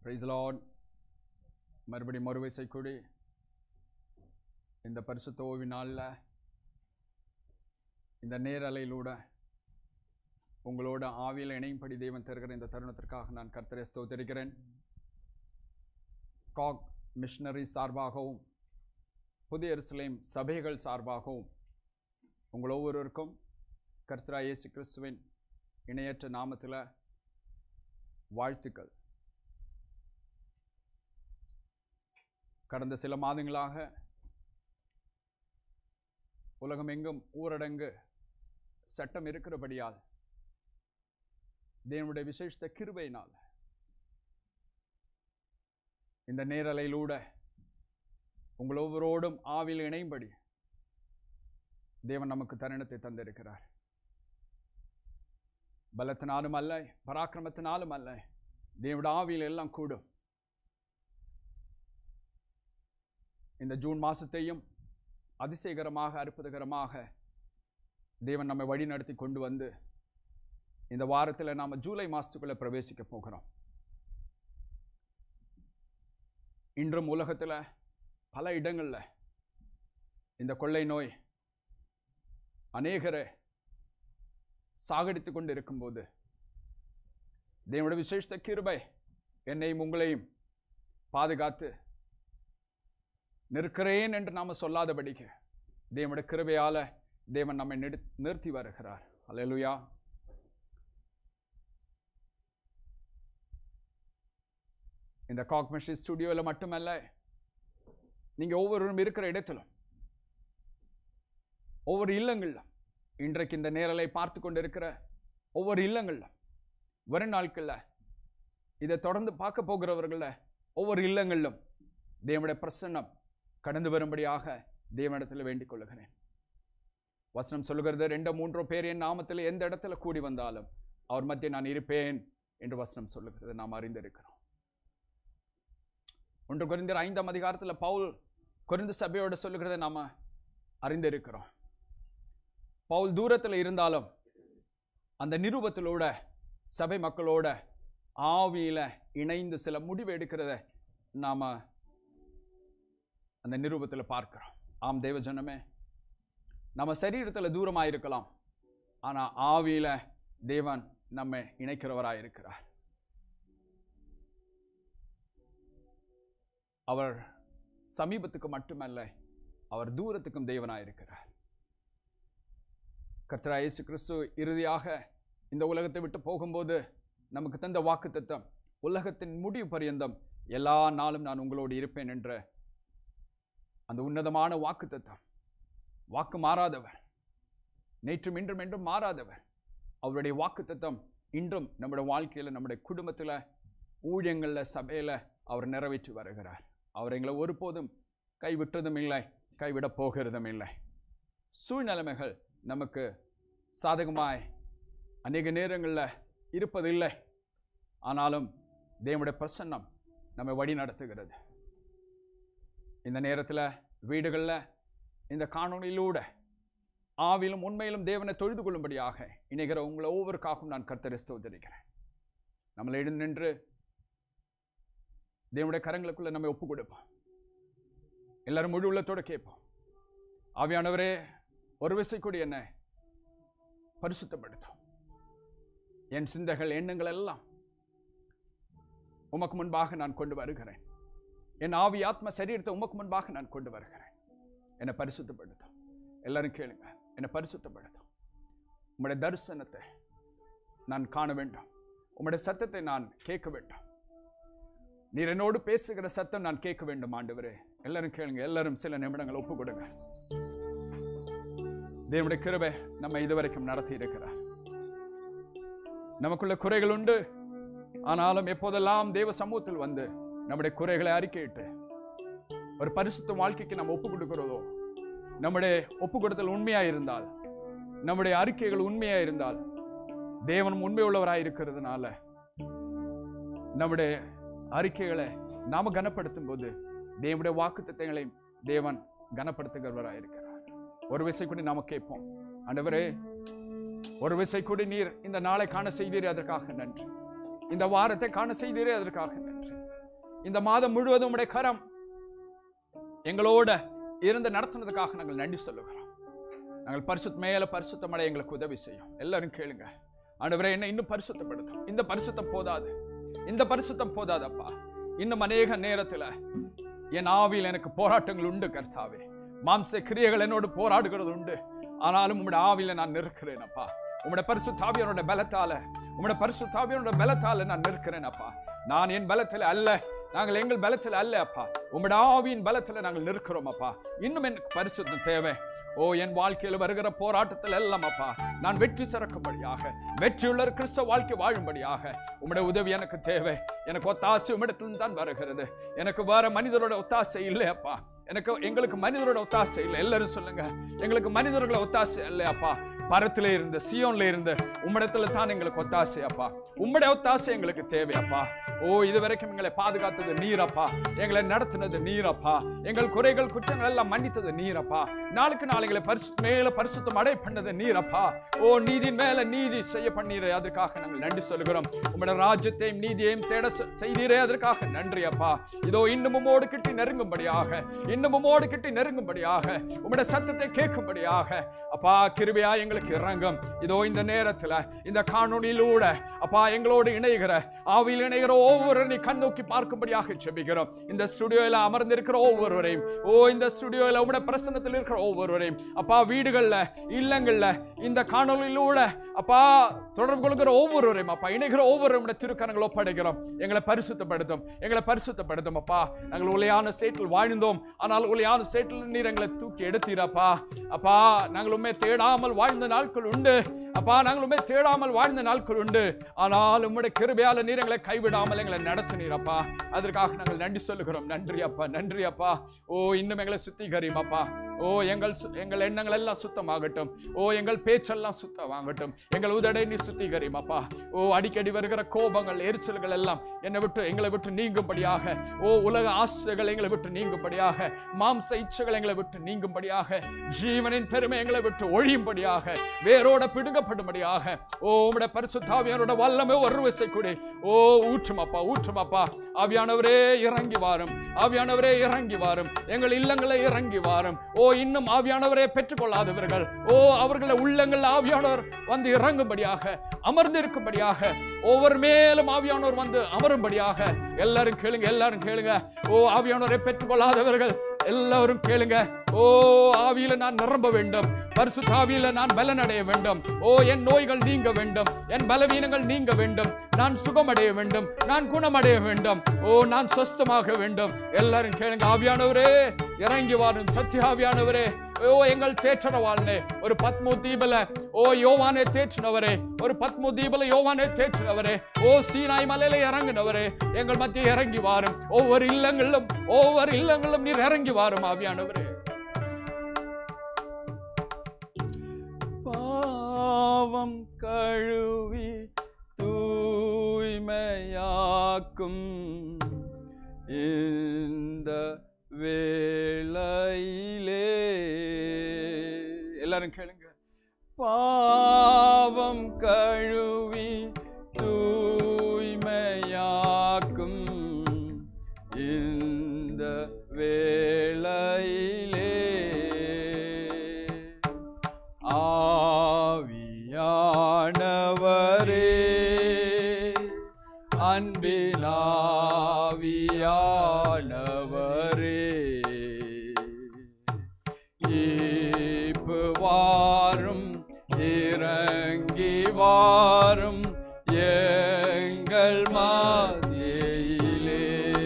Price Lord மறுபடி மறுவசை கூடி இந்த பரிசுத்த ஓய்வு நாளில் இந்த நேரலையிலூட உங்களோட ஆவியில் இணையும்படி தேவன் தருகிற இந்த தருணத்திற்காக நான் கர்த்தரை ஸ்தோத்தரிக்கிறேன் காக் மிஷனரி சார்பாகவும் புதிய எருசலேம் சபைகள் சார்பாகவும் உங்கள் ஒவ்வொருவருக்கும் கர்த்தரா இயேசு கிறிஸ்துவின் இணையற்ற நாமத்தில் வாழ்த்துக்கள் கடந்த சில மாதங்களாக உலகமெங்கும் ஊரடங்கு சட்டம் இருக்கிறபடியால் தேவனுடைய விசேஷ கிருபையினால் இந்த நேரலையிலூட உங்கள் ஒவ்வொருவரோடும் ஆவில் இணையும்படி தேவன் நமக்கு தருணத்தை தந்திருக்கிறார் பலத்தினாலும் அல்ல பராக்கிரமத்தினாலும் அல்ல தேவனுடைய ஆவியில் எல்லாம் கூடும் இந்த ஜூன் மாசத்தையும் அதிசயகரமாக அற்புதகரமாக தேவன் நம்மை வழி நடத்தி கொண்டு வந்து இந்த வாரத்தில் நாம் ஜூலை மாதத்துக்குள்ளே பிரவேசிக்க போகிறோம் இன்றும் உலகத்தில் பல இடங்களில் இந்த கொள்ளை நோய் அநேகரை சாகடித்து கொண்டு இருக்கும்போது தேவனுடைய விசேஷ கிருபை என்னையும் உங்களையும் பாதுகாத்து நிற்கிறேன் என்று நாம் சொல்லாதபடிக்கு தேவனுடைய கிருபையால தேவன் நம்மை நிறு நிறுத்தி வருகிறார் அல்லேலூயா இந்த காக்மெஷி ஸ்டுடியோவில் மட்டுமல்ல நீங்கள் ஒவ்வொருவரும் இருக்கிற இடத்திலும் ஒவ்வொரு இல்லங்களிலும் இன்றைக்கு இந்த நேரலை பார்த்து கொண்டு இருக்கிற ஒவ்வொரு இல்லங்களிலும் வரும் நாட்களில் இதை தொடர்ந்து பார்க்க போகிறவர்களில் ஒவ்வொரு இல்லங்களிலும் தேவனுடைய பிரசன்னம் கடந்து வரும்படியாக தேவனிடத்தில் வேண்டிக் கொள்ளுகிறேன் வசனம் சொல்லுகிறது ரெண்டோ மூன்றோ பேர் என் நாமத்தில் எந்த இடத்துல கூடி வந்தாலும் அவர் மத்திய நான் இருப்பேன் என்று வசனம் சொல்லுகிறது நாம் அறிந்திருக்கிறோம் ஒன்று குறைந்தர் ஐந்தாம் அதிகாரத்தில் பவுல் குறைந்த சபையோடு சொல்லுகிறதை நாம் அறிந்திருக்கிறோம் பவுல் தூரத்தில் இருந்தாலும் அந்த நிருபத்திலோட சபை மக்களோட ஆவியில் இணைந்து சில முடிவு எடுக்கிறத நாம் அந்த நிரூபத்தில் பார்க்கிறோம் ஆம் தேவஜனமே நம்ம சரீரத்தில் தூரமாக இருக்கலாம் ஆனால் ஆவியில் தேவன் நம்மை இணைக்கிறவராக இருக்கிறார் அவர் சமீபத்துக்கு மட்டுமல்ல அவர் தூரத்துக்கும் தேவனாக இருக்கிறார் கர்த்தரா இயேசு கிறிஸ்து இறுதியாக இந்த உலகத்தை விட்டு போகும்போது நமக்கு தந்த வாக்கு தத்தம் உலகத்தின் முடிவு பரியந்தம் எல்லா நாளும் நான் உங்களோடு இருப்பேன் என்ற அந்த உன்னதமான வாக்கு தத்தம் வாக்கு மாறாதவர் நேற்றும் இன்றும் என்றும் மாறாதவர் அவருடைய வாக்கு தத்தம் இன்றும் நம்முடைய வாழ்க்கையில் நம்முடைய குடும்பத்தில் ஊழியங்களில் சபையில் அவர் நிறைவேற்றி வருகிறார் அவர் எங்களை ஒருபோதும் கைவிட்டதும் இல்லை கைவிட போகிறதும் இல்லை சூழ்நிலைமைகள் நமக்கு சாதகமாய் அநேக நேரங்களில் இருப்பதில்லை ஆனாலும் தேவனுடைய பிரசன்னம் நம்மை வழி நடத்துகிறது இந்த நேரத்தில் வீடுகளில் இந்த காணொளியிலூட ஆவிலும் உண்மையிலும் தேவனை தொழுது கொள்ளும்படியாக இணைகிற உங்களை ஒவ்வொருக்காகவும் நான் கர்த்தரை ஸ்தோத்தரிக்கிறேன் நம்மளை எழுந்து நின்று தேவனுடைய கரங்களுக்குள்ள நம்ம ஒப்பு கொடுப்போம் எல்லாரும் முழு உள்ளத்தோடு கேட்போம் ஆவியானவரே ஒரு விசை கூடி என்ன பரிசுத்தப்படுத்தும் என் சிந்தைகள் எண்ணங்கள் எல்லாம் உமக்கு முன்பாக நான் கொண்டு வருகிறேன் என் ஆவி ஆத்ம சரீரத்தை உமக்கு முன்பாக நான் கொண்டு வருகிறேன் என்னை பரிசுத்தப்படுத்தும் எல்லாரும் கேளுங்க என்னை பரிசுத்தப்படுத்தும் உம்முடைய தரிசனத்தை நான் காண வேண்டும் உம்முடைய சத்தத்தை நான் கேட்க வேண்டும் நீர் என்னோடு பேசுகிற சத்தம் நான் கேட்க வேண்டும் ஆண்டவரே எல்லாரும் கேளுங்க எல்லாரும் சில நிமிடங்கள் ஒப்பு கொடுங்க தேவனுடைய கிருபை நம்ம இதுவரைக்கும் நடத்தி இருக்கிறார் நமக்குள்ள குறைகள் உண்டு ஆனாலும் எப்போதெல்லாம் தேவ சமூகத்தில் வந்து நம்முடைய குறைகளை அறிக்கையிட்டு ஒரு பரிசுத்த வாழ்க்கைக்கு நம்ம ஒப்பு கொடுக்கிறதோ நம்முடைய ஒப்பு கொடுத்தல் உண்மையா இருந்தால் நம்முடைய அறிக்கைகள் உண்மையா இருந்தால் தேவனும் உண்மை உள்ளவராய் இருக்கிறதுனால நம்முடைய அறிக்கைகளை நாம கனப்படுத்தும் போது தேவனுடைய வாக்கு தத்தங்களையும் தேவன் கனப்படுத்துகிறவராய் இருக்கிறார் ஒரு விசை கூட நாம கேட்போம் ஆண்டவரே ஒரு விசை கூட நீர் இந்த நாளை காண செய்தீரே அதற்காக நன்றி இந்த வாரத்தை காண செய்தீரே அதற்காக நன்றி இந்த மாதம் முழுவதும் உம்முடைய கரம் எங்களோட இருந்து நடத்துனதுக்காக நாங்கள் நன்றி சொல்லுகிறோம் நாங்கள் பரிசுத்த மேல பரிசுத்தம் அடைய எங்களுக்கு உதவி செய்யும் எல்லாரும் கேளுங்க ஆண்டவரே என்ன இன்னும் பரிசுத்தப்படுத்தும் இந்த பரிசுத்தம் போதாது இந்த பரிசுத்தம் போதாதப்பா இன்னும் அநேக நேரத்துல என் ஆவியில் எனக்கு போராட்டங்கள் உண்டு கர்த்தாவே மாம்ச கிரியைகள் என்னோடு போராடுகிறது உண்டு ஆனாலும் உம்முடைய ஆவியில நான் நிற்கிறேன் அப்பா உம்முடைய பரிசுத்தாவியனோட பலத்தால உம்முடைய பரிசுத்தாவியனோட பலத்தால நான் நிற்கிறேன் அப்பா நான் என் பலத்தில் அல்ல நாங்கள் எங்கள் பலத்தில் அல்ல அப்பா உம்முடைய ஆவியின் பலத்தில் நாங்கள் நிற்கிறோம் அப்பா இன்னும் எனக்கு பரிசுத்தம் தேவை ஓ என் வாழ்க்கையில் வருகிற போராட்டத்தில் எல்லாம் அப்பா நான் வெற்றி சிறக்கும்படியாக வெற்றியுள்ள ஒரு கிறிஸ்தவ வாழ்க்கை வாழும்படியாக உம்முடைய உதவி எனக்கு தேவை எனக்கு ஒத்தாசை உம்மிடத்திலிருந்து தான் வருகிறது எனக்கு வேற மனிதரோட ஒத்தாசை இல்லை அப்பா எனக்கு எங்களுக்கு மனிதரோட ஒத்தாசை இல்லை எல்லாரும் சொல்லுங்க எங்களுக்கு மனிதர்களோட ஒத்தாசை இல்லை அப்பா பரத்திலே இருந்து சியோன்ல இருந்து உம்மிடத்துல தான் எங்களுக்கு ஒத்தாசை அப்பா உம்முடைய ஒத்தாசை எங்களுக்கு தேவை அப்பா ஓ இதுவரைக்கும் எங்களை பாதுகாத்தது நீரப்பா எங்களை நடத்தினது நீரப்பா எங்கள் குறைகள் குற்றங்கள் எல்லாம் மன்னித்தது நீரப்பா நாளுக்கு நாள் எங்களை பரிசு மேல பரிசுத்தம் அடை பண்ணது நீரப்பா ஓ நீதி மேல நீதி செய்ய பண்ணீரே அதற்காக நாங்கள் நன்றி சொல்கிறோம் உம்முடைய ராஜ்யத்தையும் நீதியையும் தேட செ- செய்தீரே அதற்காக நன்றி அப்பா இதோ இன்னும் உம்மோடு கிட்டி நெருங்கும்படியாக இன்னும் உம்மோடு கிட்டி நெருங்கும்படியாக உம்முடைய சத்தத்தை கேட்கும்படியாக அப்பா கிருபையா எங்களுக்கு இறங்கும் இதோ இந்த நேரத்துல இந்த காணொளியிலூட அப்பா எங்களோடு இணைகிற ஆவியில் இணைகிற ஒவ்வொருவரையும் நீ கண் நோக்கி பார்க்கும்படியாக செபிக்கிறோம் இந்த ஸ்டுடியோல அமர்ந்திருக்கிற ஒவ்வொருவரையும் ஓ இந்த ஸ்டுடியோல உம்முடைய பிரசன்னத்தில் இருக்கிற ஒவ்வொருவரையும் அப்பா வீடுகள்ல இல்லங்கள்ல இந்த காணொளியிலூட அப்பா தொடர்பு கொள்கிற ஒவ்வொருவரையும் அப்பா இணைகிற ஒவ்வொரு உம்முடைய திருக்கரங்கள் ஒப்படைக்கிறோம் எங்களை பரிசுத்தப்படுத்தும் எங்களை பரிசுத்தப்படுத்தும் அப்பா நாங்கள் ஒளியான சேற்றில் வாழ்ந்தோம் ஆனால் ஒளியான சேற்றில் நீர் எங்களை தூக்கி எடுத்தீரப்பா அப்பா நாங்கள் உண்மை தேடாமல் வாழ்ந்த நாட்கள் உண்டு அப்பா நாங்கள் உண்மை தேடாமல் வாழ்ந்த நாட்கள் உண்டு ஆனால் உம்முடைய கிருபையால நீர் எங்களை கைவிடாமல் எங்களை நடத்தினீரப்பா அதற்காக நாங்கள் நன்றி சொல்லுகிறோம் நன்றி அப்பா நன்றி அப்பா ஓ இன்னும் எங்களை சுத்திகரியும் அப்பா ஓ எங்கள் சு- எங்கள் எண்ணங்கள் எல்லாம் சுத்தமாகட்டும் ஓ எங்கள் பேச்செல்லாம் சுத்தமாகட்டும் எங்கள் உதடை நீ சுத்திகரியும் அப்பா ஓ அடிக்கடி வருகிற கோபங்கள் எரிச்சல்கள் எல்லாம் என்னை விட்டு எங்களை விட்டு நீங்கும்படியாக ஓ உலக ஆசைகள் எங்களை விட்டு நீங்கும்படியாக மாம்ச இச்சைகள் எங்களை விட்டு நீங்கும்படியாக ஜீவனின் பெருமை எங்களை விட்டு ஒழியும்படியாக வேரோட பிடுங்கப்படும்படியாக ஓ உம்முடைய பரிசுத்தாவியானோட வல்லமை ஒரு விசை கூடி ஓ ஊற்றும் அப்பா ஊற்றும் அப்பா ஆவியானவரே இறங்கி வாரும் ஆவியானவரே இறங்கி வாரும் எங்கள் இல்லங்களை இறங்கி வாரும் ஓ இன்னும் ஆவியானவரே பெற்றுக்கொள்ளாதவர்கள் ஓ அவர்களை உள்ளங்கள் ஆவியானவர் வந்து இறங்கும்படியாக அமர்ந்திருக்கும்படியாக ஒவ்வொரு மேலும் ஆவியானவர் வந்து அமரும்படியாக எல்லாரும் கேளுங்க எல்லாரும் கேளுங்க ஓ ஆவியானவரை பெற்றுக்கொள்ளாதவர்கள் எல்லாரும் கேளுங்க ஓ ஆவியில நான் நிரம்ப வேண்டும் பரிசுத்த ஆவியில நான் பலனடைய வேண்டும் ஓ என் நோய்கள் நீங்க வேண்டும் என் பலவீனங்கள் நீங்க வேண்டும் நான் சுகமடைய வேண்டும் நான் குணமடைய வேண்டும் ஓ நான் சொஸ்தமாக வேண்டும் எல்லாரும் கேளுங்க ஆவியானவரே இறங்கி வாரும் சத்திய ஆவியானவரே ஓ எங்கள் தேற்றரவாளனே ஒரு பத்மு தீபல ஓ யோவானே தேற்றினவரே ஒரு பத்மு தீபல யோவானே தேற்றினவரே ஓ சீனாய் மலையில இறங்கினவரே எங்கள் மத்திய இறங்கி வாரும் ஒவ்வொரு இல்லங்களிலும் ஒவ்வொரு இல்லங்களிலும் நீர் இறங்கி வாரும் ஆவியானவரே பாவம் கழுவி தூய்மையாக்கும் இந்த வேளையிலே எல்லாரும் கேளுங்க பாவம் கழுவி தூய்மையாக்கும் இந்த வேளையிலே ஆவியானவரே அன்பினாவியானவரே ஈப்பு வாரும் இறங்கி வாரும் எங்கள் மாதியிலே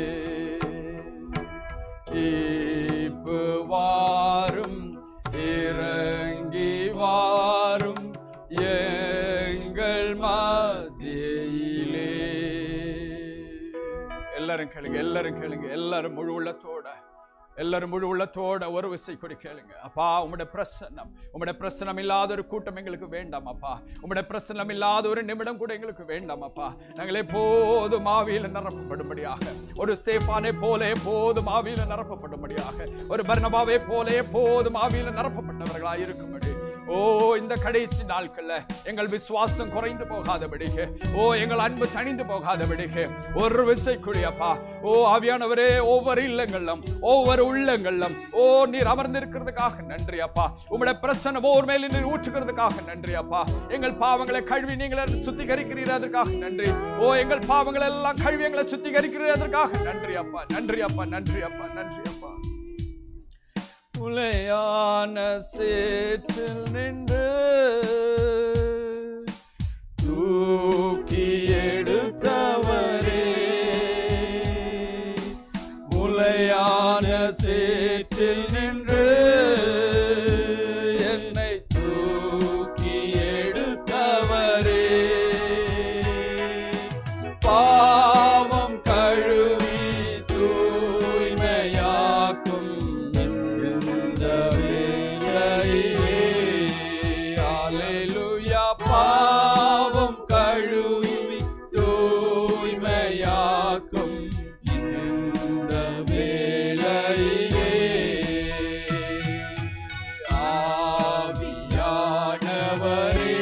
ஈப்பு வாரும் இறங்கி வாரும் எங்கள் மாதியிலே எல்லாரும் கேளுங்க எல்லாரும் கேளுங்க எல்லாரும் முழு உள்ளத்தோட எல்லாரும் முழு உள்ளத்தோட ஒரு விசை கொடி கேளுங்க அப்பா உம்முடைய பிரசன்னம் உம்முடைய பிரசனம் இல்லாத ஒரு கூட்டம் எங்களுக்கு வேண்டாம் அப்பா உம்முடைய பிரசனம் இல்லாத ஒரு நிமிடம் கூட எங்களுக்கு வேண்டாம் அப்பா நாங்கள் எப்போதும் ஆவியில் நிரப்பப்படும்படியாக ஒரு சேஃபானை போல எப்போதும் ஆவியில் நிரப்பப்படும்படியாக ஒரு பர்ணபாவை போல எப்போதும் ஆவியில் நிரப்பப்பட்டவர்களாக இருக்கும்படி ஓ இந்த கடைசி நாட்கள்ல எங்கள் விசுவாசம் குறைந்து போகாதபடிக்கு ஓ எங்கள் அன்பு தணிந்து போகாதபடிக்கு ஒரு விசைக்குடி அப்பா ஓ ஆவியானவரே ஒவ்வொரு இல்லங்களிலும் ஒவ்வொரு உள்ளங்களிலும் ஓ நீர் அமர்ந்திருக்கிறதுக்காக நன்றி அப்பா உம்முடைய பிரசன்னம் ஒவ்வொரு மேலும் நீர் ஊற்றுகிறதுக்காக நன்றி அப்பா எங்கள் பாவங்களை கழுவி நீங்கள் சுத்திகரிக்கிறீர் அதற்காக நன்றி ஓ எங்கள் பாவங்கள் எல்லாம் கழுவி எங்களை சுத்திகரிக்கிறீர் அதற்காக நன்றி அப்பா நன்றி அப்பா நன்றி அப்பா நன்றி அப்பா உலையான சேற்றில் நின்று தூக்கி எடுத்தவரே முலையான சேற்றில் நின்று என்னை தூக்கி எடுத்தவரே பாவம் கழுவி தூய்மையாக்கும் இந்த வேளையிலே அல்லேலூயா பாவம் கழுவி தூய்மையாக்கும் இந்த வேளையிலே ஆவியானவரே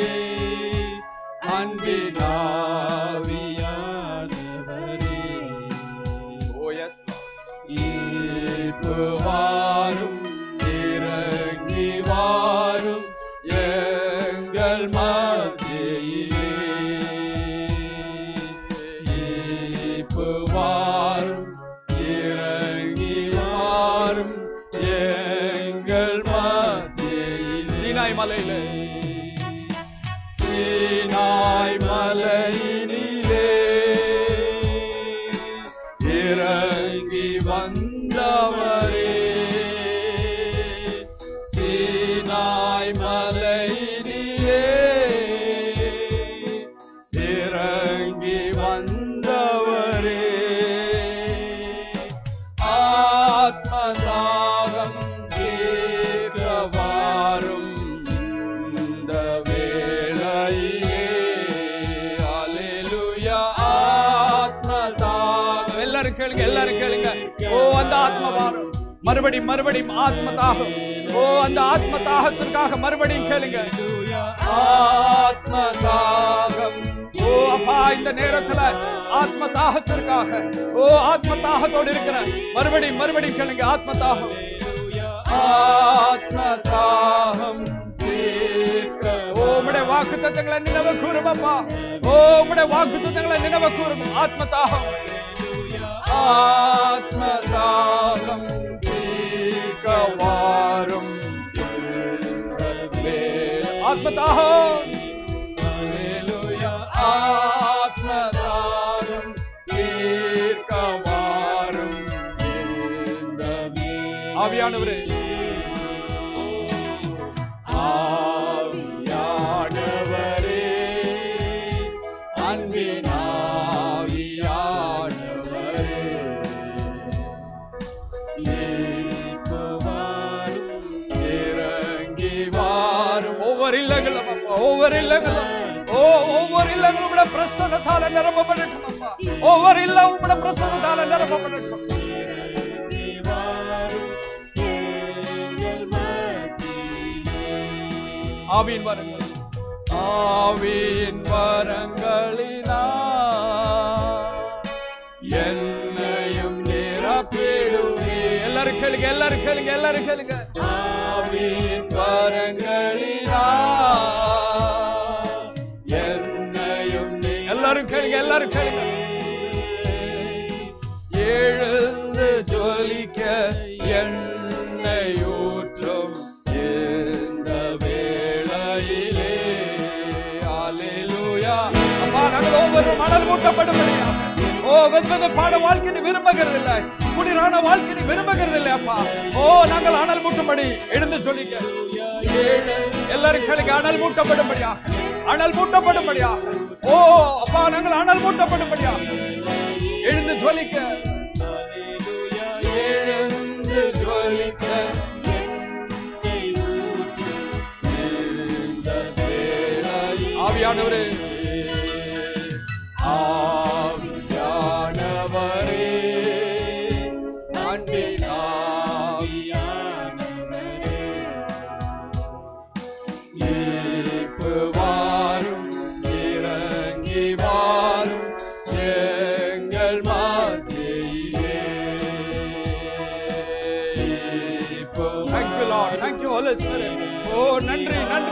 அன்பினாவியானவரே ஓ எஸ் ஈர்ப்பு வாரும் இறங்கி வாரும் எங்கள் மத்தியிலே ஈர்ப்பு வாரும் இறங்கி வாரும் எங்கள் மத்தியிலே சீனாய் மலையிலே சீனாய் மலையினிலே இறங்கி வந்தவரே சீனாய் மலையினிலே இறங்கி வந்தவரே ஆத்மதாகம் தீர்க்கவாரும் இந்த வேளையிலே அல்லேலூயா ஆத்மதாகம் எல்லாரும் கேளுங்க எல்லாரும் கேளுங்க ஓ அந்த ஆத்மபாரம் மறுபடி மறுபடி ஆத்ம தாகம் ஓ அந்த ஆத்ம தாகத்திற்காக மறுபடியும் கேளுங்க ஆத்ம தாகம் ஓ அப்பா இந்த நேரத்துல ஆத்ம தாகத்திற்காக ஓ ஆத்ம தாகத்தோடு இருக்கிற மறுபடியும் மறுபடியும் கேளுங்க ஆத்ம தாகம் ஆத்ம தாகம் தீர்க்க ஓ உம்முடைய வாக்கு தத்தங்களை நினைவு கூறும் அப்பா ஓ உம்முடைய வாக்கு தத்தங்களை நினைவு கூறும் ஆத்ம தாகம் ஆத்ம தாகம் தீர்க்க வாரும் ஆத்ம தாகம் Hallelujah. ஆத்ம தாகம் தீர்க்க வாரும் இந்த ஆவியானவரே ஆவியானவரே அன்பின் ஆவியானவரே இப்ப வாரும், இறங்கி வாரும் ஒவ்வொரு இல்லங்களும் அப்பா, ஒவ்வொரு இல்லங்களும் ஓ ஒவ்வொரு இல்லங்களும் உடைய பிரசன்னத்தால நிரப்பப்படட்டும் அப்பா ஒவ்வொரு இல்லம் உடைய பிரசன்னத்தால நிரப்பப்படட்டும் ஆவியின் வரங்கள் ஆவியின் வரங்களினா என்னையும் நிரப்பிடுவே எல்லாரும் கேளுங்க எல்லாரும் கேளுங்க எல்லாரும் கேளுங்க ஆவியின் வரங்களினா என்னையும் நீ- எல்லாரும் கேளுங்க எல்லாரும் கேளுங்க எழுந்து ஜொலிக்க எண்ணெய் ஊற்றும் இந்த வேளையிலே அல்லேலூயா அப்பா நாங்கள் ஒவ்வொரு மணல் மூட்டப்படும்படியா ஓ வெவ்வது பாட வாழ்க்கை நீ விரும்புகிறது இல்லை குளிரான வாழ்க்கை நீ விரும்புகிறது இல்லை அப்பா ஓ நாங்கள் அனல் மூட்டும்படி எழுந்து சொல்லிக்க ஏழு எல்லாரும் கேளுங்க அனல் மூட்டப்படும்படியா அனல் மூட்டப்படும்படியா ஓ அப்பா நாங்கள் அனல் மூட்டப்படும்படியா எழுந்து ஜொலிக்க எழுந்து ஜொலிக்க ஆவியானவரே ஆவியானவரே அன்பின் ஆவியானவரே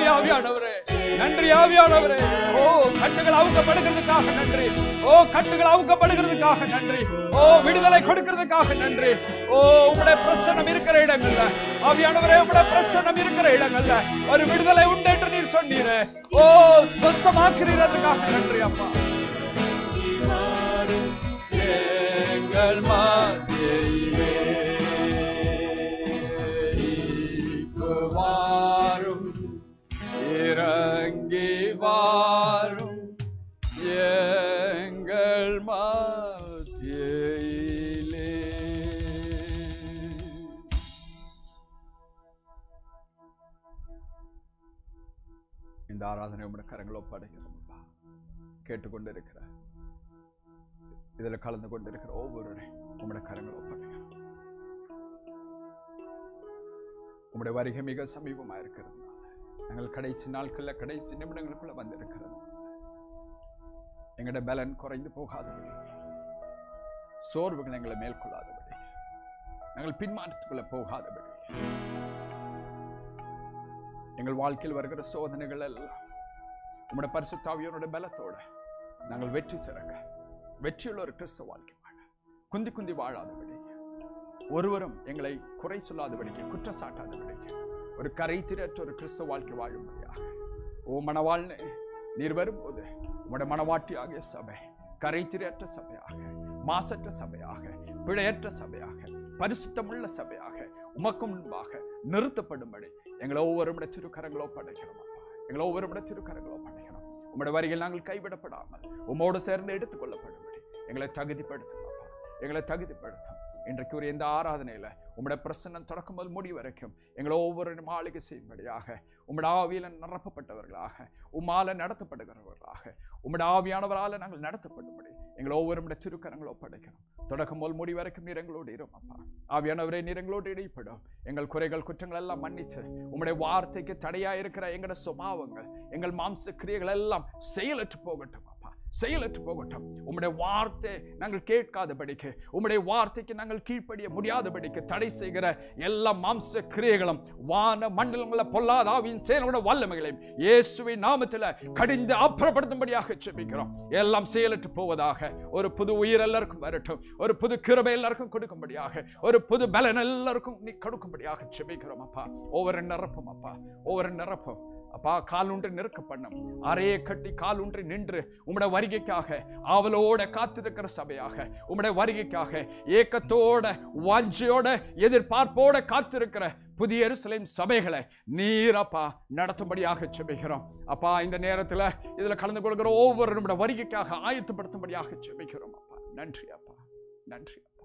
ஆவியானவரே நன்றி ஆவியானவரே ஓ கட்டுகள் அவுக்கப்படுகிறதுக்காக நன்றி ஓ கட்டுகள் அவுக்கப்படுகிறதுக்காக நன்றி ஓ விடுதலை கொடுக்கிறதுக்காக நன்றி ஓ உங்களுடைய பிரசனம் இருக்கிற இடங்கள்ல ஆவியானவரே உங்களுடைய பிரசனம் இருக்கிற இடங்கள்ல ஒரு விடுதலை உண்டு என்று நீர் சொன்னீரே ஓ சொஸ்தமாக்குறதுக்காக நன்றி அப்பா எங்கள் மத்தியிலே இப்ப வாரும் இறங்கி வாரும் எங்கள் மத்தியிலே இந்த ஆராதனை உடைய கரங்களை ஒப்படைக்கிறோம் அப்பா கேட்டுக்கொண்டு இருக்கிற இதில் கலந்து கொண்டிருக்கிற ஒவ்வொருவரையும் உம்முடைய கரங்களை ஒப்படைக்கிறோம் உம்முடைய வருகை மிக சமீபமாக இருக்கிறதுனால நாங்கள் கடைசி நாட்களில் கடைசி நிமிடங்களுக்குள்ள வந்திருக்கிறது எங்களுடைய பலன் குறைந்து போகாதபடி சோர்வுகள் எங்களை மேற்கொள்ளாதபடி நாங்கள் பின்மாற்றத்துக்குள்ள போகாதபடி எங்கள் வாழ்க்கையில் வருகிற சோதனைகள் எல்லாம் உம்முடைய பரிசுத்தாவியனுடைய பலத்தோட நாங்கள் வெற்றி சிறக்க வெற்றியுள்ள ஒரு கிறிஸ்தவ வாழ்க்கை வாழ குந்தி குந்தி வாழாதபடி ஒருவரும் எங்களை குறை சொல்லாதபடிக்கு குற்றம் சாட்டாதபடிக்கு ஒரு கரை திரற்ற ஒரு கிறிஸ்தவ வாழ்க்கை வாழும்படியாக ஓ மணவாழ்னு நீர் வரும்போது உம்முடைய மணவாட்டியாகிய சபை கரை திரற்ற சபையாக மாசற்ற சபையாக பிழையற்ற சபையாக பரிசுத்தமுள்ள சபையாக உமக்கு முன்பாக நிறுத்தப்படும்படி எங்களை ஒவ்வொருமுடைய திருக்கரங்களோ படைக்கிறோம் அப்பா எங்களை ஒவ்வொருமுடைய திருக்கரங்களோ படைக்கிறோம் உம்முடைய வரிகள் நாங்கள் கைவிடப்படாமல் உம்மோடு சேர்ந்து எடுத்துக்கொள்ளப்படும்படி எங்களை தகுதிப்படுத்தும் அப்பா எங்களை தகுதிப்படுத்தும் இன்றைக்கு ஒரு எந்த ஆராதனையில் உம்முடைய பிரசன்னம் தொடக்கம் முதல் முடி வரைக்கும் எங்களை ஒவ்வொரு மாளிகை செய்யும்படியாக உம்முடைய ஆவியில நிரப்பப்பட்டவர்களாக உம்மால நடத்தப்படுகிறவர்களாக உம்முடைய ஆவியானவரால் நாங்கள் நடத்தப்படும்படி எங்களை ஒவ்வொரு திருக்கரங்களை ஒப்படைக்கிறோம் தொடக்கம் முதல் முடி வரைக்கும் நீர் எங்களோடு இரும் அப்பா ஆவியானவரே நீர் எங்களோடு இடைப்படும் எங்கள் குறைகள் குற்றங்கள் எல்லாம் மன்னிச்சு உம்முடைய வார்த்தைக்கு தடையா இருக்கிற எங்களுடைய சுபாவங்கள் எங்கள் மாம்ச கிரியைகள் எல்லாம் செயலற்று போகட்டும் அப்பா செயலற்று போகட்டும் உம்முடைய வார்த்தை நாங்கள் கேட்காதபடிக்கு உம்முடைய வார்த்தைக்கு நாங்கள் கீழ்ப்படிய முடியாதபடிக்கு தடை செய்கிற எல்லா மாம்ச கிரியைகளும் வான மண்டலங்கள பொல்லாத ஆவியின் செயலோட வல்லமைகளையும் இயேசுவின் நாமத்தில் கடிந்து அப்புறப்படுத்தும்படியாக செபிக்கிறோம் எல்லாம் செயலற்று போவதாக ஒரு புது உயிர் எல்லாருக்கும் வரட்டும் ஒரு புது கிருபை எல்லாருக்கும் கொடுக்கும்படியாக ஒரு புது பலன் எல்லாருக்கும் நீ கொடுக்கும்படியாக செபிக்கிறோம் அப்பா ஒவ்வொரு நிரப்பும் அப்பா ஒவ்வொரு நிரப்பும் அப்பா கால் ஒன்று நிற்க பண்ணும் அறையை கட்டி கால் ஒன்று நின்று உம்முடைய வருகைக்காக ஆவலோட காத்திருக்கிற சபையாக உம்முடைய வருகைக்காக ஏக்கத்தோட வாஞ்சையோட எதிர்பார்ப்போட காத்திருக்கிற புதிய எருசலேம் சபைகளை நீரப்பா நடத்தும்படியாக செபிக்கிறோம் அப்பா இந்த நேரத்தில் இதில் கலந்து கொள்கிற ஒவ்வொரு நம்முடைய வருகைக்காக ஆயத்தப்படுத்தும்படியாக செபிக்கிறோம் அப்பா நன்றி அப்பா நன்றி அப்பா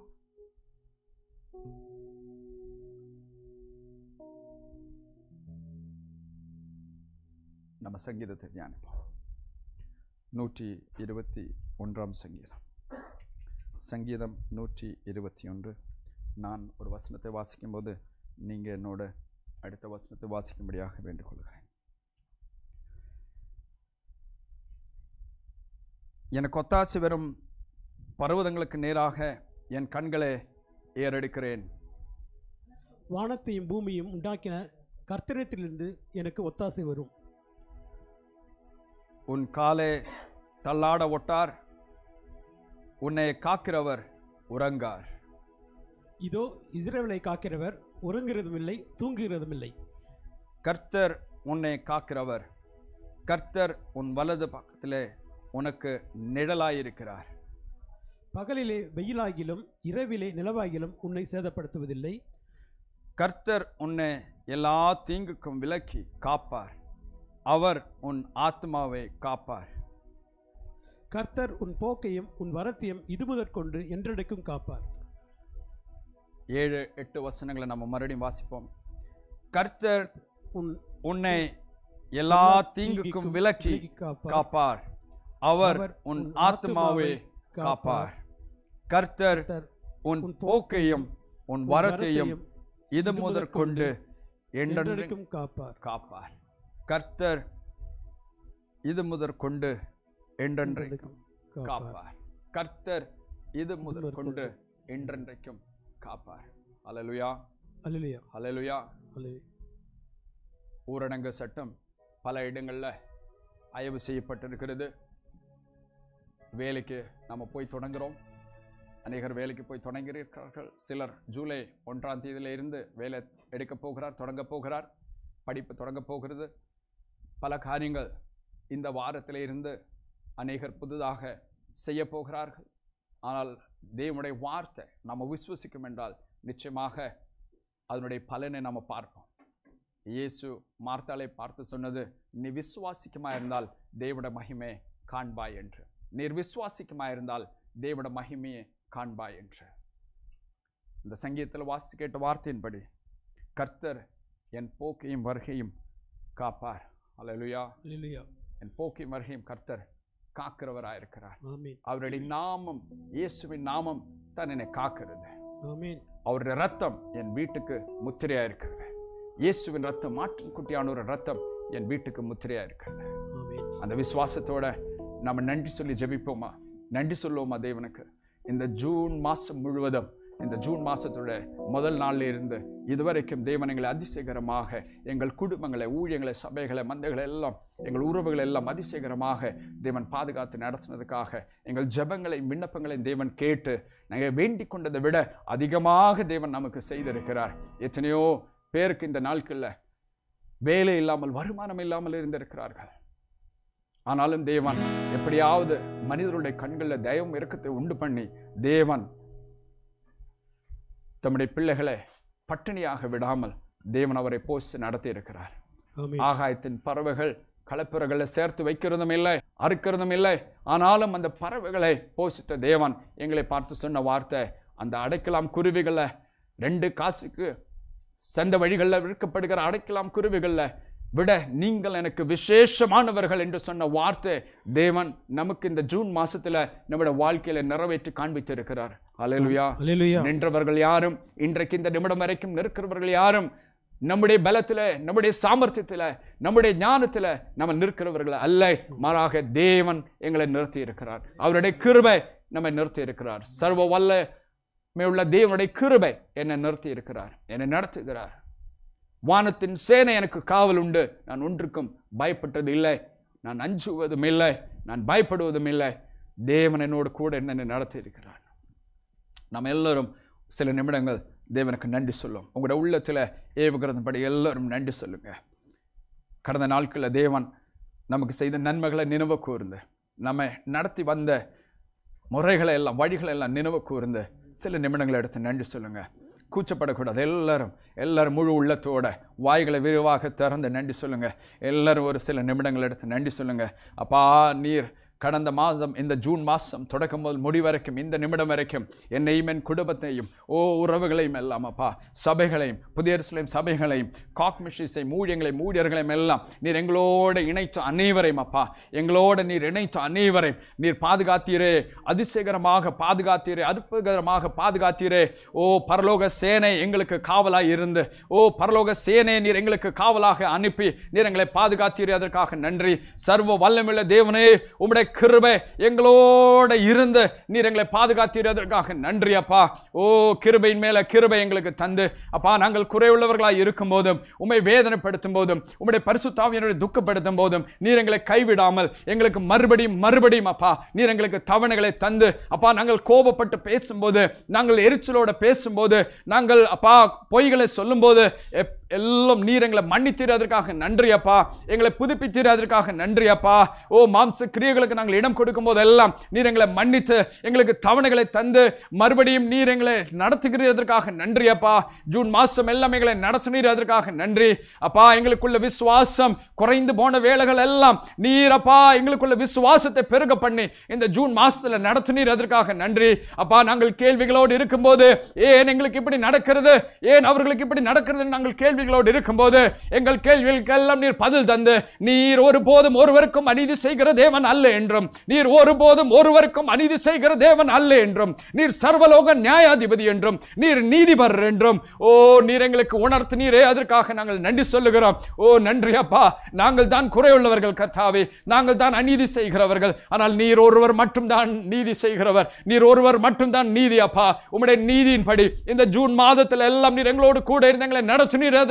நம்ம சங்கீதத்தை தியானிப்போம் நூற்றி இருபத்தி ஒன்றாம் சங்கீதம் சங்கீதம் நூற்றி இருபத்தி ஒன்று நான் ஒரு வசனத்தை வாசிக்கும்போது நீங்கள் என்னோட அடுத்த வசனத்தை வாசிக்கும்படியாக வேண்டிக் கொள்கிறேன் எனக்கு ஒத்தாசி வரும் பர்வதங்களுக்கு நேராக என் கண்களை ஏறெடுக்கிறேன் வானத்தையும் பூமியும் உண்டாக்கின கர்த்தரிடத்திலிருந்து எனக்கு ஒத்தாசை வரும் உன் காலே தள்ளாட ஒட்டார் உன்னை காக்கிறவர் உறங்கார் இதோ இஸ்ரவேலை காக்கிறவர் உறங்குகிறதும் இல்லை தூங்குகிறதும் இல்லை கர்த்தர் உன்னை காக்கிறவர் கர்த்தர் உன் வலது பக்கத்திலே உனக்கு நிழலாயிருக்கிறார் பகலிலே வெயிலாகிலும் இரவிலே நிலவாகிலும் உன்னை சேதப்படுத்துவதில்லை கர்த்தர் உன்னை எல்லா தீங்குக்கும் விலக்கி காப்பார் அவர் உன் ஆத்மாவை காப்பார் கர்த்தர் உன் போக்கையும் உன் வரத்தையும் இது முதற்கொண்டு என்றெடுக்கும் காப்பார் ஏழு எட்டு வசனங்களை நம்ம மறுபடியும் வாசிப்போம் கர்த்தர் உன் உன்னை எல்லா தீங்குக்கும் விலக்கி காப்பார் காப்பார் அவர் உன் ஆத்மாவை காப்பார் கர்த்தர் கர்த்தர் உன் போக்கையும் உன் வரத்தையும் இது இது முதற்கொண்டு என்றென்றைக்கும் என்றெடுக்கும் காப்பார் காப்பார் கர்த்தர் இது முதற்கொண்டு என்றென்றைக்கும் என்றெடுக்கும் காப்பார் கர்த்தர் இது முதற்கொண்டு என்றென்றைக்கும் காப்பார் அலலுயா அல்லேலூயா அலலுயா அல்லேலூயா ஊரடங்கு சட்டம் பல இடங்களில் அயவு செய்யப்பட்டிருக்கிறது வேலைக்கு நம்ம போய் தொடங்குகிறோம் அநேகர் வேலைக்கு போய் தொடங்கியிருக்கிறார்கள் சிலர் ஜூலை ஒன்றாம் தேதியில இருந்து வேலை எடுக்க போகிறார் தொடங்க போகிறார் படிப்பு தொடங்க போகிறது பல காரியங்கள் இந்த வாரத்திலே இருந்து அநேகர் புதிதாக செய்ய போகிறார்கள் ஆனால் தேவனுடைய வார்த்தை நம்ம விசுவசிக்கும் என்றால் நிச்சயமாக அதனுடைய பலனை நம்ம பார்ப்போம் இயேசு மார்த்தாளை பார்த்து சொன்னது நீ விசுவாசிக்குமா இருந்தால் தேவட மகிமை காண்பாய் என்று நீர் விசுவாசிக்குமா இருந்தால் தேவட மகிமையை காண்பாய் என்று இந்த சங்கீதத்தில் வாசி கேட்ட வார்த்தையின்படி கர்த்தர் என் போக்கையும் வருகையும் காப்பார் அல்லேலூயா அல்லேலூயா என் போக்கையும் வருகையும் கர்த்தர் காக்கிறவராயிருக்கிறார் ஆமென் அவருடைய நாமம் இயேசுவின் நாமம் தான் என்னை காக்கிறது ஆமென் அவருடைய ரத்தம் என் வீட்டுக்கு முத்திரையா இருக்கிறது இயேசுவின் ரத்தம் மாட்டுக்குட்டியான ஒரு ரத்தம் என் வீட்டுக்கு முத்திரையா இருக்கிறது ஆமென் அந்த விசுவாசத்தோட நம்ம நன்றி சொல்லி ஜெபிப்போமா நன்றி சொல்லுவோமா தேவனுக்கு இந்த ஜூன் மாதம் முழுவதும் இந்த ஜூன் மாதத்தோட முதல் நாள்ல இருந்து இதுவரைக்கும் தேவன் எங்களை அதிசயகரமாக எங்கள் குடும்பங்களை ஊழியங்களை சபைகளை மந்தைகளை எல்லாம் எங்கள் உறவுகளை எல்லாம் அதிசயகரமாக தேவன் பாதுகாத்து நடத்தினதுக்காக எங்கள் ஜெபங்களை விண்ணப்பங்களை தேவன் கேட்டு நாங்கள் வேண்டிக் கொண்டதை விட அதிகமாக தேவன் நமக்கு செய்திருக்கிறார் எத்தனையோ பேருக்கு இந்த நாட்களில் வேலை இல்லாமல் வருமானம் இல்லாமல் இருந்திருக்கிறார்கள் ஆனாலும் தேவன் எப்படியாவது மனிதருடைய கண்களில் தயவும் இறக்கத்தை உண்டு பண்ணி தேவன் தம்முடைய பிள்ளைகளை பட்டினியாக விடாமல் தேவன் அவரை போஸ்ட் நடத்தி இருக்கிறார் ஆமென் ஆகாயத்தின் பறவைகள் கலப்புறகளை சேர்த்து வைக்கிறதும் இல்லை அறுக்கிறதும் இல்லை ஆனாலும் அந்த பறவைகளை போஷித்த தேவன் எங்களை பார்த்து சொன்ன வார்த்தை அந்த அடைக்கலாம் குருவிகளை ரெண்டு காசுக்கு சந்த வழிகளில் விற்கப்படுகிற அடைக்கலாம் குருவிகளில் விட நீங்கள் எனக்கு விசேஷமானவர்கள் என்று சொன்ன வார்த்தை தேவன் நமக்கு இந்த ஜூன் மாசத்துல நம்முடைய வாழ்க்கையில நிறைவேற்றி காண்பித்திருக்கிறார் அல்லேலூயா அல்லேலூயா நின்றவர்கள் யாரும் இன்றைக்கு இந்த நிமிடம் வரைக்கும் நிற்கிறவர்கள் யாரும் நம்முடைய பலத்தில் நம்முடைய சாமர்த்தியத்தில் நம்முடைய ஞானத்தில் நம்ம நிற்கிறவர்கள் அல்ல மாறாக தேவன் எங்களை நிறுத்தி இருக்கிறார் அவருடைய கிருபை நம்மை நிறுத்தி இருக்கிறார் சர்வ வல்ல உள்ள தேவனுடைய கிருபை என்னை நிறுத்தி இருக்கிறார் என்னை நடத்துகிறார் வானத்தின் சேனை எனக்கு காவல் உண்டு நான் ஒன்றுக்கும் பயப்பட்டது இல்லை நான் அஞ்சுவதும் இல்லை நான் பயப்படுவதும் இல்லை தேவன் என்னோடு கூட என்னை நடத்தி இருக்கிறார் நம்ம எல்லாரும் சில நிமிடங்கள் தேவனுக்கு நன்றி சொல்லும் உங்களோட உள்ளத்தில் ஏவுகிறதுபடி எல்லாரும் நன்றி சொல்லுங்க கடந்த நாட்களில் தேவன் நமக்கு செய்த நன்மைகளை நினைவு கூர்ந்து நம்ம நடத்தி வந்த முறைகளை எல்லாம் வழிகளை எல்லாம் நினைவு கூர்ந்து சில நிமிடங்களை எடுத்து நன்றி சொல்லுங்க கூச்சப்படக்கூடாது எல்லாரும் எல்லாரும் முழு உள்ளத்தோட வாய்களை விரிவாக திறந்து நன்றி சொல்லுங்க எல்லாரும் ஒரு சில நிமிடங்கள் எடுத்து நன்றி சொல்லுங்க அப்பா நீர் கடந்த மாதம் இந்த ஜூன் மாதம் தொடக்கம் முதல் முடி வரைக்கும் இந்த நிமிடம் வரைக்கும் என்னையும் என் குடும்பத்தையும் ஓ உறவுகளையும் எல்லாம் அப்பா சபைகளையும் புதிய எருசலேம் சபைகளையும் காக்மிஷிஸையும் ஊழியங்களையும் ஊழியர்களையும் எல்லாம் நீர் எங்களோட இணைத்த அனைவரையும் அப்பா எங்களோட நீர் இணைத்த அனைவரையும் நீர் பாதுகாத்தீரே அதிசயகரமாக பாதுகாத்தீரே அற்புதகரமாக பாதுகாத்தீரே ஓ பரலோக சேனை எங்களுக்கு காவலாய் இருந்து ஓ பரலோக சேனை நீர் எங்களுக்கு காவலாக அனுப்பி நீர் எங்களை பாதுகாத்தீரே அதற்காக நன்றி சர்வ வல்லமுள்ள தேவனே உம்முடைய கிருபை எங்களோட இருந்து நீர் எங்களை பாதுகாத்தீர் அதற்காக நன்றி அப்பா ஓ கிருபையின் மேல கிருபை எங்களுக்கு தந்து அப்பா நாங்கள் குறைவுள்ளவர்களாய் இருக்கும் போதும் உம்மை வேதனைப்படுத்தும் போதும் உம்முடைய பரிசுத்தாவியனுடைய துக்கப்படுத்தும் போதும் நீர் எங்களை கைவிடாமல் எங்களுக்கு மறுபடியும் மறுபடியும் அப்பா நீர் எங்களுக்கு தவணைகளை தந்து அப்பா நாங்கள் கோபப்பட்டு பேசும்போது நாங்கள் எரிச்சலோட பேசும்போது நாங்கள் அப்பா பொய்களை சொல்லும்போது எப்- எல்லாம் நீர் எங்களை மன்னித்தீர் அதற்காக நன்றி அப்பா எங்களை புதுப்பித்தீர் அதற்காக நன்றி அப்பா ஓ மாம்ச கிரியைகளுக்கு நாங்கள் இடம் கொடுக்கும் போதெல்லாம் நீர் எங்களை மன்னித்து எங்களுக்கு தவணைகளை தந்து மறுபடியும் நீர் எங்களை நடத்துகிறதற்காக நன்றி அப்பா ஜூன் மாசம் எல்லாம் எங்களை நடத்தினீர் அதற்காக நன்றி அப்பா எங்களுக்குள்ள விசுவாசம் குறைந்து போன வேலைகள் எல்லாம் நீர் அப்பா எங்களுக்குள்ள விசுவாசத்தை பெருக பண்ணி இந்த ஜூன் மாசத்துல நடத்தினீர் அதற்காக நன்றி அப்பா நாங்கள் கேள்விகளோடு இருக்கும்போது ஏன் எங்களுக்கு இப்படி நடக்கிறது ஏன் அவர்களுக்கு இப்படி நடக்கிறது நாங்கள் கேள்விகளோடு இருக்கும்போது எங்கள் கேள்விகளுக்கெல்லாம் நீர் பதில் தந்து நீர் ஒருபோதும் ஒருவருக்கும் அநீதி செய்கிற தேவன் அல்ல என்றும் நீர் ஒருபோதும் ஒருவருக்கும் அநீதி செய்கிற தேவன் அல்ல என்றும் நீர் சர்வலோக நியாயாதிபதி என்றும் நீர் நீதிபர் என்றும் ஓ நீர் எங்களுக்கு உணர்த்தினீரே அதற்காக நாங்கள் நன்றி சொல்லுகிறோம் ஓ நன்றி அப்பா நாங்கள் தான் குறையுள்ளவர்கள் கர்த்தாவே நாங்கள் தான் அநீதி செய்கிறவர்கள் ஆனால் நீர் ஒருவர் மட்டும்தான் நீதி செய்கிறவர் நீர் ஒருவர் மட்டும்தான் நீதி அப்பா உம்முடைய நீதியின்படி இந்த ஜூன் மாதத்தில் எல்லாம் நீர் எங்களோடு கூட இருந்து எங்களை நடத்தினீர்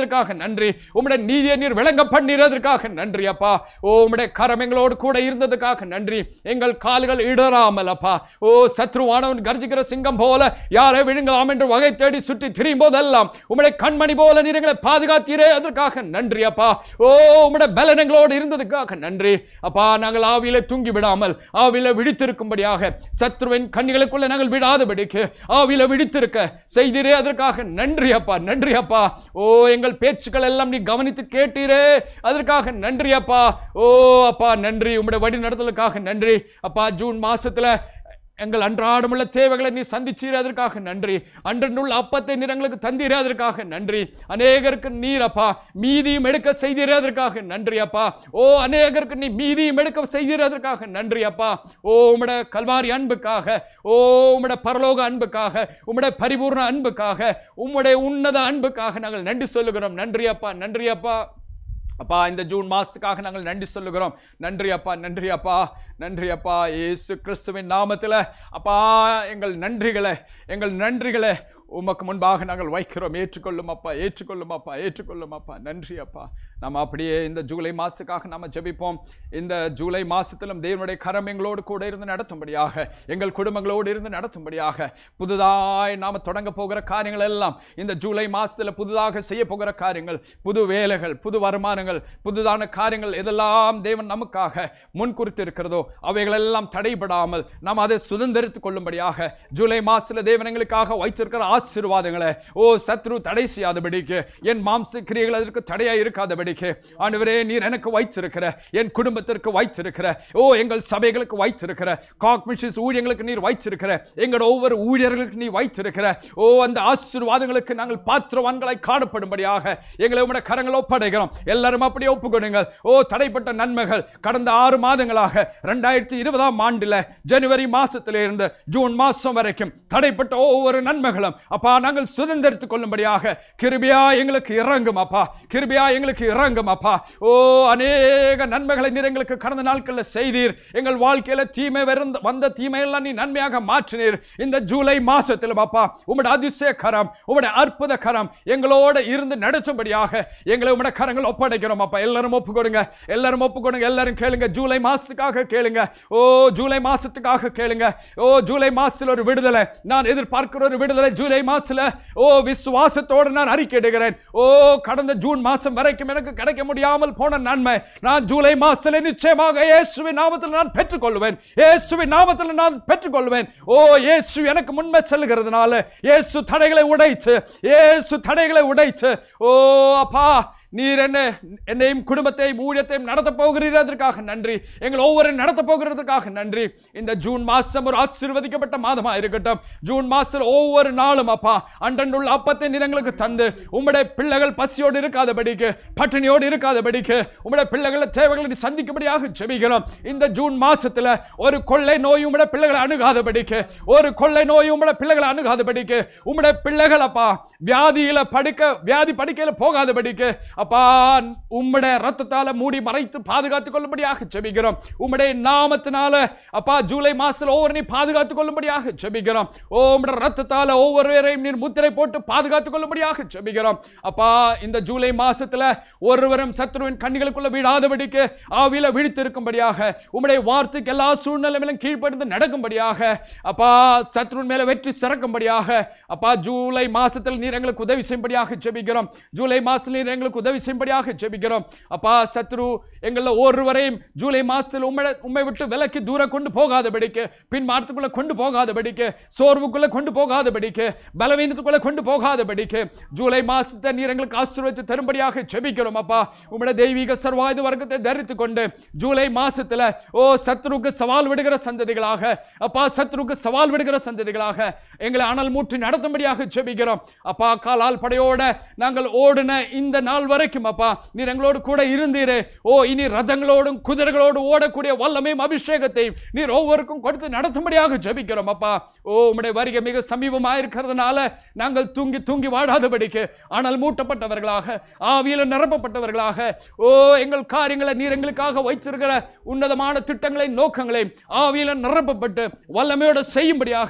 செய்ததற்காக நன்றி உம்முடைய நீதியை நீர் விளங்க பண்ணிறதற்காக நன்றி அப்பா ஓ உம்முடைய கரம் எங்களோடு கூட இருந்ததுக்காக நன்றி எங்கள் கால்கள் இடராமல் அப்பா ஓ சத்ருவானவன் கர்ஜிக்கிற சிங்கம் போல யாரை விழுங்கலாம் என்று வகை தேடி சுற்றி திரியும் போதெல்லாம் உம்முடைய கண்மணி போல நீர் எங்களை பாதுகாத்தீரே அதற்காக நன்றி அப்பா ஓ உம்முடைய பலனங்களோடு இருந்ததுக்காக நன்றி அப்பா நாங்கள் ஆவியில தூங்கி விடாமல் ஆவியில விழித்திருக்கும்படியாக சத்ருவின் கண்ணிகளுக்குள்ள நாங்கள் விடாதபடிக்கு ஆவியில விழித்திருக்க செய்தீரே அதற்காக நன்றி அப்பா நன்றி அப்பா ஓ எங்கள் பேச்சுக்கள் எல்லாம் நீ கவனித்து கேட்டீரே அதற்காக நன்றி அப்பா ஓ அப்பா நன்றி உம்முடைய வழி நடத்தலுக்காக நன்றி அப்பா ஜூன் மாசத்துல எங்கள் அன்றாடமுள்ள தேவைகளை நீ சந்திச்சீர் அதற்காக நன்றி அன்றனுள்ள அப்பத்தை நீர் எங்களுக்கு தந்தீரே அதற்காக நன்றி அநேகருக்கு நீர் அப்பா மீதியும் எடுக்க செய்தீரே அதற்காக நன்றி அப்பா ஓ அநேகருக்கு நீ மீதியும் எடுக்க செய்தீரே அதற்காக நன்றி அப்பா ஓ உம்முடைய கல்வாரி அன்புக்காக ஓ உம்முடைய பரலோக அன்புக்காக உம்முடைய பரிபூர்ண அன்புக்காக உம்முடைய உன்னத அன்புக்காக நாங்கள் நன்றி சொல்லுகிறோம் நன்றி அப்பா நன்றி அப்பா அப்பா இந்த ஜூன் மாசத்துக்காக நாங்கள் நன்றி சொல்லுகிறோம் நன்றி அப்பா நன்றி அப்பா நன்றி அப்பா இயேசு கிறிஸ்துவின் நாமத்தில் அப்பா எங்கள் நன்றிகளை எங்கள் நன்றிகளை உமக்கு முன்பாக நாங்கள் வைக்கிறோம் ஏற்றுக்கொள்ளும் அப்பா ஏற்றுக்கொள்ளும் அப்பா ஏற்றுக்கொள்ளும் அப்பா நன்றி அப்பா நம்ம அப்படியே இந்த ஜூலை மாதத்துக்காக நம்ம ஜெபிப்போம் இந்த ஜூலை மாதத்திலும் தேவனுடைய கரம் எங்களோடு கூட இருந்து நடத்தும்படியாக எங்கள் குடும்பங்களோடு இருந்து நடத்தும்படியாக புதுதாய் நாம் தொடங்க போகிற காரியங்கள் எல்லாம் இந்த ஜூலை மாதத்தில் புதுதாக செய்ய போகிற காரியங்கள் புது வேலைகள் புது வருமானங்கள் புதுதான காரியங்கள் எதெல்லாம் தேவன் நமக்காக முன்குறித்து இருக்கிறதோ அவைகளெல்லாம் தடைபடாமல் நாம் அதை சுதந்திரித்துக் கொள்ளும்படியாக ஜூலை மாதத்தில் தேவன் எங்களுக்காக வைத்திருக்கிற ஆசீர்வாதங்களை ஓ சத்ரு தடை செய்யாதபடிக்கு என் மாம்ச கிரியைகள் அதற்கு தடையா இருக்காதபடிக்கு ஆண்டவரே நீர் எனக்கு வைத்திருக்கிற என் குடும்பத்திற்கு வைத்திருக்கிற ஓ எங்கள் சபைகளுக்கு வைத்திருக்கிற காக்மிஷிஸ் ஊழியங்களுக்கு நீர் வைத்திருக்கிற எங்களோட ஒவ்வொரு ஊழியர்களுக்கு நீ வைத்திருக்கிற ஓ அந்த ஆசீர்வாதங்களுக்கு நாங்கள் பாத்திரவான்களை காணப்படும்படியாக எங்களை உடைய கரங்கள் ஒப்படைக்கிறோம் எல்லாரும் அப்படியே ஒப்புக்கொடுங்கள் ஓ தடைப்பட்ட நன்மைகள் கடந்த ஆறு மாதங்களாக ரெண்டாயிரத்தி இருபதாம் ஆண்டுல ஜனவரி மாசத்திலிருந்து ஜூன் மாசம் வரைக்கும் தடைப்பட்ட ஒவ்வொரு நன்மைகளும் அப்பா நாங்கள் சுதந்திரித்துக் கொள்ளும்படியாக கிருபியா எங்களுக்கு இறங்கும் அப்பா கிருபியா எங்களுக்கு இறங்கும் அப்பா ஓ அநேக நன்மைகளை நீர் எங்களுக்கு கடந்த நாட்களில் செய்தீர் எங்கள் வாழ்க்கையில தீமை வருந்த வந்த தீமையெல்லாம் நீ நன்மையாக மாற்றினீர் இந்த ஜூலை மாசத்தில் அப்பா உம்முடைய அதிசய கரம் உம்முடைய அற்புத கரம் எங்களோட இருந்து நடத்தும்படியாக எங்களை உம்முடைய கரங்கள் ஒப்படைக்கிறோம் அப்பா எல்லாரும் ஒப்பு கொடுங்க எல்லாரும் ஒப்பு கொடுங்க எல்லாரும் கேளுங்க ஜூலை மாசத்துக்காக கேளுங்க ஓ ஜூலை மாசத்துக்காக கேளுங்க ஓ ஜூலை மாசத்துல ஒரு விடுதலை நான் எதிர்பார்க்கிற ஒரு விடுதலை ஜூலை மாசத்துல ஓ விசுவாசத்தோடு நான் அறிக்கையிடுகிறேன் ஓ கடந்த ஜூன் மாசம் வரைக்கும் எனக்கு கிடைக்க முடியாமல் போன நன்மை நான் ஜூலை மாசத்துல நிச்சயமாக இயேசுவின் நாமத்தில் நான் பெற்றுக்கொள்வேன் இயேசுவின் நாமத்தில் நான் பெற்றுக்கொள்வேன் ஓ இயேசு எனக்கு முன்மே செல்கிறதுனால இயேசு தடைகளை உடைத்து இயேசு தடைகளை உடைத்து ஓ அப்பா நீர் என்ன என்னையும் குடும்பத்தையும் ஊழியத்தையும் நடத்த போகிறீர் அதற்காக நன்றி எங்கள் ஒவ்வொரு நடத்த போகிறதுக்காக நன்றி இந்த ஜூன் மாசம் ஒரு ஆசீர்வதிக்கப்பட்ட மாதமா இருக்கட்டும் ஜூன் மாசம் ஒவ்வொரு நாளும் அப்பா அன்றன்றுள்ள அப்பத்தை நிறங்களுக்கு தந்து உம்முடைய பிள்ளைகள் பசியோடு இருக்காதபடிக்கு பட்டினியோடு இருக்காதபடிக்கு உம்முடைய பிள்ளைகளை தேவைகளை நீ சந்திக்கும்படியாக ஜெபிக்கிறோம் இந்த ஜூன் மாசத்துல ஒரு கொள்ளை நோய் உம்முடைய பிள்ளைகளை அணுகாதபடிக்கு ஒரு கொள்ளை நோய் உம்முடைய பிள்ளைகளை அணுகாதபடிக்கு உம்முடைய பிள்ளைகள் அப்பா வியாதியில படுக்க வியாதி படுக்கையில போகாதபடிக்கு அப்பா உம்முடைய ரத்தத்தால மூடி மறைத்து பாதுகாத்துக் கொள்ளும்படியாக ஜெபிக்கிறோம் உம்முடைய நாமத்தினால அப்பா ஜூலை மாசத்துல ஒவ்வொரு நீ பாதுகாத்துக் கொள்ளும்படியாக ஜெபிக்கிறோம் ஓ உம்முடைய ரத்தத்தால ஒவ்வொருவரையும் நீர் முத்திரை போட்டு பாதுகாத்துக் கொள்ளும்படியாக ஜெபிக்கிறோம் அப்பா இந்த ஜூலை மாசத்துல ஒருவரும் சத்ருவின் கண்ணிகளுக்குள்ள விடாதபடிக்கு ஆவியில விழித்திருக்கும்படியாக உம்முடைய வார்த்தைக்கு எல்லா சூழ்நிலையிலும் கீழ்ப்படிந்து நடக்கும்படியாக அப்பா சத்ருவின் மேல வெற்றி சிறக்கும்படியாக அப்பா ஜூலை மாசத்தில் நீர் எங்களுக்கு உதவி செய்யும்படியாக ஜெபிக்கிறோம் ஜூலை மாசத்தில் நீர் எங்களுக்கு உதவி செய்யும்படியாக ஜெபிக்கிறோம் அப்பா சத்ரு எங்கள ஒருவரையும் ஜூலை மாசத்தில் உண்மை உண்மை விட்டு விலக்கி தூரம் கொண்டு போகாதபடிக்கு பின் மாற்றத்துக்குள்ள கொண்டு போகாதபடிக்கு சோர்வுக்குள்ள கொண்டு போகாதபடிக்கு பலவீனத்துக்குள்ள கொண்டு போகாதபடிக்கு ஜூலை மாசத்தை நீர் எங்களுக்கு ஆசீர்வதித்து தரும்படியாக ஜெபிக்கிறோம் அப்பா உம்முடைய தெய்வீக சர்வாயுத வர்க்கத்தை தரித்து கொண்டு ஜூலை மாசத்துல ஓ சத்ருக்கு சவால் விடுகிற சந்ததிகளாக அப்பா சத்ருக்கு சவால் விடுகிற சந்ததிகளாக எங்களை அனல் மூற்றி நடத்தும்படியாக ஜெபிக்கிறோம் அப்பா காலால் படையோட நாங்கள் ஓடின இந்த நாள் வரைக்கும் அப்பா நீர் எங்களோடு கூட இருந்தீரே ஓ இனி ரதங்களோடும் குதிரைகளோடு ஓடக்கூடிய வல்லமையும் அபிஷேகத்தையும் நீர் ஒவ்வொருக்கும் கொடுத்து நடத்தும்படியாக ஜெபிக்கிறோம் அப்பா ஓ உம்முடைய வருகை மிக சமீபமாக இருக்கிறதுனால நாங்கள் தூங்கி தூங்கி வாடாதபடிக்கு ஆனால் மூட்டப்பட்டவர்களாக ஆவியில் நிரப்பப்பட்டவர்களாக ஓ எங்கள் காரியங்களை நீர் எங்களுக்காக வைத்திருக்கிற உன்னதமான திட்டங்களை நோக்கங்களை ஆவியில் நிரப்பப்பட்டு வல்லமையோடு செய்யும்படியாக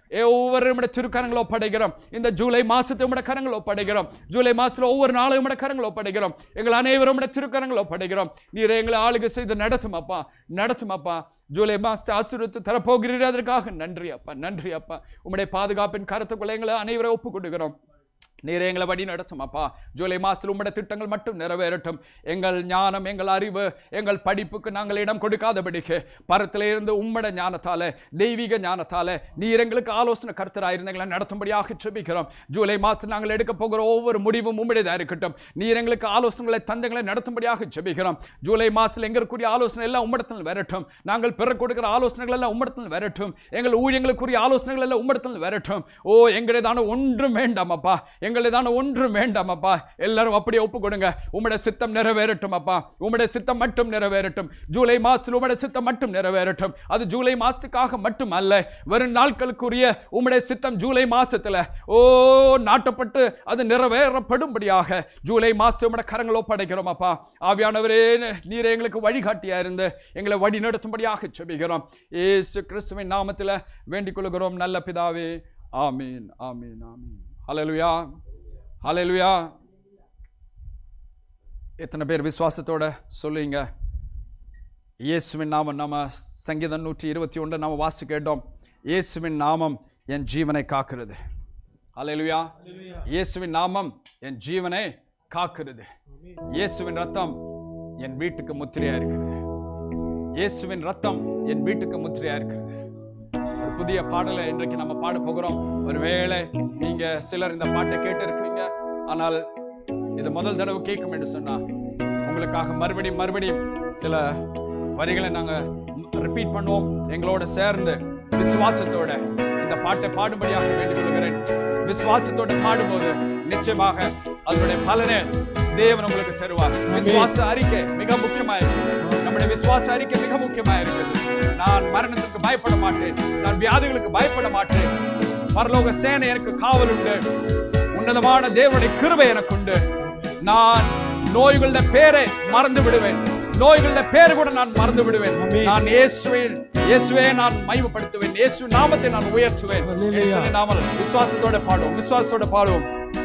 ஒவ்வொரு உடைய திருக்கரங்களோ படைக்கிறோம் இந்த ஜூலை மாசத்தை உடைய கரங்களோ படைக்கிறோம் ஜூலை மாசத்துல ஒவ்வொரு நாளும் உடைய கரங்களோ படைக்கிறோம் எங்கள் அனைவரும் உடைய திருக்கரங்களோ படைக்கிறோம் நீர் எங்களை ஆளுகை செய்து நடத்தும் அப்பா நடத்தும் அப்பா ஜூலை மாசத்தை ஆசீர்வத்து தரப்போகிறீர் அதற்காக நன்றி அப்பா நன்றி அப்பா உம்முடைய பாதுகாப்பின் கருத்துக்குள்ள எங்களை அனைவரை ஒப்பு கொடுக்கிறோம் நீர் எங்களை வழி நடத்தும் அப்பா ஜூலை மாதத்தில் உம்முடைய திட்டங்கள் மட்டும் நிறைவேறட்டும் எங்கள் ஞானம் எங்கள் அறிவு எங்கள் படிப்புக்கு நாங்கள் இடம் கொடுக்காதபடிக்கு பரத்திலே இருந்து உம்மட ஞானத்தால தெய்வீக ஞானத்தால நீர் எங்களுக்கு ஆலோசனை கருத்தராயிருந்து எங்களை நடத்தும்படியாக செபிக்கிறோம் ஜூலை மாதம் நாங்கள் எடுக்க போகிற ஒவ்வொரு முடிவும் உம்முடையதாக இருக்கட்டும் நீர் எங்களுக்கு ஆலோசனைகளை தந்தங்களை நடத்தும்படியாக செபிக்கிறோம் ஜூலை மாதத்தில் எங்க இருக்கக்கூடிய ஆலோசனை எல்லாம் உம்மிடத்தில் வரட்டும் நாங்கள் பிற கொடுக்கிற ஆலோசனைகள் எல்லாம் உம்மிடத்தில் வரட்டும் எங்கள் ஊழியங்களுக்குரிய ஆலோசனைகள் எல்லாம் உம்மிடத்தில் வரட்டும் ஓ எங்களுடையதான ஒன்றும் வேண்டாம் அப்பா எங்களுடையதான ஒன்றும் வேண்டாம் அப்பா எல்லாரும் அப்படியே ஒப்பு கொடுங்க உம்முடைய சித்தம் நிறைவேறட்டும் அப்பா உம்முடைய சித்தம் மட்டும் நிறைவேறட்டும் ஜூலை மாசத்தில் உம்முடைய சித்தம் மட்டும் நிறைவேறட்டும் அது ஜூலை மாசத்துக்காக மட்டும் அல்ல வரும் நாட்களுக்குரிய உம்முடைய சித்தம் ஜூலை மாசத்துல ஓ நாட்டப்பட்டு அது நிறைவேறப்படும்படியாக ஜூலை மாசம் உம்முடைய கரங்களோ படைக்கிறோம் அப்பா ஆவியானவரே நீர் எங்களுக்கு வழிகாட்டியா இருந்து எங்களை வழி நடத்தும்படியாக செபிக்கிறோம் ஏசு கிறிஸ்துவின் நாமத்தில் வேண்டிக் கொள்கிறோம் நல்ல பிதாவே ஆமீன் ஆமீன் ஆமீன் ஹalleluya ஹalleluya எத்தனை பேர் விசுவாசத்தோட சொல்லுவீங்க இயேசுவின் நாமம் நம்ம சங்கீதம் நூற்றி இருபத்தி ஒன்று நாம வாசித்து கேட்டோம் இயேசுவின் நாமம் என் ஜீவனை காக்கிறது ஹalleluya இயேசுவின் நாமம் என் ஜீவனை காக்கிறது இயேசுவின் ரத்தம் என் வீட்டுக்கு முத்திரையா இருக்கிறது இயேசுவின் ரத்தம் என் வீட்டுக்கு முத்திரையா இருக்கிறது ஒரு புதிய பாடலை இன்றைக்கு நம்ம பாட போகிறோம் ஒருவேளை நீங்க சிலர் இந்த பாட்டை கேட்டு இருக்கீங்க ஆனால் இது முதல் தடவை கேட்கும் என்று சொன்னா உங்களுக்காக மறுபடியும் மறுபடியும் சில வரிகளை நாங்க ரிப்பீட் பண்ணுவோம் எங்களோட சேர்ந்து விசுவாசத்தோட இந்த பாட்டை பாடும்படியாக வேண்டிக் கொள்கிறேன் விசுவாசத்தோட பாடும்போது நிச்சயமாக அதனுடைய பலனை தேவன் உங்களுக்கு தருவார் விசுவாச அறிக்கை மிக முக்கியமா இருக்குது நம்முடைய விசுவாச அறிக்கை மிக முக்கியமா இருக்குது நான் மரணத்துக்கு பயப்பட மாட்டேன் நான் வியாதிகளுக்கு பயப்பட மாட்டேன் பரலோக சேனை எனக்கு காவல் உண்டு உன்னதமான தேவனுடைய கிருபை எனக்கு உண்டு நான் நோய்களுடைய பேரை மறந்து விடுவேன் நோய்களுடைய பேரை கூட நான் மறந்து விடுவேன் நான் இயேசுவின் இயேசுவே நான் மகிமைப்படுத்துவேன் இயேசு நாமத்தை நான் உயர்த்துவேன் என்று சொல்லி நாமல் விசுவாசத்தோட பாடுவோம் விசுவாசத்தோட பாடுவோம்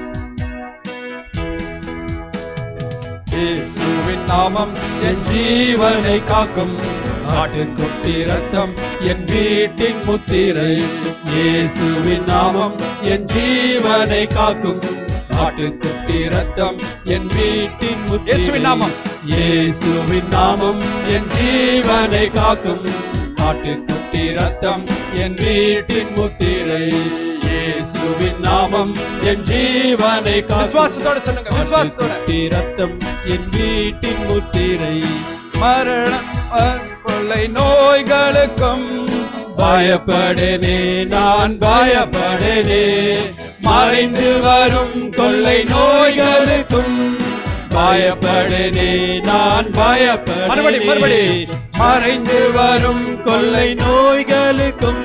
இயேசுவின் நாமம் என் ஜீவனை காக்கும் ஆட்டுக்குட்டி ரத்தம் என் வீட்டின் முத்திரை இயேசுவின் நாமம் என் ஜீவனை காக்கும் ஆட்டுக்குட்டி ரத்தம் என் வீட்டின் முத்திரை இயேசுவின் நாமம் இயேசுவின் நாமம் என் ஜீவனை காக்கும் ஆட்டுக்குட்டி ரத்தம் என் வீட்டின் முத்திரை இயேசுவின் நாமம் என் ஜீவனை விசுவாசத்தோட சொல்லுங்க விசுவாசத்தோட ரத்தம் என் வீட்டின் முத்திரை மரண கொள்ளை நோய்களுக்கும் பயப்படனே நான் பயப்படனே மறைந்து வரும் கொள்ளை நோய்களுக்கும் பயப்படனே நான் மறுபடி, மறுபடி. பயப்படனே மறைந்து வரும் கொள்ளை நோய்களுக்கும்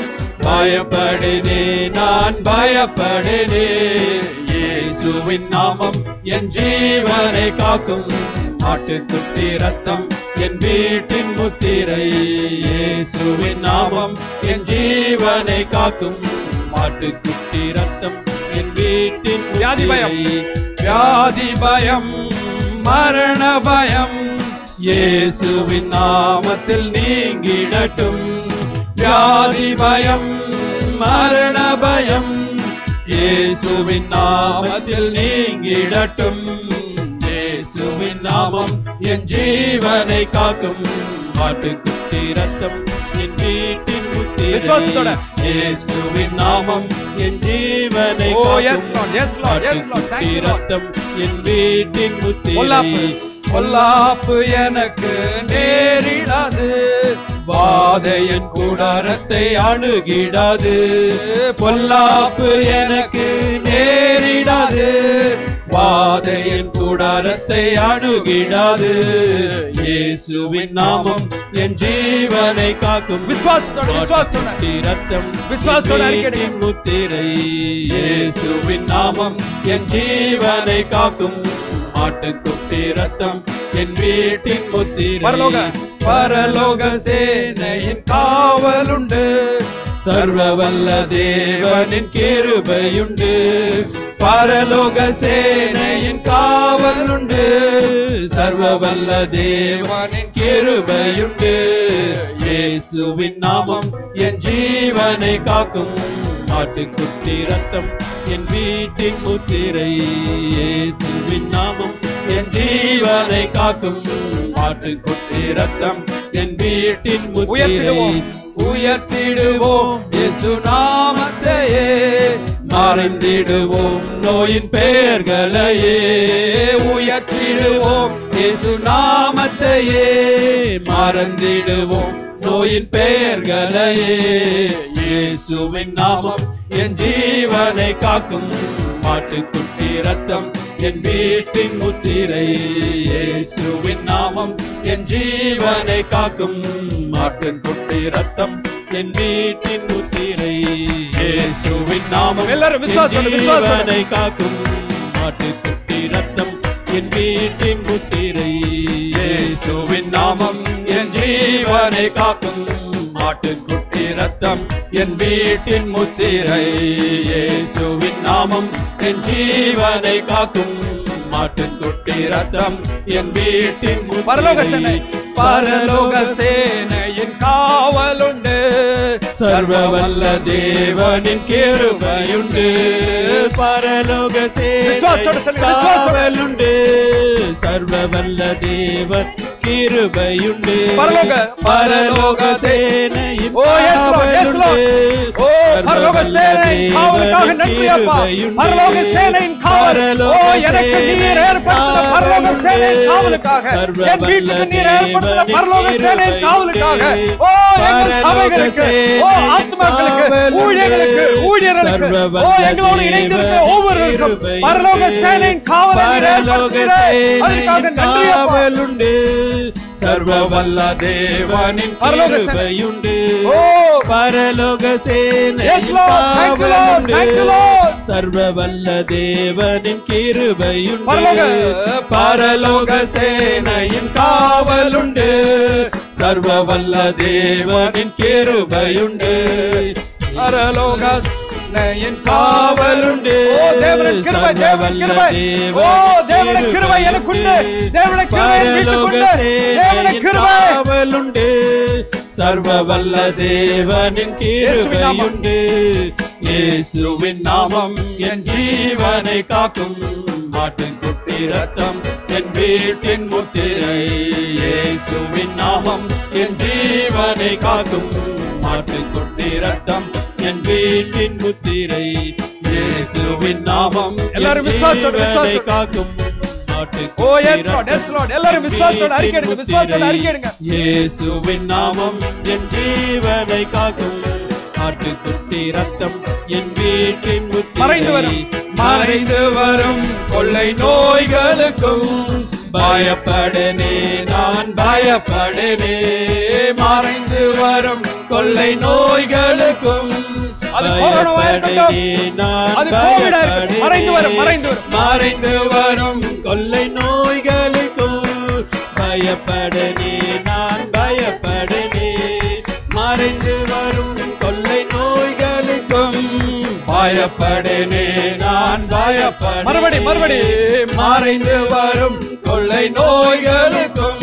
பயப்படனே நான் பயப்படனே இயேசுவின் நாமம் என் ஜீவனை காக்கும் ஆட்டுக்குட்டி ரத்தம் என் வீட்டின் முத்திரை இயேசுவின் நாமம் என் ஜீவனை காக்கும் ஆட்டுக்குட்டி ரத்தம் என் வீட்டின் வியாதி பயம். முத்திரை. வியாதி பயம் மரண பயம் இயேசுவின் நாமத்தில் நீங்கிடட்டும் வியாதி பயம் மரண பயம் இயேசுவின் நாமத்தில் நீங்கிடட்டும் இயேசுவின் நாமம் என் ஜீவனை காக்கும் ஆட்டுக்குட்டி ரத்தம் என் வீட்டின் முத்திரை விசுவாசத்தோட. இயேசுவின் நாமம் என் ஜீவனை ஓ காக்கும். Yes Lord yes Lord yes Lord ஆட்டுக்குட்டி தேங்க் யூ ரத்தம் என் வீட்டின் பொல்லாப்பு முத்திரை பொல்லாப்பு எனக்கு நேரிடாது வாதையன் கூடாரத்தை அணுகிடாது பொல்லாப்பு எனக்கு நேரிடாது வாதையன் கூடாரத்தை அணுகிடாது இயேசுவின் நாமம் என் ஜீவனை காக்கும் விசுவாசத்தோட விசுவாசத்தோட ஆட்டுக்குட்டி ரத்தம் விசுவாசத்தோட என் அறிக்கையிடுங்க. வீட்டின் முத்திரை இயேசுவின் நாமம் என் ஜீவனை காக்கும் ஆட்டுக்குட்டி ரத்தம் என் வீட்டின் முத்திரை பரலோக பரலோக சேனையின் காவலுண்டு சர்வவல்ல தேவனின் கிருபையுண்டு பரலோக சேனையின் காவல் உண்டு சர்வவல்ல தேவனின் கிருபையுண்டு இயேசுவின் நாமம் என் ஜீவனை காக்கும் ஆட்டுக்குட்டி ரத்தம் என் வீட்டின் முத்திரை இயேசுவின் நாமம் என் ஜீவனை காக்கும் ஆட்டுக்குட்டி ரத்தம் என் வீட்டின் முத்திரை உயர்த்திடுவோம். உயர்த்திடுவோம் இயேசு நாமத்தையே மறைந்திடுவோம் நோயின் பெயர்களையே உயர்த்திடுவோம் இயேசு நாமத்தையே மறந்திடுவோம் நோயின் பெயர்களையே இயேசுவின் நாமம் என் ஜீவனை காக்கும் மாட்டுக்குட்டி ரத்தம் என் வீட்டின் முத்திரை இயேசுவின் நாமம் என் ஜீவனை காக்கும் மாட்டுக்குட்டி ரத்தம் என் வீட்டின் முத்திரை இயேசுவின் நாமம் எல்லாரும் விசுவாசத்தோட, என் விசுவாசத்தோட. ஜீவனை காக்கும் மாட்டுக்குட்டி ரத்தம் என் வீட்டின் முத்திரை இயேசுவின் நாமம் என் ஜீவனை காக்கும் மாட்டுக்குட்டி ரத்தம் என் வீட்டின் முத்திரை இயேசுவின் நாமம் என் ஜீவனை காக்கும் மாட்டுக்குட்டி ரத்தம் என் வீட்டின் பரலோக சேனை முத்திரை பரலோக சேனையின் காவலுண்டு சர்வவல்ல தேவனின் கிருபையுண்டு பரலோக விசுவாசத்தோட சொல்லுங்க, விசுவாசத்தோட. சேவலுண்டு சர்வவல்ல தேவன் கிருபையுண்டு பரலோக பரலோக சேனையின் ஓ, yes, Lord, yes, Lord. காவலுண்டு. ஓ பரலோக சேனையின் காவலுக்காக நன்றி அப்பா பரலோக சேனையின் காவல் ஓ எனக்கு நீர் ஏற்படுத்தின பரலோக சேனையின் காவலுக்காக என் வீட்டுக்கு நீர் ஏற்படுத்தின பரலோக சேனையின் காவலுக்காக ஓ எங்கள் சபைகளுக்கு ஓ ஆத்மாக்களுக்கு ஊழியர்களுக்கு ஊழியர்களுக்கு ஓ எங்களோடு இணைந்திருக்க ஒவ்வொருவருக்கும் பரலோக சேனையின் காவலை நீர் ஏற்படுத்துகிறீர். அதற்காக நன்றி அப்பா காவலுண்டு சர்வவல்ல தேவனின் பரலோக சேனை. கிருபையுண்டு ஓ பரலோக சேனை Yes, Lord. Thank you, Lord. Thank you, Lord. சர்வவல்ல தேவனின் கிருபையுண்டு பரலோக- பரலோக சேனையின் காவலுண்டு சர்வவல்ல தேவனின் கிருபையுண்டு பரலோக சேனையின் காவலுண்டு ஓ தேவனின் கிருபை தேவனின் கிருபை ஓ தேவனின் கிருபை எனக்குண்டு தேவனின் கிருபை என் வீட்டுக்குண்டு தேவனின் கிருபை காவலுண்டு சர்வவல்ல தேவனின் கிருபையுண்டு இயேசுவின் நாமம் என் ஜீவனை காக்கும் மாட்டுக்குட்டி ரத்தம் என் வீட்டின் முத்திரை இயேசுவின் நாமம் என் ஜீவனை காக்கும் மாட்டுக்குட்டி ரத்தம் என் வீட்டின் முத்திரை இயேசுவின் நாமம் என் எல்லாரும் விசுவாசத்தோட, ஜீவனை விசுவாசத்தோட. காக்கும் ஓ எஸ் லார்ட் எஸ் லார்ட் எல்லாரும் விசுவாசத்தோட அறிக்கை எடுங்க விசுவாசத்தோட அறிக்கை எடுங்க இயேசுவின் நாமம் என் ஜீவனை காக்கும் ஆட்டுக்குட்டி ரத்தம் என் வீட்டின் முத்திரை. மறைந்து வரும். மறைந்து வரும் கொள்ளை நோய்களுக்கும் பயப்படனே நான் பயப்படனே மறைந்து வரும் கொள்ளை நோய்களுக்கும் அது கொரோனாவா இருக்கட்டும். பயப்படனே நான் அது கோவிடா இருக்கட்டும். மறைந்து வரும், மறைந்து வரும். மறைந்து வரும் கொள்ளை நோய்களுக்கும் பயப்படனே நான் பயப்படனே மறைந்து வரும் கொள்ளை நோய்களுக்கும் பயப்படனே நான் பயப்பட மறுபடி, மறுபடி. மறைந்து வரும் கொள்ளை நோய்களுக்கும்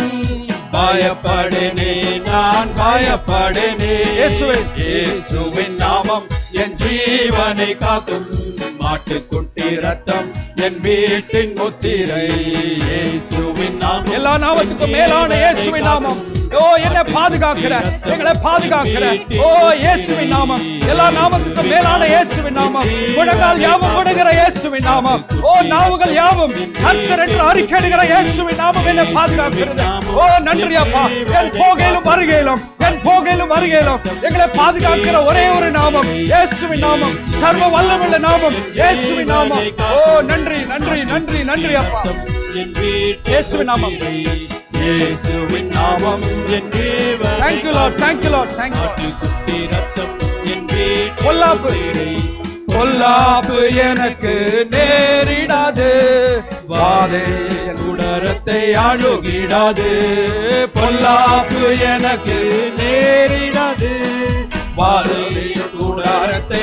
பயப்படனே நான் பயப்படனே இயேசுவே. இயேசுவின் நாமம் என் ஜீவனை காக்கும் மாட்டுக்குட்டி ரத்தம் என் வீட்டின் முத்திரை இயேசுவின் நாமம் எல்லா நாமத்துக்கும் மேலான இயேசுவின் நாமம் ஓ என்னை பாதுகாக்கிற எங்களை பாதுகாக்கிற ஓ இயேசுவின் நாமம் எல்லா நாமத்துக்கும் மேலான இயேசுவின் நாமம் முழங்கால் யாவும் முடுகிற இயேசுவின் நாமம் ஓ நாவுகள் யாவும் கர்த்தர் என்று அறிக்கையிடுகிற இயேசுவின் நாமம் என்னை பாதுகாக்கிறது ஓ நன்றி அப்பா என் போகையிலும் வருகையிலும் என் போகையிலும் வருகையிலும் எங்களை பாதுகாக்கிற ஒரே ஒரு நாமம் இயேசுவின் நாமம் சர்வ வல்லமுள்ள நாமம் இயேசுவின் நாமம் ஓ நன்றி நன்றி நன்றி நன்றி அப்பா என் வீட்டின் இயேசுவின் நாமம் இயேசுவின் நாமம் என் ஜீவனை Thank you, Lord. Thank you, Lord. Thank you. ஆட்டுக்குட்டி ரத்தம் என் வீட்டின் பொல்லாப்பு. முத்திரை. பொல்லாப்பு எனக்கு நேரிடாது வாதை என் குடரத்தை அணுகிடாது பொல்லாப்பு எனக்கு நேரிடாது வாதை என்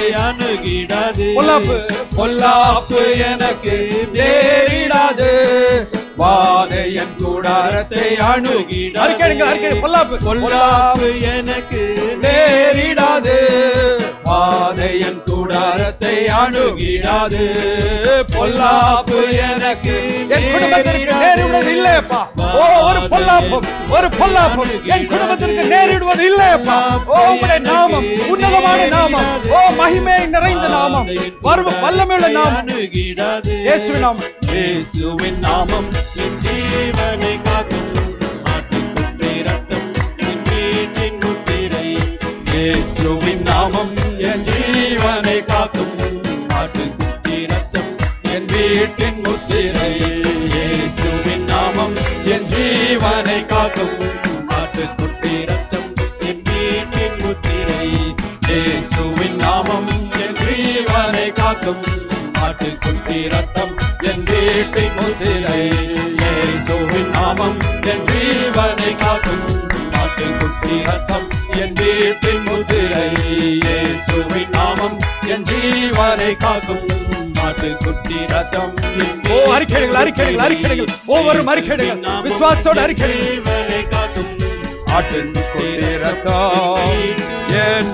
அணுகிடாது பொல்லாப்பு பொல்லாப்பு எனக்கு நேரிடாது வாதை என் கூடாரத்தை அணுகிடாது அறிக்கையிடுங்க, அறிக்கையிடுங்க. பொல்லாப்பு பொல்லாப்பு எனக்கு நேரிடாது வாதை என் கூடாரத்தை அணுகிடாது பொல்லாப்பு எனக்கு என் குடும்பத்திற்கு நேரிடுவது இல்லையப்பா ஓ ஒரு பொல்லாப்பும் ஒரு பொல்லாப்பும் என் குடும்பத்திற்கு நேரிடுவது இல்லையப்பா ஓ உம்முடைய நாமம் உன்னதமான நாமம் ஓ மகிமை நிறைந்த நாமம் வரும் வல்லமையுள்ள நாமம் அணுகிடாது இயேசுவின் நாமம் இயேசுவின் நாமம் என் ஜீவனை காக்கும் ஆட்டுக்குட்டி ரத்தம் என் வீட்டின் முத்திரை இயேசுவின் நாமம் என் ஜீவனை காக்கும் ஆட்டுக்குட்டி ரத்தம் என் வீட்டின் முத்திரை இயேசுவின் நாமம் என் ஜீவனை காக்கும் ஆட்டுக்குட்டி ரத்தம் என் வீட்டின் முத்திரை இயேசுவின் நாமம் என் ஜீவனை காக்கும் ஆட்டுக்குட்டி ரத்தம் என் வீட்டின் முத்திரை இயேசுவின் நாமம் என் ஜீவனை காக்கும் ஆட்டுக்குட்டி ரத்தம் என் வீட்டின் முத்திரை இயேசுவின் நாமம் என் ஜீவனை காக்கும் ஆட்டுக்குட்டி ரத்தம் என் ஓ அறிக்கைகள் அறிக்கைகள் அறிக்கைகள் ஒவ்வொரு அறிக்கைகள் விசுவாசோட அறிக்கைகள் ஜீவனை காக்கும் ஆட்டுக்குட்டி ரத்தம் என்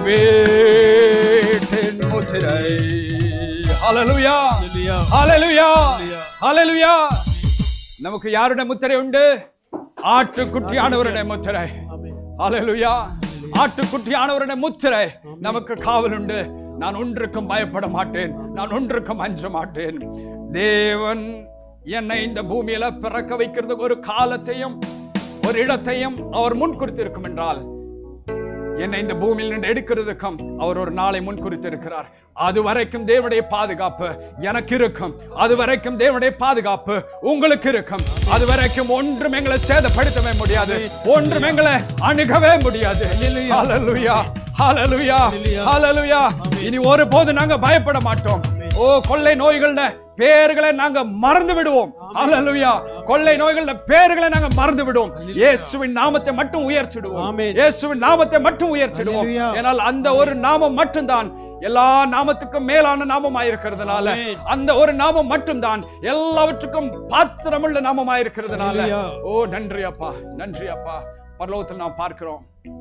வீட்டின் முத்திரை ஹalleluya ஹalleluya ஹalleluya நமக்கு யாருடைய முத்திரை உண்டு ஆட்டுக்குட்டியானவருடைய முத்திரை ஹalleluya ஆட்டுக்குட்டியானவருடைய முத்திரை நமக்கு காவல் உண்டு நான் ஒன்றுக்கும் பயப்பட மாட்டேன் நான் ஒன்றுக்கும் அஞ்ச மாட்டேன் தேவன் என்னை இந்த பூமியில பிறக்க வைக்கிறதுக்கு ஒரு காலத்தையும் ஒரு இடத்தையும் அவர் முன்குறித்திருக்கும் என்றால் என்னை இந்த பூமியில் நின்று எடுக்கிறதுக்கும் அவர் ஒரு நாளை முன்குறித்திருக்கிறார் அது வரைக்கும் தேவனுடைய பாதுகாப்பு எனக்கு இருக்கும் அது வரைக்கும் தேவனுடைய பாதுகாப்பு உங்களுக்கு இருக்கும் அது வரைக்கும் ஒன்றும் எங்களை சேதப்படுத்தவே முடியாது ஒன்றும் எங்களை அணுகவே முடியாது ஹalleluya ஹalleluya ஹalleluya இனி ஒருபோது நாங்க பயப்பட மாட்டோம் ஓ கொள்ளை நோய்கள பேர்களை நாங்க மறந்து விடுவோம் ஹalleluya கொள்ளை நோய்கள பேர்களை நாங்க மறந்து விடுவோம் இயேசுவின் நாமத்தை மட்டும் உயர்த்திடுவோம் ஆமென். இயேசுவின் நாமத்தை மட்டும் உயர்த்திடுவோம் ஹalleluya. ஏனால் அந்த ஒரு நாமம் மட்டும்தான் எல்லா நாமத்துக்கும் மேலான நாமமாயிருக்கிறதுனால ஆமென். அந்த ஒரு நாமம் மட்டும்தான் எல்லாவற்றுக்கும் பாத்திரமுள்ள நாமமாயிருக்கிறதுனால ஹalleluya. ஓ நன்றி அப்பா நன்றி அப்பா பரலோகத்தில் நாம் பார்க்கிறோம்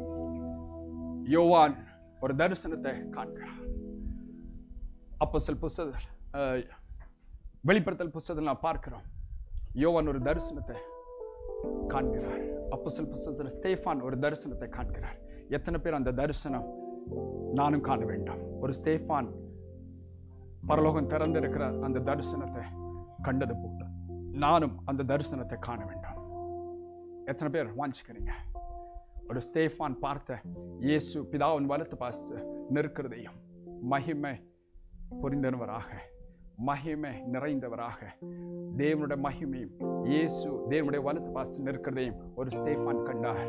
யோவான் ஒரு தரிசனத்தை காண்கிறார் அப்போஸ்தலர் புஸ்தகத்தில் அஹ், வெளிப்படுத்தல் புஸ்தகத்தில் நாம் பார்க்கிறோம் யோவான் ஒரு தரிசனத்தை காண்கிறார் அப்போஸ்தலர் புஸ்தகத்தில் ஸ்தேஃபான் ஒரு தரிசனத்தை காண்கிறார் எத்தனை பேர் அந்த தரிசனம் நானும் காண வேண்டும் ஒரு ஸ்தேஃபான் பரலோகம் திறந்திருக்கிற அந்த தரிசனத்தை கண்டது போல நானும் அந்த தரிசனத்தை காண வேண்டும் எத்தனை பேர் வாஞ்சிக்கிறீங்க ஒரு ஸ்தேஃபான் பார்த்த இயேசு பிதாவின் வலத்து பார்த்து நிற்கிறதையும் மகிமை புரிந்தவராக மகிமை நிறைந்தவராக தேவனுடைய மகிமையும் இயேசு தேவனுடைய வலத்து பார்த்து நிற்கிறதையும் ஒரு ஸ்தேஃபான் கண்டார்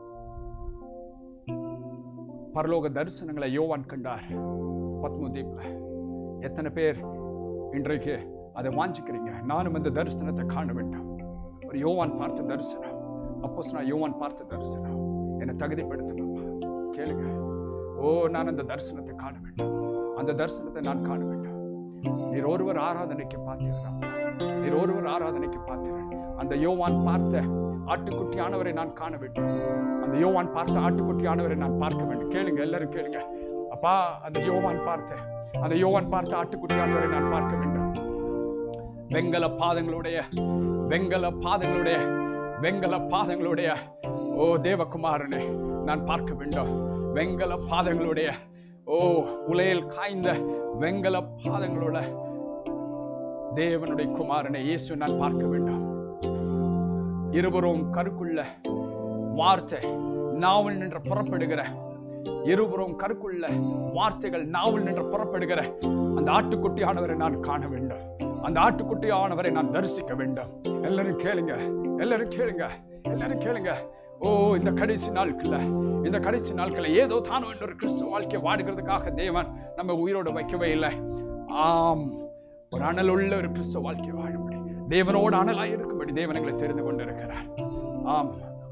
பரலோக தரிசனங்களை யோவான் கண்டார் பத்மதீப்ல எத்தனை பேர் இன்றைக்கு அதை வாஞ்சிக்கிறீங்க நானும் அந்த தரிசனத்தை காண வேண்டும் ஒரு யோவான் பார்த்த தரிசனம் அப்போ நான் யோவான் பார்த்த தரிசனம் என்னை தகுதிப்படுத்தணும்ப்பா கேளுங்க ஓ நான் அந்த தரிசனத்தை காண வேண்டும் அந்த தரிசனத்தை நான் காண வேண்டும் நீர் ஒருவர் ஆராதனைக்கு பார்த்தீர்கள் நீர் ஒருவர் ஆராதனைக்கு பார்த்தீர்கள் அந்த யோவான் பார்த்த ஆட்டுக்குட்டியானவரை நான் காண வேண்டும் அந்த யோவான் பார்த்த ஆட்டுக்குட்டியானவரை நான் பார்க்க வேண்டும் கேளுங்க எல்லாரும் கேளுங்க அப்பா அந்த யோவான் பார்த்த அந்த யோவான் பார்த்த ஆட்டுக்குட்டியானவரை நான் பார்க்க வேண்டும் வெங்கல பாதங்களுடைய வெங்கல பாதங்களுடைய வெங்கல பாதங்களுடைய ஓ தேவகுமாரனே நான் பார்க்க வேண்டும் வெங்கல பாதங்களுடைய ஓ உலையில் காய்ந்த வெங்கல பாதங்களோட தேவனுடைய குமாரனை இயேசு நான் பார்க்க வேண்டும் இருவரும் கருக்குள்ள வார்த்தை நாவல் நின்று புறப்படுகிற இருவரும் கருக்குள்ள வார்த்தைகள் நாவல் நின்று புறப்படுகிற அந்த ஆட்டுக்குட்டியானவரை நான் காண வேண்டும் அந்த ஆட்டுக்குட்டியானவரை நான் தரிசிக்க வேண்டும் எல்லாரும் கேளுங்க எல்லாரும் கேளுங்க எல்லாரும் கேளுங்க ஓ இந்த கடைசி நாட்கள்ல இந்த கடைசி நாட்கள்ல ஏதோ தானோ இன்னொரு கிறிஸ்துவ வாழ்க்கை வாடுகிறதுக்காக தேவன் நம்ம உயிரோடு வைக்கவே இல்லை ஆம் ஒரு அனல் உள்ள ஒரு கிறிஸ்துவ வாழ்க்கை வாழும்படி தேவனோடு அனலாய் இருக்கும்படி தேவன் எங்களை தெரிந்து கொண்டிருக்கிறார் ஆம்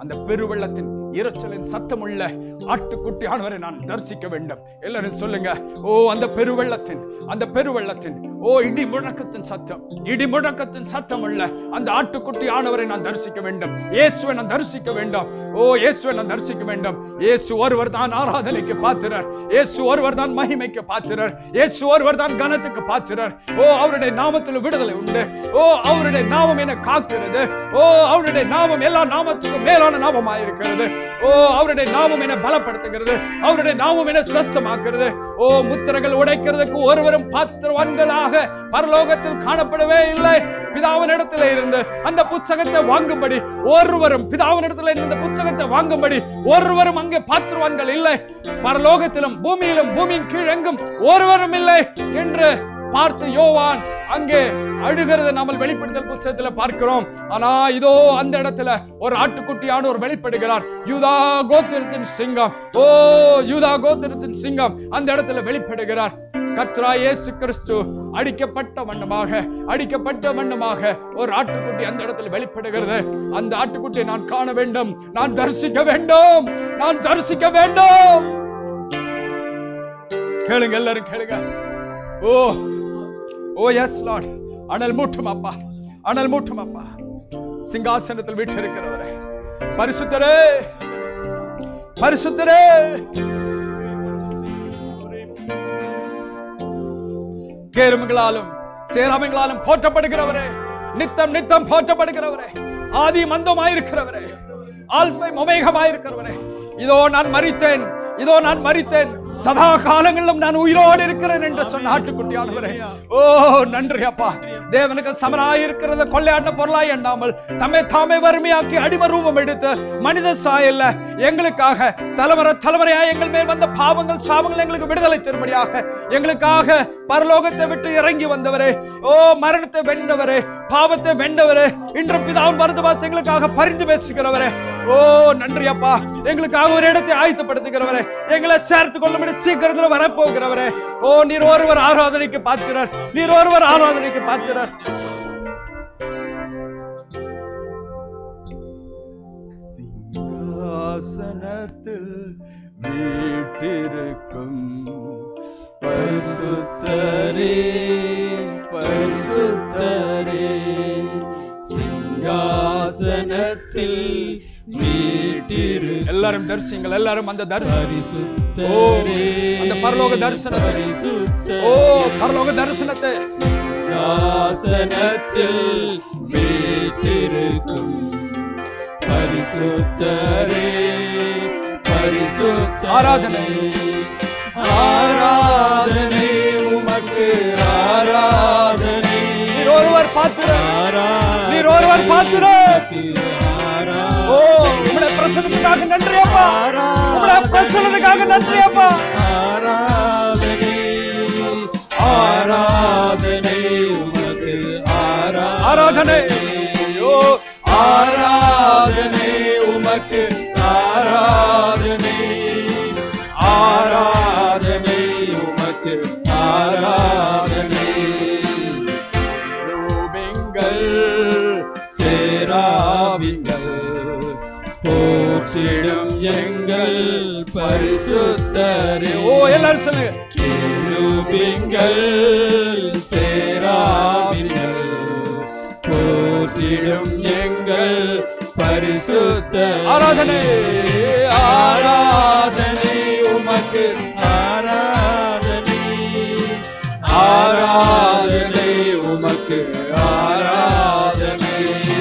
அந்த பெருவெள்ளத்தின் இரைச்சலின் சத்தமுள்ள ஆட்டுக்குட்டியானவரை நான் தரிசிக்க வேண்டும் எல்லாரும் சொல்லுங்க ஓ அந்த பெருவெள்ளத்தின் அந்த பெருவெள்ளத்தின் ஓ இடி முழக்கத்தின் சத்தம் இடி முழக்கத்தின் சத்தம் உள்ள அந்த ஆட்டுக்குட்டி ஆனவரை நான் தரிசிக்க வேண்டும் இயேசுவை நான் தரிசிக்க வேண்டும் ஓ இயேசுவை நான் தரிசிக்க வேண்டும் இயேசு ஒருவர் தான் ஆராதனைக்கு பாத்திரர் இயேசு ஒருவர் தான் மகிமைக்கு பாத்திரர் இயேசு ஒருவர் தான் கனத்துக்கு பாத்திரர் ஓ அவருடைய நாமத்தில் விடுதலை உண்டு ஓ அவருடைய நாமம் என காக்கிறது ஓ அவருடைய நாமம் எல்லா நாமத்துக்கும் மேலான நாமமாயிருக்கிறது ஓ அவருடைய நாமம் என பலப்படுத்துகிறது அவருடைய நாமம் என சுவஸ்தமாக்குறது ஓ முத்திரைகள் உடைக்கிறதுக்கு ஒருவரும் பாத்திரவான்களாக பரலோகத்தில் காணப்படவே இல்லை பிதாவினிடத்தில் இருந்து அந்த புஸ்தகத்தை வாங்கும்படி ஒருவரும் பிதாவினிடத்தில் இருந்து இந்த புஸ்தகத்தை வாங்கும்படி ஒருவரும் அங்கே பாத்திரவான்கள் இல்லை பரலோகத்திலும் பூமியிலும் பூமியின் கீழ் எங்கும் ஒருவரும் இல்லை என்று பார்த்து யோவான் அங்கே அழுகிறத நம்ம வெளிப்படுத்தல் புஸ்தகத்துல பார்க்கிறோம் ஆனா இதோ அந்த இடத்துல ஒரு ஆட்டுக்குட்டியானவர் வெளிப்படுகிறார் யூதா கோத்திரத்தின் சிங்கம் ஓ யூதா கோத்திரத்தின் சிங்கம் அந்த இடத்துல வெளிப்படுகிறார் கர்த்தரா இயேசு கிறிஸ்து அடிக்கப்பட்ட வண்ணமாக அடிக்கப்பட்ட வண்ணமாக ஒரு ஆட்டுக்குட்டி அந்த இடத்துல வெளிப்படுகிறது அந்த ஆட்டுக்குட்டியை நான் காண வேண்டும் நான் தரிசிக்க வேண்டும் நான் தரிசிக்க வேண்டும் கேளுங்க எல்லாரும் கேளுங்க ஓ ஓ எஸ் லார்ட் அனல் மூட்டும் அப்பா அனல் மூட்டும் அப்பா சிங்காசனத்தில் வீற்றிருக்கிறவரே பரிசுத்தரே பரிசுத்தரே கேருமங்களாலும் சேராமங்களாலும் போற்றப்படுகிறவரே நித்தம் நித்தம் போற்றப்படுகிறவரே ஆதி மந்தமாயிருக்கிறவரே ஆல்பை மொமேகமாயிருக்கிறவரே இதோ நான் மறித்தேன் இதோ நான் மறித்தேன் சதா காலங்களிலும் நான் உயிரோடு இருக்கிறேன் என்று சொன்ன ஆட்டுக்குட்டியானவரே ஓ நன்றி அப்பா தேவனுக்கு சமராய் இருக்கிறத கொள்ளையாண்ட பொருளாய் எண்ணாமல் தம்மை தாமே வறுமையாக்கி அடிம ரூபம் எடுத்து மனித சாயல்ல எங்களுக்காக தலைமுறை தலைமுறையாய் எங்கள் மேல் வந்த பாவங்கள் சாபங்கள் எங்களுக்கு விடுதலை தரும்படியாக எங்களுக்காக பரலோகத்தை விட்டு இறங்கி வந்தவரே ஓ மரணத்தை வென்றவரே பாவத்தை வென்றவரே இன்று பிதாவும் மருந்துவாஸ் எங்களுக்காக பரிந்து பேசுகிறவரே ஓ நன்றி அப்பா எங்களுக்காக ஒரு இடத்தை ஆயத்தப்படுத்துகிறவரே எங்களை சேர்த்து கொள்ளும்படி சீக்கிரத்தில் வரப்போகிறவரே ஓ நீர் ஒருவர் ஆராதனைக்கு பார்க்கிறார் நீர் ஒருவர் ஆராதனைக்கு பார்க்கிறார் சிங்காசனத்தில் வீட்டிருக்கும் பரிசுத்தரே பரிசுத்தரே சிங்காசனத்தில் வீட்டிரு எல்லாரும் தரிசிங்கள் எல்லாரும் அந்த தரிசனம் ஓ பரிசுத்தரே அந்த பரலோக தரிசனத்தை பரிசுத்தரே ஓ பரலோக தரிசனத்தை சிங்காசனத்தில் வீட்டிருக்கும் பரிசுத்தரே பரிசுத்த ஆராதனை. ஆராதனை உமக்கு ஆராதனை நீர் ஒருவர் பார்க்கிறார் ஆராதனை நீர் ஒருவர் பார்க்கிறார் ஆராதனை ஓ உங்களுடைய பிரசனத்துக்காக நன்றி அப்பா உங்களுடைய பிரசனத்துக்காக நன்றி அப்பா ஆராதனை ஆராதனை உமக்கு ஆராதனை ஆராதனை ஐயோ ஆராதனை உமக்கு ஆராதனை ஆராதனை உமக்கு ஆராதனை ரூபிங்கள் சேராவிங்கள் போற்றிடும் எங்கள் பரிசுத்தரே ஓ எல்லாரும் சொல்லுங்க கிருபிங்கள் சேராவிங்கள் போற்றிடும் எங்கள் பரிசுத்த ஆராதனை ஆராதனை உமக்கு ஆராதனை ஆராதனை உமக்கு ஆராதனை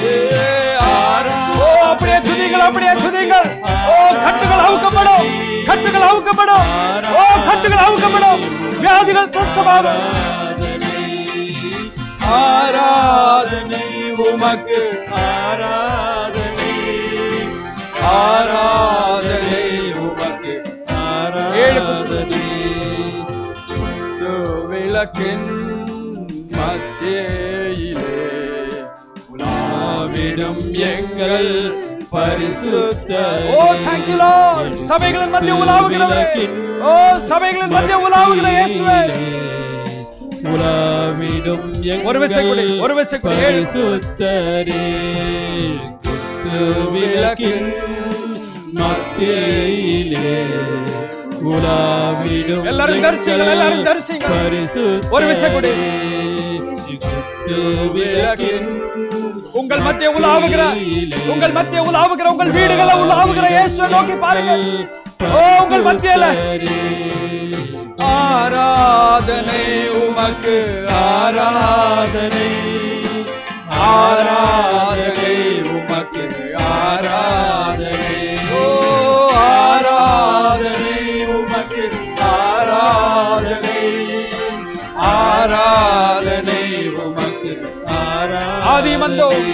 ஓ அப்படியே துதிங்கள் அப்படியே துதிங்கள் ஓ கட்டுகள் அவுக்கப்படும் கட்டுகள் அவுக்கப்படும் ஓ கட்டுகள் அவுக்கப்படும் வியாதிகள் சொஸ்தமாகும் ஆராதனை உமக்கு ஆராதனை ஆராதனை உமக்கு ஆராதனை விளக்கின் மத்தியிலே உலாவிடும் எங்கள் பரிசுத்த ஓ thank you Lord சபைகளின் மத்திய உலாவுகிறவரே ஓ சபைகளின் மத்திய உலாவுகிற இயேசுவே உலாவிடும் ஒரு விசை கொடு, ஒரு விசை கொடு, ஏழு. பரிசுத்தரே விளக்கின் மத்தியிலே உலாவிடும் எல்லாரும் தரிசிங்கள், எல்லாரும் தரிசிங்கள். பரிசுத்த ஒரு விசை கொடு. குத்து விளக்கின் உங்கள் மத்திய உலாவுகிற உங்கள் மத்திய உலாவுகிற உங்கள் வீடுகளை உலாவுகிற இயேசுவை நோக்கி பாருங்கள் ஓ உங்கள் மத்தியில ஆராதனை உமக்கு ஆராதனை ஆராதனை உமக்கு ஆராதனை ஓ ஆராதனை உமக்கு ஆராதனை ஆராதனை உமக்கு ஆதியும் அந்தமும்.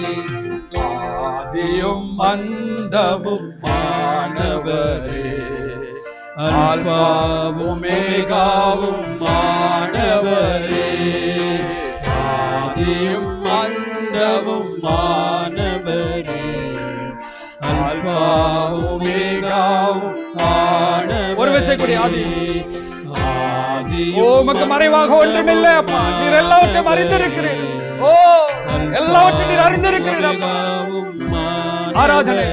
ஆதியும் அந்தமும் மாணவரே அல்பாவும் மேகாவும் மாணவரே ஆதியும் அந்தமும் மாணவரே அல்பாவும் மேகாவும் மாணவரே ஒரு விசை கொடு, ஆதி. ஆதியும் ஓ உமக்கு மறைவாக ஒன்றுமில்லை அப்பா நீர் எல்லாவற்றையும் அறிந்திருக்கிறீர் ஓ எல்லாவற்றையும் நீர் அறிந்திருக்கிறீர் அப்பா ஆராதனை.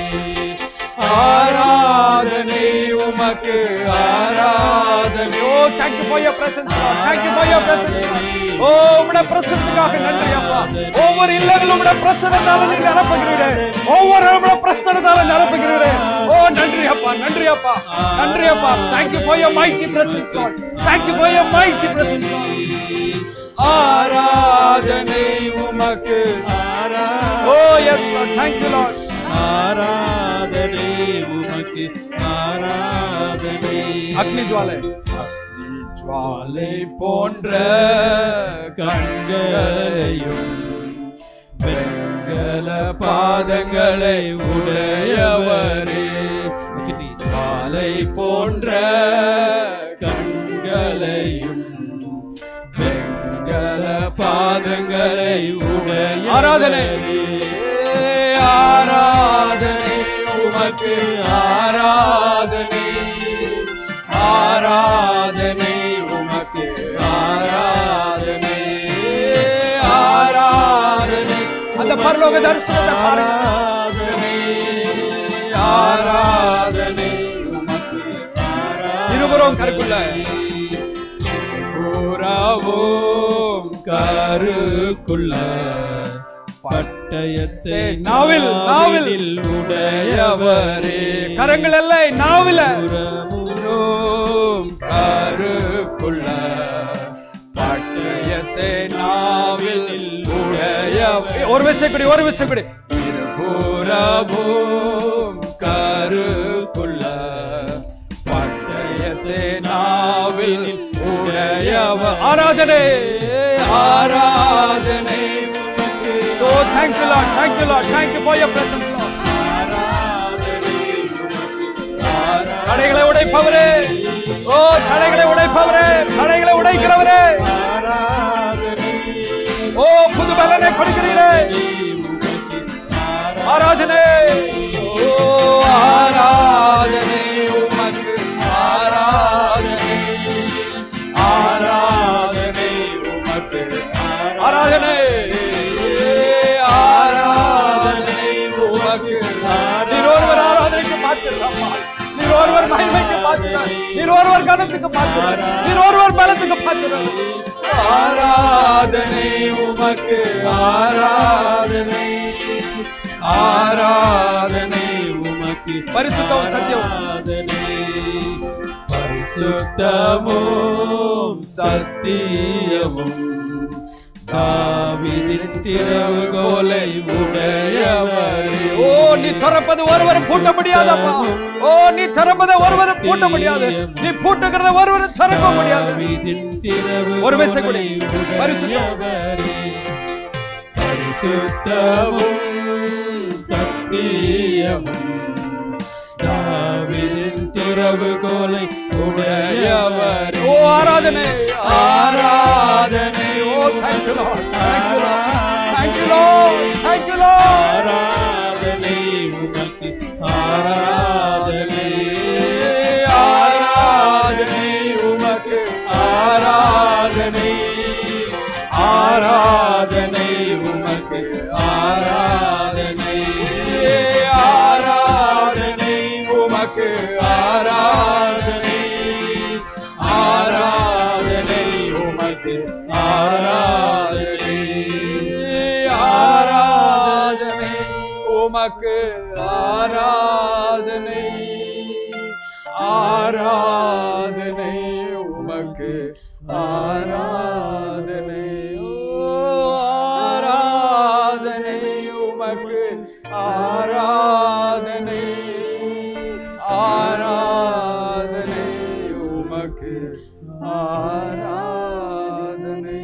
ஆராதனை உமக்கு ஆராதனை ஓ thank you for your presence Lord. thank you for your presence Lord. ஓ உம்முடைய பிரசனத்துக்காக நன்றி அப்பா ஒவ்வொரு இல்லங்களும் உம்முடைய பிரசனத்தால நீங்க நிரப்புகிறீரே ஒவ்வொரு உம்முடைய பிரசனத்தால நிரப்புகிறீரே ஓ நன்றி அப்பா நன்றி அப்பா நன்றி அப்பா thank you for your mighty presence Lord thank you for your mighty presence Lord ஆராதனை உமக்கு ஓ yes Lord thank you Lord ஆராதனை உமக்கு ஆராதனை அக்னி ஜுவாலை ஜுவாலை போன்ற கண்களையும் வெண்கல பாதங்களை உடையவரே ஜுவாலை போன்ற கண்களையும் வெண்கல பாதங்களை உடைய ஆராதனை. ஆராதனை உமக்கு ஆராதனை ஆராதனை உமக்கு ஆராதனை ஆராதனை அந்த பரலோக தரிசனத்தை பாருங்க ஆராதனை ஆராதனை உமக்கு இருவரும் கருக்குள்ள புறாவோம் கருக்குள்ள பட்டயத்தை நாவில், நாவில். நாவிலில் உடையவரே கரங்கள் இல்லை நாவில புறமும் கருக்குள்ள பட்டயத்தை நாவில் உடையவர் ஒரு விஷயம் குடி ஒரு விஷயம் குடி புறமும் கருக்குள்ள பட்டயத்தை நாவில் உடையவர் ஆராதனை ஆராதனை உமக்கு ஓ thank you Lord thank you Lord thank you for your presence Lord ஆராதனை உமக்கு ஆராதனை தடைகளை உடைப்பவரே ஓ தடைகளை உடைப்பவரே தடைகளை உடைக்கிறவரே ஓ புது பலனை கொடுக்கிறீரே ஆராதனை ஓ ஆராதனை உமக்கு ஆராதனை ஆராதனை உமக்கு ஆராதனை ஆராதனை உமக்கு நீர் ஒருவர் ஆராதனைக்கு பார்த்திருக்காமா நீர் ஒருவர் மகிமைக்கு பார்க்கிறார் நீர் ஒருவர் கனத்துக்கு பார்க்கிறார் நீர் ஒருவர் பலத்துக்கு பார்க்கிறார் ஆராதனை உமக்கு ஆராதனை ஆராதனை உமக்கு பரிசுத்தமும் சத்தியமும். ஆராதனை பரிசுத்தமும் சத்தியமும் தாவிதின் திறவுகோலை உடையவரே ஓ நீ திறப்பது ஒருவரும் பூட்ட முடியாதப்பா ஓ நீ திறப்பதை ஒருவரும் பூட்ட முடியாது நீ பூட்டுகிறத ஒருவரும் திறக்க முடியாது தாவீதின் திறவுகோலை ஒரு விசை கொடு. பரிசுத்தம். உடையவரே. பரிசுத்தமும் சத்தியமும் தாவீதின் திறவுகோலை உடையவர் ஓ ஆராதனை ஆராதனை ஓ thank you Lord thank you Lord thank you Lord thank you Lord ஆராதனை உமக்கு ஆராதனை ஆராதனை உமக்கு ஆராதனை ஆராதனை உமக்கு ஆராதனை ஆராதனை ஆராதனை உமக்கு ஆராதனை ஆராதனை உமக்கு ஆராதனை ஓ, ஆராதனை உமக்கு ஆராதனை ஆராதனை உமக்கு ஆராதனை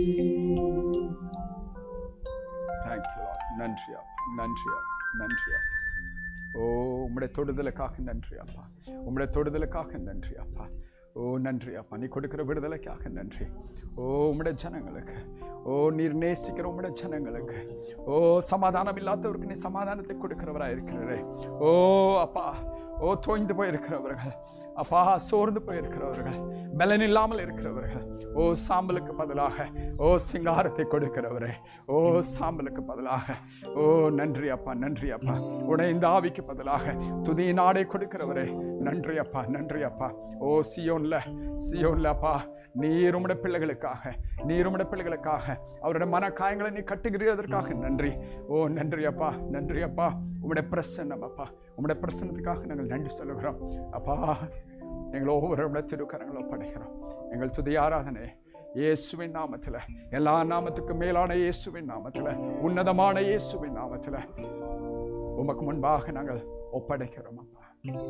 தேங்க்யூ நன்றி அப்பா நன்றி அப்பா நன்றி அப்பா ஓ உம்முடைய தொடுதலுக்காக நன்றி அப்பா உம்முடைய தொடுதலுக்காக நன்றி அப்பா ஓ நன்றி அப்பா நீ கொடுக்கிற விடுதலைக்காக நன்றி ஓ உம்முடைய ஜனங்களுக்கு ஓ நீர் நேசிக்கிற உம்முடைய ஜனங்களுக்கு ஓ சமாதானம் இல்லாதவருக்கு நீ சமாதானத்தை கொடுக்கிறவராக இருக்கிறாரே ஓ அப்பா ஓ தோய்ந்து போயிருக்கிறவர்கள் அப்பா சோர்ந்து போயிருக்கிறவர்கள் பலன் இல்லாமல் இருக்கிறவர்கள் ஓ சாம்பலுக்கு பதிலாக ஓ சிங்காரத்தை கொடுக்கிறவரே ஓ சாம்பலுக்கு பதிலாக ஓ நன்றி அப்பா நன்றி அப்பா உடைந்த ஆவிக்கு பதிலாக துதிய நாடை கொடுக்கிறவரே நன்றி அப்பா நன்றி அப்பா ஓ சியோன்ல சியோன்ல அப்பா நீர் உம்முடைய பிள்ளைகளுக்காக நீர் உம்முடைய பிள்ளைகளுக்காக அவருடைய மன காயங்களை நீ கட்டுகிறதற்காக நன்றி ஓ நன்றி அப்பா நன்றி அப்பா உம்முடைய பிரசன்னம் அப்பா உம்முடைய பிரசன்னத்துக்காக நாங்கள் நன்றி சொல்லுகிறோம் அப்பா எங்கள் ஒவ்வொரு திருக்கரங்களை படைக்கிறோம் எங்கள் துதி ஆராதனை இயேசுவின் நாமத்தில் எல்லா நாமத்துக்கும் மேலான இயேசுவின் நாமத்தில் உன்னதமான இயேசுவின் நாமத்தில் உமக்கு முன்பாக நாங்கள் ஒப்படைக்கிறோம் அப்பா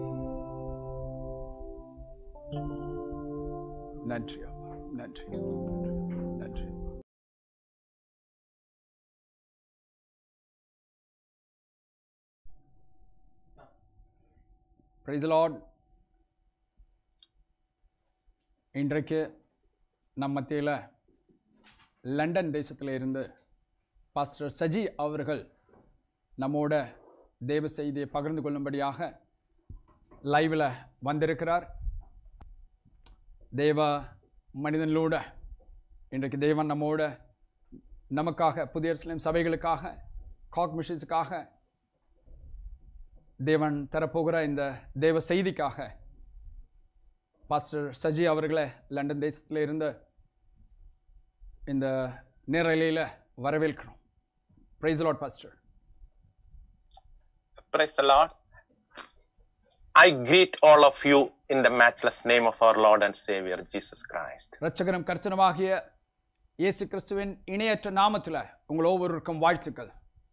நன்றி அப்பா நன்றி நன்றி பிரைஸ் லார்ட் இன்றைக்கு நம் மத்தியில் லண்டன் தேசத்தில் இருந்து பாஸ்டர் சஜி அவர்கள் நம்மோட தேவ செய்தியை பகிர்ந்து கொள்ளும்படியாக லைவில் வந்திருக்கிறார் தேவ மனிதனோட இன்றைக்கு தேவன் நம்மோட நமக்காக புதிய எருசலேம் சபைகளுக்காக காக் மிஷன்ஸுக்காக தேவன் தரப்போகிற இந்த தேவ செய்திக்காக பாஸ்டர் சஜி அவர்களை லண்டன் தேசத்தில் இருந்து இந்த நேரலையில் வரவேற்கிறோம் praise Lord pastor Praise the Lord. I greet all of you in the matchless name of our Lord and Savior Jesus Christ. ரட்சகரும் கர்த்தனுமாகிய இயேசு கிறிஸ்துவின் இணையற்ற நாமத்தில் உங்கள் ஒவ்வொருவருக்கும் வாழ்த்துக்கள்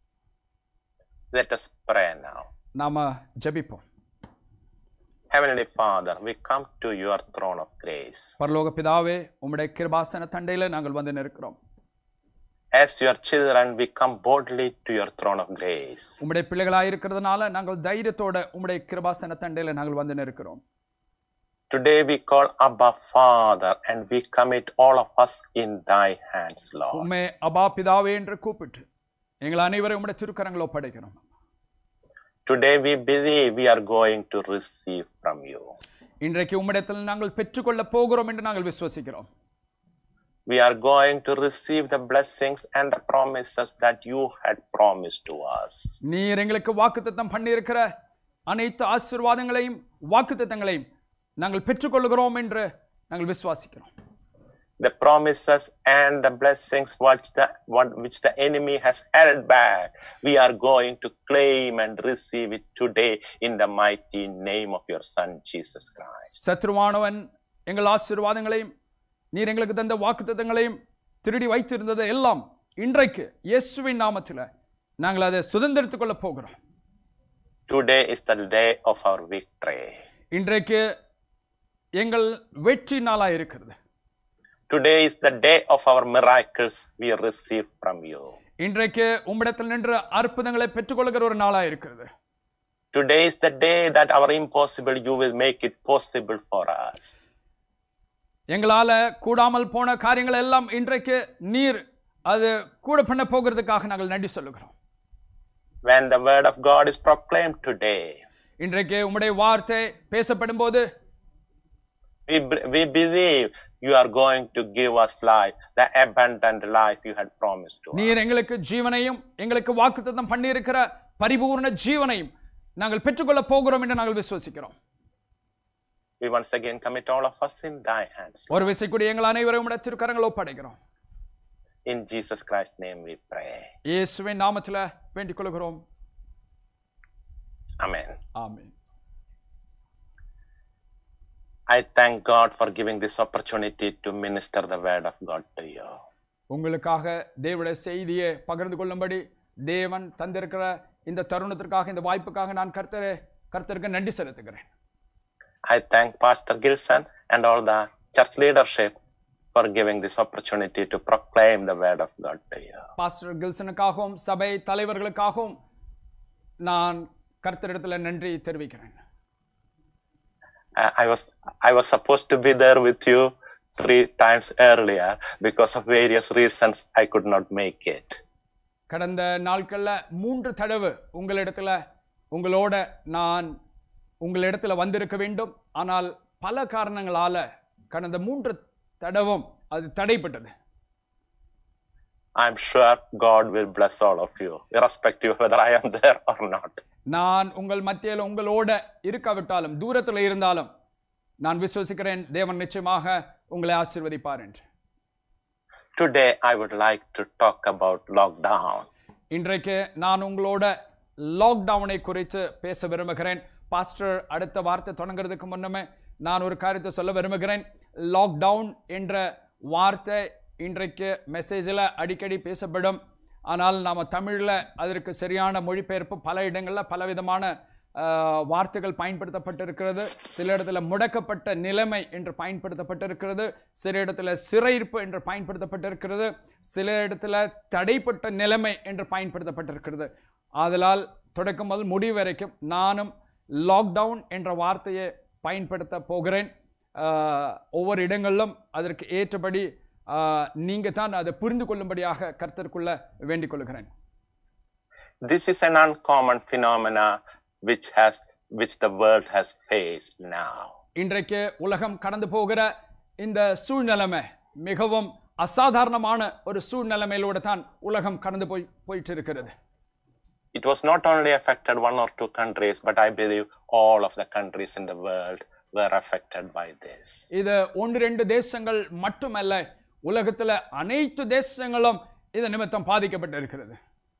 Let us pray now. நாம ஜெபிப்போம் Heavenly Father, we come to your throne of grace. பரலோக பிதாவே உம்முடைய கிருபாசன தண்டையில் நாங்கள் வந்து நிற்கிறோம் As your children, we come boldly to your throne of grace. உம்முடைய பிள்ளைகளாக இருக்கிறதுனால நாங்கள் தைரியத்தோட உம்முடைய கிருபாசன தண்டையில் நாங்கள் வந்து நிற்கிறோம் Today we call Abba Father and we commit all of us in thy hands, Lord. உம்மை அபா பிதாவே என்று கூப்பிட்டு எங்கள் அனைவரும் உம்முடைய திருக்கரங்களை ஒப்படைக்கிறோம் Today we believe we are going to receive from you. இன்றைக்கு உம்மிடத்தில் நாங்கள் பெற்றுக்கொள்ள போகிறோம் என்று நாங்கள் விசுவசிக்கிறோம் We are going to receive the blessings and the promises that you had promised to us. நீர் எங்களுக்கு வாக்குத்தத்தம் பண்ணியிருக்கிற அனைத்து ஆசீர்வாதங்களையும் வாக்குத்தத்தங்களையும் நாங்கள் பெற்றுக்கொள்கிறோம் என்று நாங்கள் விசுவாசிக்கிறோம் the promises and the blessings which the what, which the enemy has held back we are going to claim and receive it today in the mighty name of your son jesus christ சத்ருவானவன் எங்கள் ஆசீர்வாதங்களையும் நீர் எங்களுக்கு தந்த வாக்குத்தத்தங்களையும் திருடி வைத்திருந்ததை எல்லாம் இன்றைக்கு இயேசுவின் நாமத்தில் நாங்கள் அதை சுதந்திரித்துக் கொள்ள போகிறோம் today is the day of our victory இன்றைக்கு எங்கள் வெற்றி நாளாக இருக்கிறது today is the day of our miracles we receive from you இன்றைக்கு உம்மிடத்தில் நின்று அற்புதங்களை பெற்றுக்கொள்கிற ஒரு நாளாக இருக்கிறது today is the day that our impossible you will make it possible for us எங்களால கூடாமல் போன காரியங்கள் எல்லாம் இன்றைக்கு நீர் அது கூட பண்ண போகிறதுக்காக நாங்கள் நன்றி சொல்லுகிறோம் when the word of god is proclaimed today இன்றைக்கு உம்முடைய வார்த்தை பேசப்படும் போது we, b- we believe you are going to give us life, the abundant life you had promised to us. நீர் எங்களுக்கு ஜீவனையும் எங்களுக்கு வாக்குத்தத்தம் பண்ணியிருக்கிற பரிபூர்ண ஜீவனையும் நாங்கள் பெற்றுக்கொள்ள போகிறோம் என்று நாங்கள் விசுவசிக்கிறோம் we once again commit all of us in thy hands. ஒரு விசை கூடி எங்கள் அனைவரும் உடைய திருக்கரங்கள் ஒப்படைக்கிறோம் In Jesus Christ's name we pray. இயேசுவின் நாமத்துல வேண்டிக் கொள்கிறோம் Amen. Amen I thank God for giving this opportunity to minister the word of God to you. உங்களுக்காக தேவனுடைய செய்தியை பகிர்ந்து கொள்ளும்படி தேவன் தந்திருக்கிற இந்த தருணத்திற்காக இந்த வாய்ப்புக்காக நான் கர்த்தரே கர்த்தருக்கு நன்றி செலுத்துகிறேன் I thank Pastor Gilson and all the church leadership for giving this opportunity to proclaim the word of God to you. Pastor கில்சனுக்காகவும் சபை தலைவர்களுக்காகவும் நான் கர்த்தரிடத்துல நன்றி தெரிவிக்கிறேன் I I was I was supposed to be there with you three times earlier because of various reasons I could not make it. கடந்த நாட்கள்ல மூன்று தடவை உங்களிடத்துல உங்களோட நான் உங்களிடத்துல வந்திருக்க வேண்டும் ஆனால் பல காரணங்களால கடந்த மூன்று தடவும் அது தடைப்பட்டது I'm sure God will bless all of you, irrespective of whether I am there or not. நான் உங்கள் மத்தியில் உங்களோட இருக்காவிட்டாலும் தூரத்துல இருந்தாலும் நான் விசுவசிக்கிறேன் தேவன் நிச்சயமாக உங்களை ஆசீர்வதிப்பார் என்று Today, I would like to talk about lockdown. இன்றைக்கு நான் உங்களோட லாக்டவுனை குறித்து பேச விரும்புகிறேன் பாஸ்டர் அடுத்த வார்த்தை தொடங்குறதுக்கு முன்னமே நான் ஒரு காரியத்தை சொல்ல விரும்புகிறேன் லாக்டவுன் என்ற வார்த்தை இன்றைக்கு மெசேஜில் அடிக்கடி பேசப்படும் ஆனால் நாம் தமிழில் அதற்கு சரியான மொழிபெயர்ப்பு பல இடங்களில் பலவிதமான ஆஹ், வார்த்தைகள் பயன்படுத்தப்பட்டிருக்கிறது சில இடத்துல முடக்கப்பட்ட நிலைமை என்று பயன்படுத்தப்பட்டிருக்கிறது சில இடத்துல சிறையிருப்பு என்று பயன்படுத்தப்பட்டிருக்கிறது சில இடத்துல தடைப்பட்ட நிலைமை என்று பயன்படுத்தப்பட்டிருக்கிறது ஆதலால் தொடக்கம் முதல் முடிவு வரைக்கும் நானும் லாக்டவுன் என்ற வார்த்தையை பயன்படுத்த போகிறேன் ஆஹ், ஒவ்வொரு இடங்களிலும் அதற்கு ஏற்றபடி ஆஹ், நீங்க தான் அதை புரிந்து கொள்ளும்படியாக கர்த்தருக்குள்ள வேண்டிக் கொள்கிறேன் This is an uncommon phenomena which has which the world has faced now. இன்றைக்கு உலகம் கடந்து போகிற இந்த சூழ்நிலைமை மிகவும் அசாதாரணமான ஒரு சூழ்நிலைமையிலூടെ தான் உலகம் கடந்து போய் போயிட்டு இருக்கிறது It was not only affected one or two countries, but I believe all of the countries in the world were affected by this. இது ஒன்று ரெண்டு தேசங்கள் மட்டுமல்ல உலகத்துல அனைத்து தேசங்களும் இது நிமித்தம் பாதிக்கப்பட்டிருக்கிறது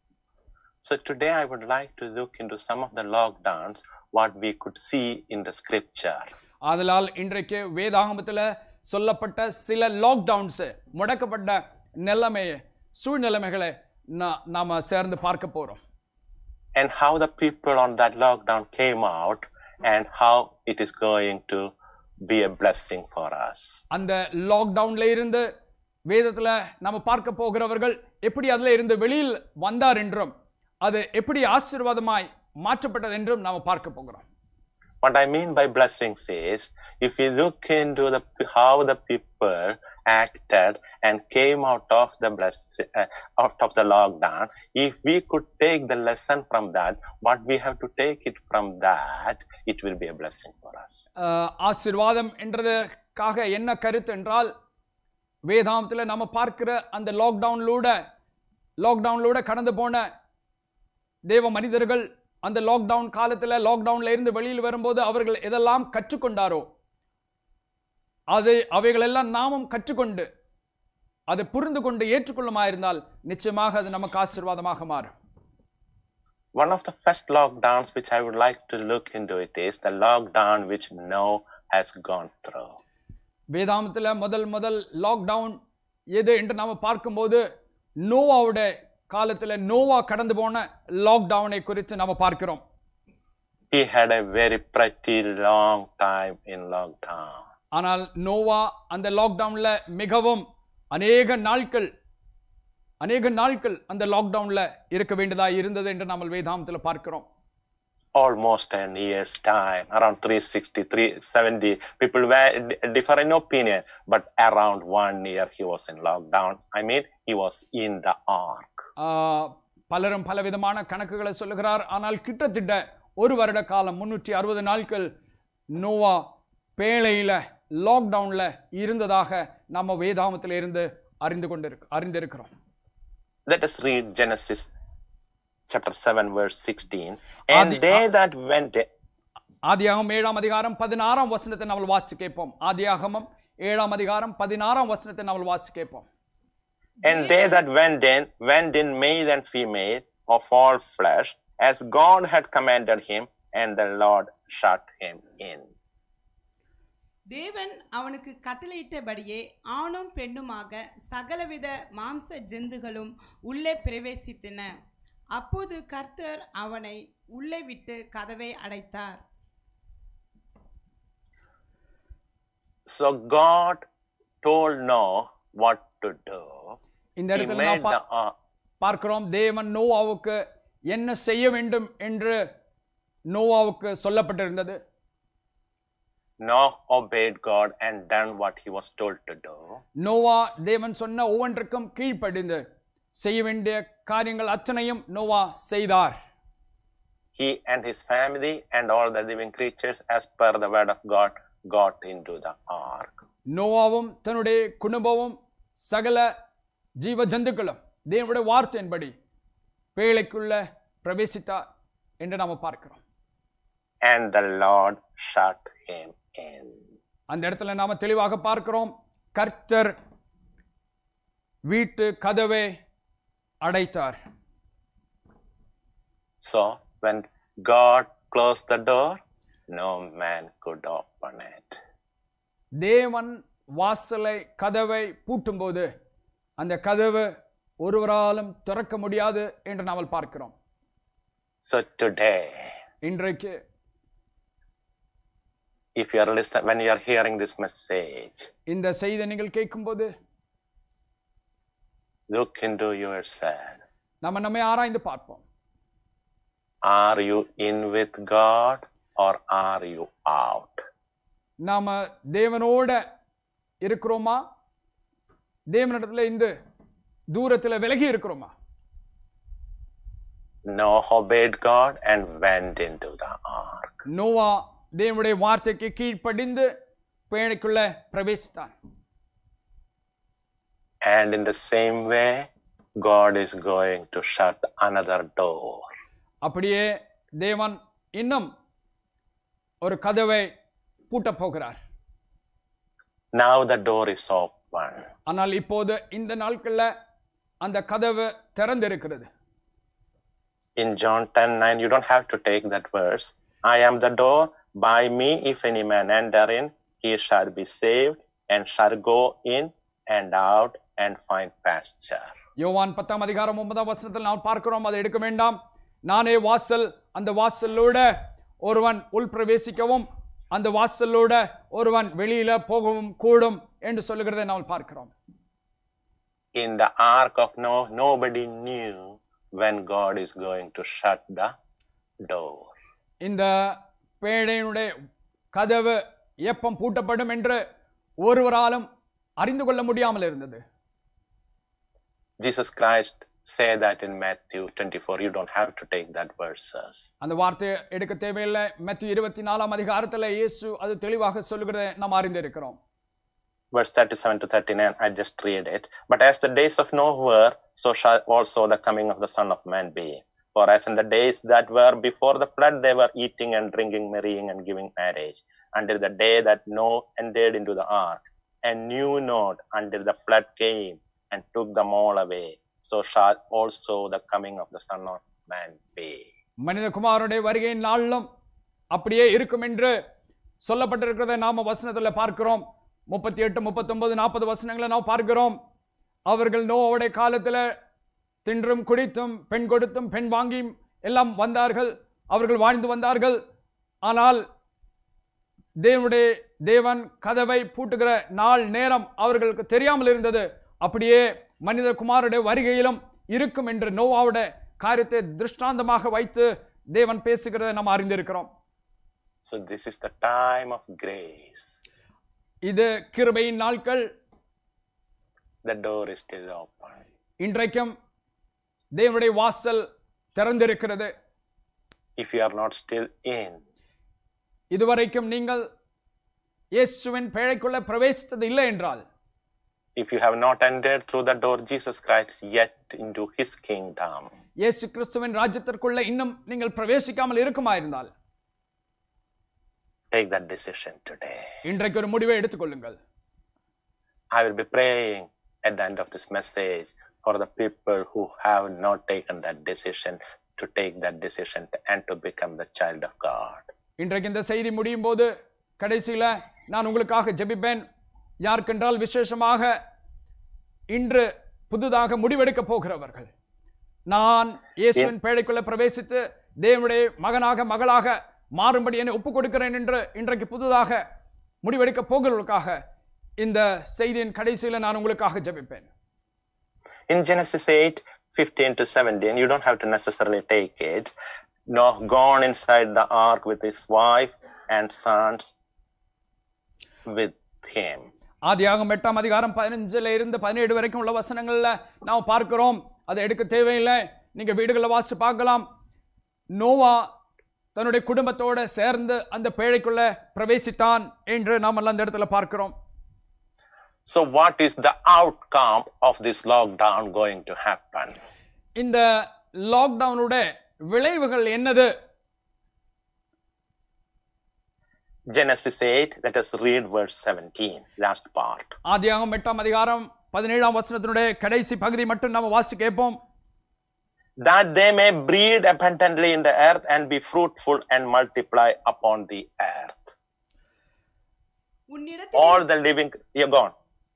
So today I would like to look into some of the lockdowns, what we could see in the scripture. ஆதலால் இன்றைக்கு வேதாகமத்துல சொல்லப்பட்ட சில லாக்டவுன்ஸ் முடக்கப்பட்ட நிலைமையை சூழ்நிலைமைகளை நா- நாம சேர்ந்து பார்க்க போறோம் and how the people on that lockdown came out and how it is going to be a blessing for us. அந்த லாக்டவுன்ல இருந்து வேதத்துல நம்ம பார்க்க போகிறவர்கள் எப்படி அதுல இருந்து வெளியில் வந்தார் என்றும் அது எப்படி ஆசீர்வாதமாய் மாற்றப்பட்டது என்றும் நாம பார்க்க போகிறோம் What I mean by blessings is if we look into the how the people acted and came out of the bless, uh, out of the lockdown, if we could take the lesson from that, what we have to take it from that, it will be a blessing for us. ஆஹ், ஆசீர்வாதம் என்றதுக்காக என்ன கருத்து என்றால் வேதாந்தத்துல நம்ம பார்க்கிற அந்த லாக்டவுன்லூட லாக்டவுன்லூட கடந்து போன தேவ மனிதர்கள் அந்த லாக்டவுன் காலத்துல லாக்டவுன்ல இருந்து வெளியில் வரும்போது அவர்கள் எதெல்லாம் கற்றுக்கொண்டாரோ அதை அவைகளெல்லாம் நாமும் கற்றுக்கொண்டு அதை புரிந்து கொண்டு ஏற்றுக்கொள்ளுமாயிருந்தால் நிச்சயமாக அது நமக்கு ஆசீர்வாதமாக மாறும் One of the first lockdowns which I would like to look into it is the lockdown which Noah has gone through. வேதாமத்துல முதல் முதல் லாக்டவுன் எது என்று நாம பார்க்கும்போது நோவாவோட காலத்துல நோவா கடந்து போன லாக்டவுனை குறித்து நாம பார்க்கிறோம் He had a very pretty long time in lockdown. ஆனால் நோவா அந்த லாக்டவுன்ல மிகவும் அநேக நாட்கள் அநேக நாட்கள் அந்த லாக்டவுன்ல இருக்க வேண்டியதா இருந்தது என்று நாம் வேதாமத்துல பார்க்கிறோம் Almost an year's time, around 360, 370. People were d- differ in opinion, but around one year he was in lockdown. I mean, he was in the ark. ஆஹ், பலரும் பலவிதமான கணக்குகளை சொல்லுகிறார் ஆனால் கிட்டத்தட்ட ஒரு வருட காலம் முன்னூற்றி அறுபது நாட்கள் நோவா பேழையில லாக்டவுன்ல இருந்ததாக நம்ம வேதாமத்தில் இருந்து அறிந்து கொண்டிருக்க அறிந்திருக்கிறோம் Let us read Genesis chapter 7, verse 16. And Adi- they that went, ஆதியாகமம் ஏழாம் அதிகாரம் பதினாறாம் வசனத்தை நாம் வாசித்து கேட்போம் ஆதியாகமம் ஏழாம் அதிகாரம் பதினாறாம் வசனத்தை நாம் வாசித்து கேட்போம் And they that went in, went in male and female of all flesh, as God had commanded him, and the Lord shut him in. தேவன் அவனுக்கு கட்டளையிட்டபடியே ஆணும் பெண்ணுமாக சகலவித மாம்ச ஜந்துகளும் உள்ளே பிரவேசித்தன அப்போது கர்த்தர் அவனை உள்ளே விட்டு கதவை அடைத்தார் So God told Noah what to do. இந்த He இடத்துல made நாம் the பா- ark. பார்க்கிறோம் தேவன் நோவாவுக்கு என்ன செய்ய வேண்டும் என்று நோவாவுக்கு சொல்லப்பட்டிருந்தது Noah obeyed God and done what he was told to do. Noah தேவன் சொன்ன ஒவ்வொன்றுக்கும் கீழ்ப்படிந்து செய்ய வேண்டிய காரியங்கள் அத்தனையும் நோவா செய்தார் He and his family and all the living creatures, as per the word of God, got into the ark. நோவாவும் தன்னுடைய குடும்பமும் சகல ஜீவ ஜந்துக்களும் தேவனுடைய வார்த்தையின்படி பேழைக்குள்ள பிரவேசித்தார் என்று நாம பார்க்கிறோம் And the Lord shut him in. அந்த இடத்துல நாம தெளிவாக பார்க்கிறோம் கர்த்தர் வீட்டு கதவை அடைத்தார் So when God closed the door, no man could open it. தேவன் வாசலை கதவை பூட்டும்போது அந்த கதவு ஒருவராலும் திறக்க முடியாது என்று நாம் பார்க்கிறோம் So today, இன்றைக்கு if you are listening, when you are hearing this message, இந்த செய்தி நீங்கள் கேட்கும்போது look into yourself. நம்ம நம்மை ஆராய்ந்து பார்ப்போம் Are you in with God or are you out? நாம தேவனோட இருக்கிறோமா தேவனிடத்துல இந்த தூரத்துல விலகி இருக்கிறோமா Noah obeyed God and went into the ark. Noah தேவனுடைய வார்த்தைக்கு கீழ்ப்படிந்து பேழைக்குள்ள பிரவேசித்தான் And in the same way, God is going to shut another door. அப்படியே தேவன் இன்னும் ஒரு கதவை பூட்டப் போகிறார் Now the door is open. ஆனால் இப்போது இந்த நாட்கள்ல அந்த கதவு திறந்திருக்கிறது In John 10 9, you don't have to take that verse. I am the door. By me, if any man enter in, he shall be saved and shall go in and out and find pasture. யோவான் பத்தாம் அதிகாரம் ஒன்பதாம் வசனத்தில் நாம் பார்க்கிறோம் அதை எடுக்க வேண்டாம் நானே வாசல் அந்த வாசலோட ஒருவன் உள் பிரவேசிக்கவும் அந்த வாசலோட ஒருவன் வெளியில போகவும் கூடும் என்று சொல்லுகிறதை நாம் பார்க்கிறோம் In the ark of Noah, nobody knew when God is going to shut the door. இந்த பேழையினுடைய கதவு எப்பம் பூட்டப்படும் என்று ஒருவராலும் அறிந்து கொள்ள முடியாமல் இருந்தது Jesus Christ said that in Matthew 24. You don't have to take that verses. அந்த வார்த்தையை எடுக்க தேவையில்லை மத்திய இருபத்தி நாலாம் அதிகாரத்துல இயேசு அது தெளிவாக சொல்லுகிறதை நாம் அறிந்திருக்கிறோம் Verse 37 to 39, I just read it. But as the days of Noah were, so shall also the coming of the Son of Man be. For as in the days that were before the flood, they were eating and drinking, marrying and giving marriage, until the day that Noah entered into the ark, and knew not until the flood came and took them all away. So shall also the coming of the Son of Man be. மனிதகுமாரனுடைய வருகையின் நாளிலும் அப்படியே இருக்கும் என்று சொல்லப்பட்டிருக்கிறதை நாம வசனத்துல பார்க்கிறோம் முப்பத்தி எட்டு முப்பத்தொன்பது நாற்பது வசனங்களை நாம் பார்க்கிறோம் அவர்கள் நோவோடைய காலத்துல தின்றும் குடித்தும் பெண் கொடுத்தும் பெண் வாங்கியும் எல்லாம் வந்தார்கள் அவர்கள் வாழ்ந்து வந்தார்கள் ஆனால் தேவனுடைய தேவன் கதவை பூட்டுகிற நாள் நேரம் அவர்களுக்கு தெரியாமல் இருந்தது அப்படியே மனித குமாருடைய வருகையிலும் இருக்கும் என்று நோவாவுடைய காரியத்தை திருஷ்டாந்தமாக வைத்து தேவன் பேசுகிறதை நாம் அறிந்திருக்கிறோம் So this is the time of grace. இது கிருபையின் நாட்கள் The door is still open. இன்றைக்கும் தேவனுடைய வாசல் திறந்திருக்கிறது If you are not still in, இதுவரைக்கும் நீங்கள் இயேசுவின் பேழைக்குள்ள பிரவேசித்தது இல்லை என்றால் if you have not entered through the door Jesus Christ yet into his kingdom, இயேசு கிறிஸ்துவின் ராஜ்யத்திற்குள்ள இன்னும் நீங்கள் பிரவேசிக்காமல் இருக்குமாயிருந்தால் Take that decision today. இன்றைக்கு ஒரு முடிவை எடுத்துக்கொள்ளுங்கள் I will be praying at the end of this message for the people who have not taken that decision to take that decision and to become the child of God. இன்றைக்கு இந்த செய்தி முடியும் போது கடைசியில நான் உங்களுக்காக ஜெபிப்பேன் யாருக்கென்றால் விசேஷமாக இன்று புதிதாக முடிவெடுக்க போகிறவர்கள் நான் இயேசுவின் பேழைக்குள்ள பிரவேசித்து தேவனுடைய மகனாக மகளாக மாறும்படி என்னை ஒப்புக் கொடுக்கிறேன் என்று இன்றைக்கு புதிதாக முடிவெடுக்க போகிறவர்களுக்காக இந்த செய்தியின் கடைசியில நான் உங்களுக்காக ஜெபிப்பேன் In Genesis 8 15 to 17, you don't have to necessarily take it. Noah gone inside the ark with his wife and sons with him. ஆதியாகமம் எட்டாம் அதிகாரம் பதினஞ்சுல இருந்து பதினேழு வரைக்கும் உள்ள வசனங்கள்ல நாம் பார்க்கிறோம் அதை எடுக்க தேவையில்லை நீங்க வீடுகளில் வாசிச்சு பார்க்கலாம் நோவா தன்னுடைய குடும்பத்தோட சேர்ந்து அந்த பேழைக்குள்ள பிரவேசித்தான் என்று நாம் எல்லாம் அந்த இடத்துல பார்க்கிறோம் So, what is the outcome of this lockdown going to happen? இந்த லாக்டவுனுடைய விளைவுகள் என்னது Genesis 8, let us read verse 17, last part. ஆதியாகமம் எட்டாம் அதிகாரம் பதினேழாம் வசனத்தினுடைய கடைசி பகுதி மட்டும் நாம வாசிச்சு கேட்போம் That they may breed abundantly in the earth and be fruitful and multiply upon the earth. உன்னிடத்தில் All the living, you're gone.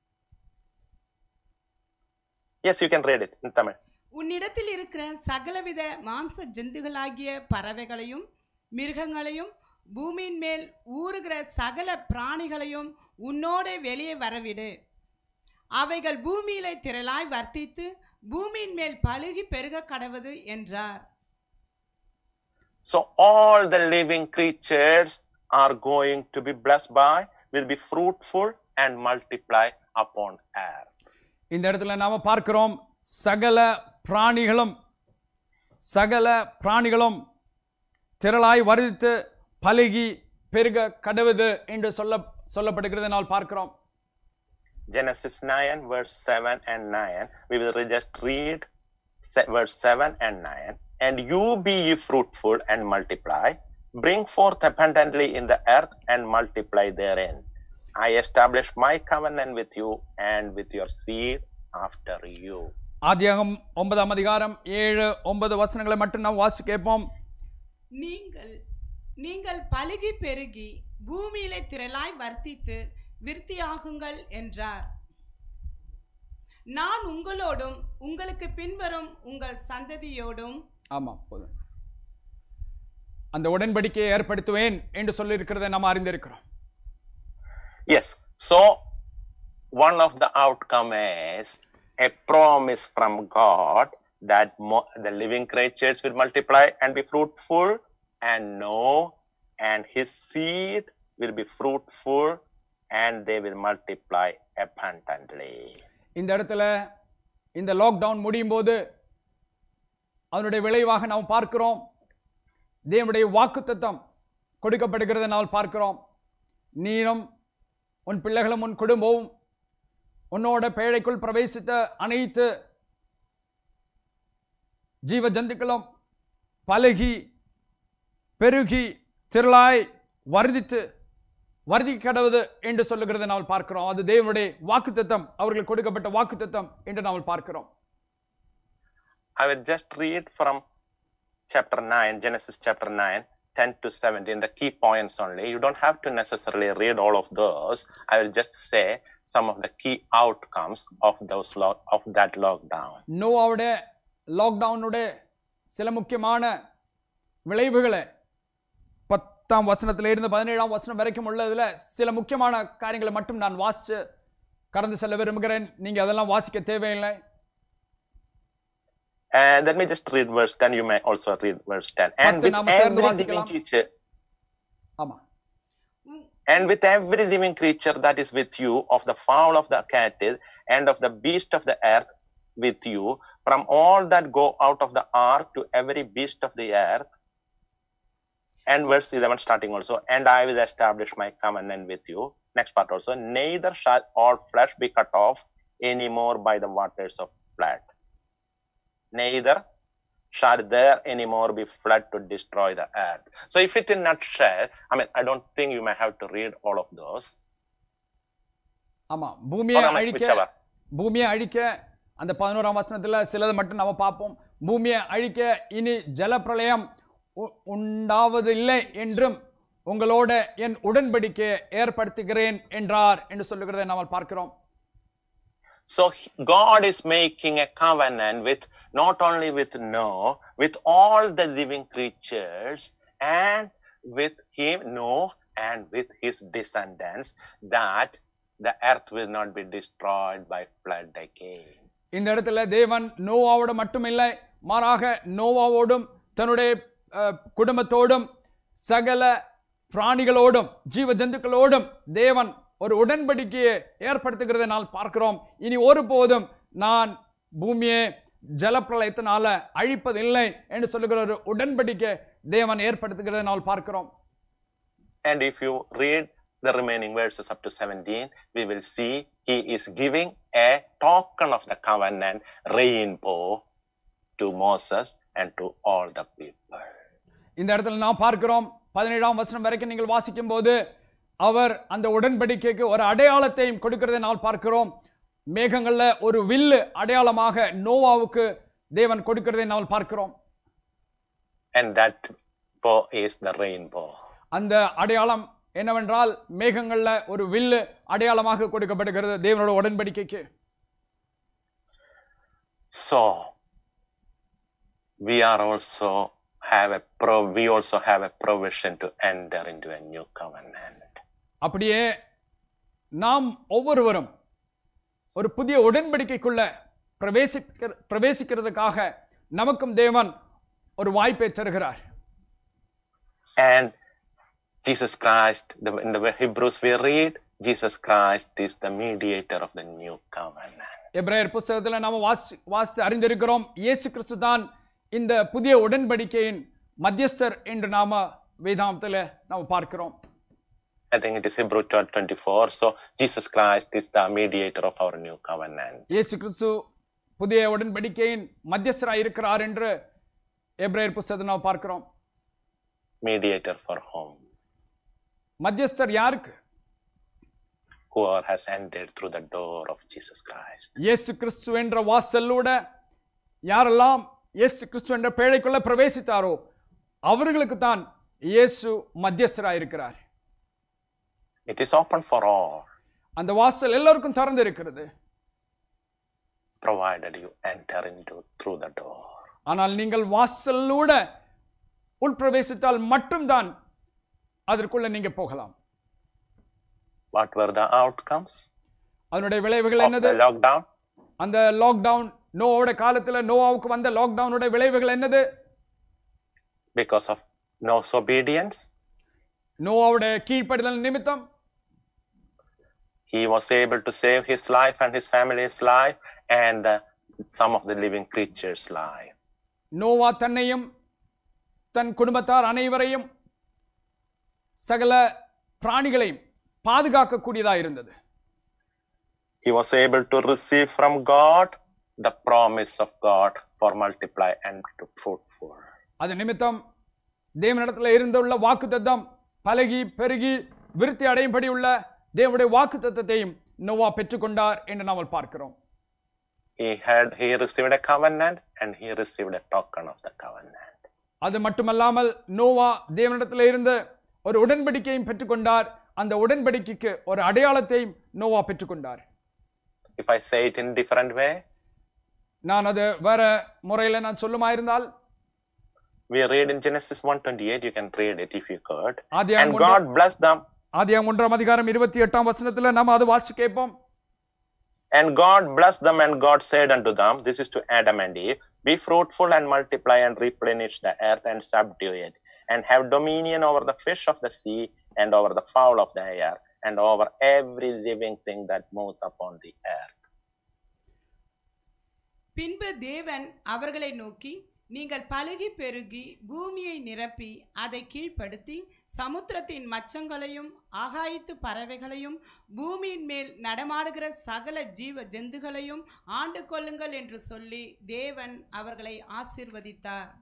Yes, you can read it in Tamil. உன்னிடத்தில் இருக்கிற சகலவித மாம்ச ஜந்துகளாகிய பறவைகளையும் மிருகங்களையும் பூமியின் மேல் ஊறுகிற சகல பிராணிகளையும் உன்னோட வெளியே வரவிடு அவைகள் பூமியிலே திரளாய் வர்த்தித்து பூமியின் மேல் பழுகி பெருக கடவுது என்றார் So all the living creatures are going to be blessed by, will be fruitful and multiply upon earth. இந்த இடத்துல நாம பார்க்கிறோம் சகல பிராணிகளும் சகல பிராணிகளும் திரளாய் வருதித்து பலுகி பெருக கடவுது என்று சொல்ல சொல்லப்படுகிறதை நாம் பார்க்கிறோம் Genesis 9, verse 7 and 9. We will re- just read se- verse 7 and 9. And you be ye fruitful and multiply, bring forth abundantly in the earth and multiply therein. I establish my covenant with you and with your seed after you. ஆதியாகம் ஒன்பதாம் அதிகாரம் ஏழு ஒன்பது வசனங்களை மட்டும் நாம் வாசி கேட்போம் நீங்கள் நீங்கள் பலுகி பெருகி பூமியிலே திரளாய் வர்த்தித்து விருத்தியாகுங்கள் என்றார் நான் உங்களோடும் உங்களுக்கு பின்வரும் உங்கள் சந்ததியோடும் ஆமாம் போதும் அந்த உடன்படிக்கையை ஏற்படுத்துவேன் என்று சொல்லியிருக்கிறதை நாம் அறிந்திருக்கிறோம் Yes. So one of the outcome is a promise from God that mo- the living creatures will multiply and be fruitful, and Noah and his seed will be fruitful and they will multiply abundantly. இந்த இடத்துல இந்த lockdown முடியும் போது அதனுடைய விளைவாக நாம் பார்க்கிறோம் தேவனுடைய வாக்குத்தத்தம் கொடுக்கப்படுகிறதை நாம் பார்க்கிறோம் நீனும் உன் பிள்ளைகளும் உன் குடும்பமும் உன்னோட பேழைக்குள் பிரவேசித்த அனைத்து ஜீவ ஜந்துக்களும் பலகி பெருகி திரளாய் வர்தித்து வருதி கடவுது என்று சொல்லுகிறதை நாம் பார்க்கிறோம் அது தேவனுடைய வாக்குத்தத்தம் அவர்களுக்கு கொடுக்கப்பட்ட வாக்குத்தத்தம் என்று நாம் பார்க்கிறோம் I will just read from chapter 9, Genesis chapter 9, 10 to 17, the key points only. You don't have to necessarily read all of those. I will just say some of the key outcomes of those lo- of that lockdown. நோவாவுடைய லாக்டவுனுடைய சில முக்கியமான விளைவுகளை பத்தாம் வசனத்துல இருந்து பதினேழாம் வசனம் வரைக்கும் உள்ளதுல சில முக்கியமான காரியங்களை மட்டும் நான் வாசிச்சு கடந்து செல்ல விரும்புகிறேன் நீங்க அதெல்லாம் வாசிக்க தேவையில்லை And let me just read verse 10. You may also read verse 10. And பத்து with நாம சேர்ந்து every living வாசிக்கலாம். creature, ஆமா உ- and with every living creature that is with you, of the fowl of the cattle, and of the beast of the earth with you, from all that go out of the ark to every beast of the earth. And verse 11 starting also, and I will establish my covenant with you. Next part also, neither shall all flesh be cut off any more by the waters of flood. Neither shall there anymore be flood to destroy the earth. So if it in nutshell, I mean, I don't think you may have to read all of those. ஆமா பூமியை Or am I- அழிக்க whichever. பூமியை அழிக்க அந்த பதினோராம் வசனத்துல சிலது மட்டும் நம்ம பார்ப்போம் பூமியை அழிக்க இனி ஜலப்பிரளயம் உ- உண்டாவதில்லை என்றும் உங்களோட என் உடன்படிக்கையை ஏற்படுத்துகிறேன் என்றார் என்று சொல்லுகிறதை நாம் பார்க்கிறோம் So he- God is making a covenant with not only with Noah, with all the living creatures and with him, Noah, and with his descendants that the earth will not be destroyed by flood again. இந்த இடத்துல தேவன் நோவாவோட மட்டுமில்லை மாறாக நோவாவோடும் தன்னுடைய அஹ், குடும்பத்தோடும் சகல பிராணிகளோடும் ஜீவ ஜந்துக்களோடும் தேவன் ஒரு உடன்படிக்கையை ஏற்படுத்துகிறதை நாம் பார்க்கிறோம் இனி ஒருபோதும் நான் பூமியை ஜலப்பிரளயத்தினால அழிப்பதில்லை என்று சொல்லுகிற ஒரு உடன்படிக்கை தேவன் ஏற்படுத்துகிறதை நாம் பார்க்கிறோம் And if you read the remaining verses up to 17, we will see he is giving a token of the covenant rainbow to Moses and to all the people. இந்த இடத்துல நாம் பார்க்கிறோம் பதினேழாம் வசனம் வரைக்கும் நீங்கள் வாசிக்கும் போது அவர் அந்த உடன்படிக்கைக்கு ஒரு அடையாளத்தையும் கொடுக்கிறதை நாம் பார்க்கிறோம் மேகங்கள்ல ஒரு வில்லு அடையாளமாக நோவாவுக்கு தேவன் கொடுக்கிறதை நாம் பார்க்கிறோம் And that bow is the rainbow. அந்த அடையாளம் என்னவென்றால் மேகங்கள்ல ஒரு வில்லு அடையாளமாக கொடுக்கப்படுகிறது தேவனோட உடன்படிக்கைக்கு So we are also have a pro we also have a provision to enter into a new covenant. அப்படியே நாம் ஒவ்வொருவரும் ஒரு புதிய உடன்படிக்கைக்குள்ள பிரவேசிக்கிற பிரவேசிக்கிறதுக்காக நமக்கும் தேவன் ஒரு வாய்ப்பை தருகிறார் And Jesus Christ, the, in the Hebrews we read, Jesus Christ is the mediator of the new covenant. எபிரேயர் புஸ்தகத்துல நாம வாசி வாசி அறிந்திருக்கிறோம் இயேசு கிறிஸ்து தான் இந்த புதிய உடன்படிக்கையின் மத்தியஸ்தர் என்று நாம வேதாந்தத்துல நாம பார்க்கிறோம் I think it is Hebrew 12 24. So Jesus Christ is the mediator of our new covenant. இயேசு கிறிஸ்து புதிய உடன்படிக்கையின் மத்தியஸ்தராய் இருக்கிறார் என்று எபிரேயர் புஸ்தகத்தை நாம் பார்க்கிறோம் Mediator for whom? மத்தியஸ்தர் யாருக்கு Whoever has entered through the door of Jesus Christ. இயேசு கிறிஸ்து என்ற வாசலோட யாரெல்லாம் இயேசு கிறிஸ்து என்ற பேழைக்குள்ள பிரவேசித்தாரோ அவர்களுக்கு தான் இயேசு மத்தியஸ்தராய் இருக்கிறார் It is open for all, அந்த வாசல் எல்லோருக்கும் திறந்து இருக்கிறது provided you enter into through the door. ஆனால் நீங்கள் வாசலோட உள்பிரவேசித்தால் மட்டும்தான் அதற்குள்ள நீங்க போகலாம் What were the outcomes அதனுடைய விளைவுகள் of என்னது the lockdown? அந்த லாக்டவுன் நோவோட காலத்துல நோவாவுக்கு வந்த லாக்டவுனோட விளைவுகள் என்னது Because of Noah's obedience, நோவாவோட கீழ்ப்படிதல் நிமித்தம் he was able to save his life and his family's life and uh, some of the living creatures' life. Noah தன்னையும் தன் குடும்பத்தார் அனைவரையும் சகல பிராணிகளையும் பாதுகாக்கக்கூடியதா இருந்தது He was able to receive from God the promise of God for multiply and to fruitful. அது நிமித்தம் தேவனிடத்துல இருந்துள்ள வாக்குத்தத்தம் பலகி பெருகி விருத்தி அடையும்படி உள்ள தேவனுடைய வாக்குத்தத்தத்தையும் நோவா பெற்றுக்கொண்டார் என்று நாம் பார்க்கிறோம் He had he received a covenant and he received a token of the covenant. அது மட்டுமல்லாமல் நோவா தேவனிடத்தில் இருந்து ஒரு உடன்படிக்கையும் பெற்றுக்கொண்டார் அந்த உடன்படிக்கைக்கு ஒரு அடையாளத்தையும் நோவா பெற்றுக்கொண்டார் If I say it in different way, நான் அது வேற முறையில நான் சொல்லுமாயிருந்தால் we read in Genesis 1:28. You can read it if you could. ஆதியாகமம் And ஒன்று- God blessed them. ஆதியாகமம் ஒன்றாம் அதிகாரம் இருபத்தி எட்டாம் வசனத்துல நம்ம அது வாசி கேட்போம் And God blessed them, and God said unto them, This is to Adam and Eve, Be fruitful and multiply and replenish the earth and subdue it, and have dominion over the fish of the sea, and over the fowl of the air, and over every living thing that moveth upon the earth. பின்பு தேவன் அவர்களை நோக்கி நீங்கள் பலுகி பெருகி பூமியை நிரப்பி அதை கீழ்ப்படுத்தி சமுத்திரத்தின் மச்சங்களையும் ஆகாயத்து பறவைகளையும் பூமியின் மேல் நடமாடுகிற சகல ஜீவ ஜந்துகளையும் ஆண்டு கொள்ளுங்கள் என்று சொல்லி தேவன் அவர்களை ஆசீர்வதித்தார்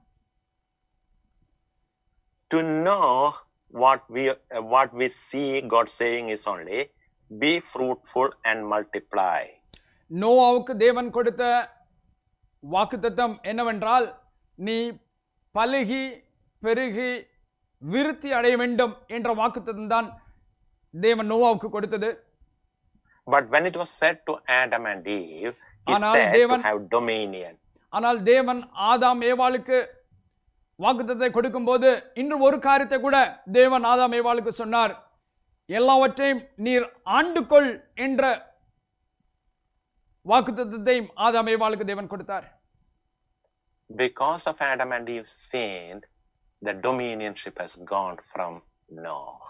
To know what we uh, what we see God saying is only be fruitful and multiply. நோவாவுக்கு தேவன் கொடுத்த வாக்குத்தத்தம் என்னவென்றால் நீ பலுகி பெருகி விருத்தி அடைய வேண்டும் என்ற வாக்குத்தத்தம் தான் தேவன் நோவாவுக்கு கொடுத்தது But when it was said to Adam and Eve, he ஆனால் said தேவன்- to have dominion. ஆனால் தேவன் ஆதாம் ஏவாளுக்கு வாக்குத்தத்தை கொடுக்கும்போது இன்று ஒரு காரியத்தை கூட தேவன் ஆதாம் ஏவாளுக்கு சொன்னார் எல்லாவற்றையும் நீர் ஆண்டுகொள் என்ற வாக்குத்தத்தையும் ஆதாம் ஏவாளுக்கு தேவன் கொடுத்தார் Because of Adam and Eve's sin, the dominionship has gone from Noah.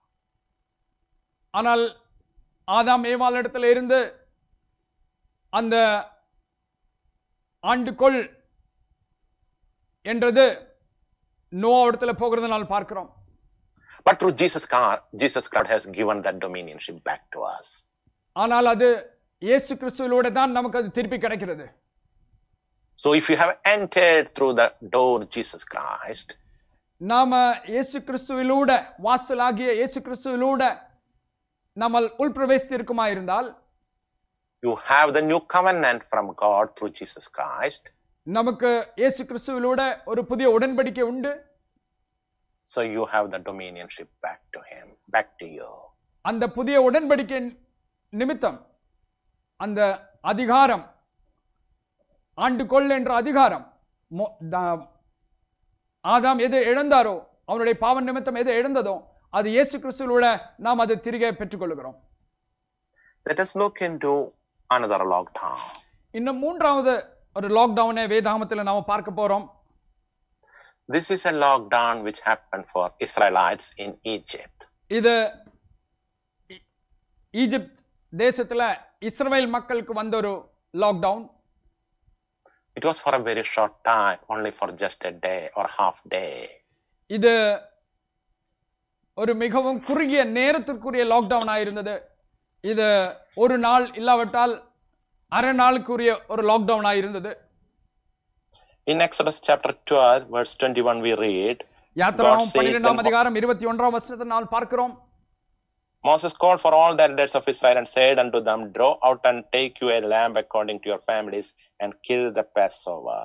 ஆனால் ஆதாம் ஏவாள் இடத்துல இருந்து அந்த ஆண்டுகொள் என்றது நோவா இடத்துல போகிறது நான் பார்க்கிறோம் But through Jesus Christ, Jesus Christ has given that dominionship back to us. ஆனால் அது இயேசு கிறிஸ்துவிலோட தான் நமக்கு அது திருப்பி கிடைக்கிறது So if you have entered through the door Jesus Christ, நாம இயேசு கிறிஸ்துவிலூட வாசலாகிய இயேசு கிறிஸ்துவிலூட நம்ம உள்பிரவேசித்திருக்குமா இருந்தால் you have the new covenant from God through Jesus Christ. நமக்கு இயேசு கிறிஸ்துவிலூட ஒரு புதிய உடன்படிக்கை உண்டு So you have the dominionship back to him, back to you. அந்த புதிய உடன்படிக்கை நிமித்தம் அந்த அதிகாரம் ஆண்டுகொள் என்ற அதிகாரம் மோ- தா- ஆதாம் எது இழந்தாரோ அவனுடைய பாவ நிமித்தம் எது இழந்ததோ அது இயேசு கிறிஸ்துவோட நாம் அதை திரிகே பெற்றுக்கொள்கிறோம் Let us look into another lockdown. இன்னும் மூன்றாவது ஒரு லாக்டவுனை வேதாகமத்தில் நாம பார்க்க போறோம் This is a lockdown which happened for Israelites in Egypt. இது ஈ- ஈஜிப்த் தேசத்துல இஸ்ரவேல் மக்களுக்கு வந்த ஒரு lockdown It was for a very short time, only for just a day or half day. இது ஒரு மிகவும் குறுகிய நேரத்திற்குரிய லாக்டவுன் ஆயிருந்தது இது ஒரு நாள் இல்லாவிட்டால் அரை நாளுக்குரிய ஒரு லாக்டவுன் ஆயிருந்தது In Exodus chapter 12, verse 21, we read, யாத்திராவும் God says பன்னிரெண்டாம் them- அதிகாரம் இருபத்தி ஒன்றாம் வசனத்தை நாம் பார்க்கிறோம் Moses called for all the elders of Israel and said unto them, Draw out and take you a lamb according to your families and kill the Passover.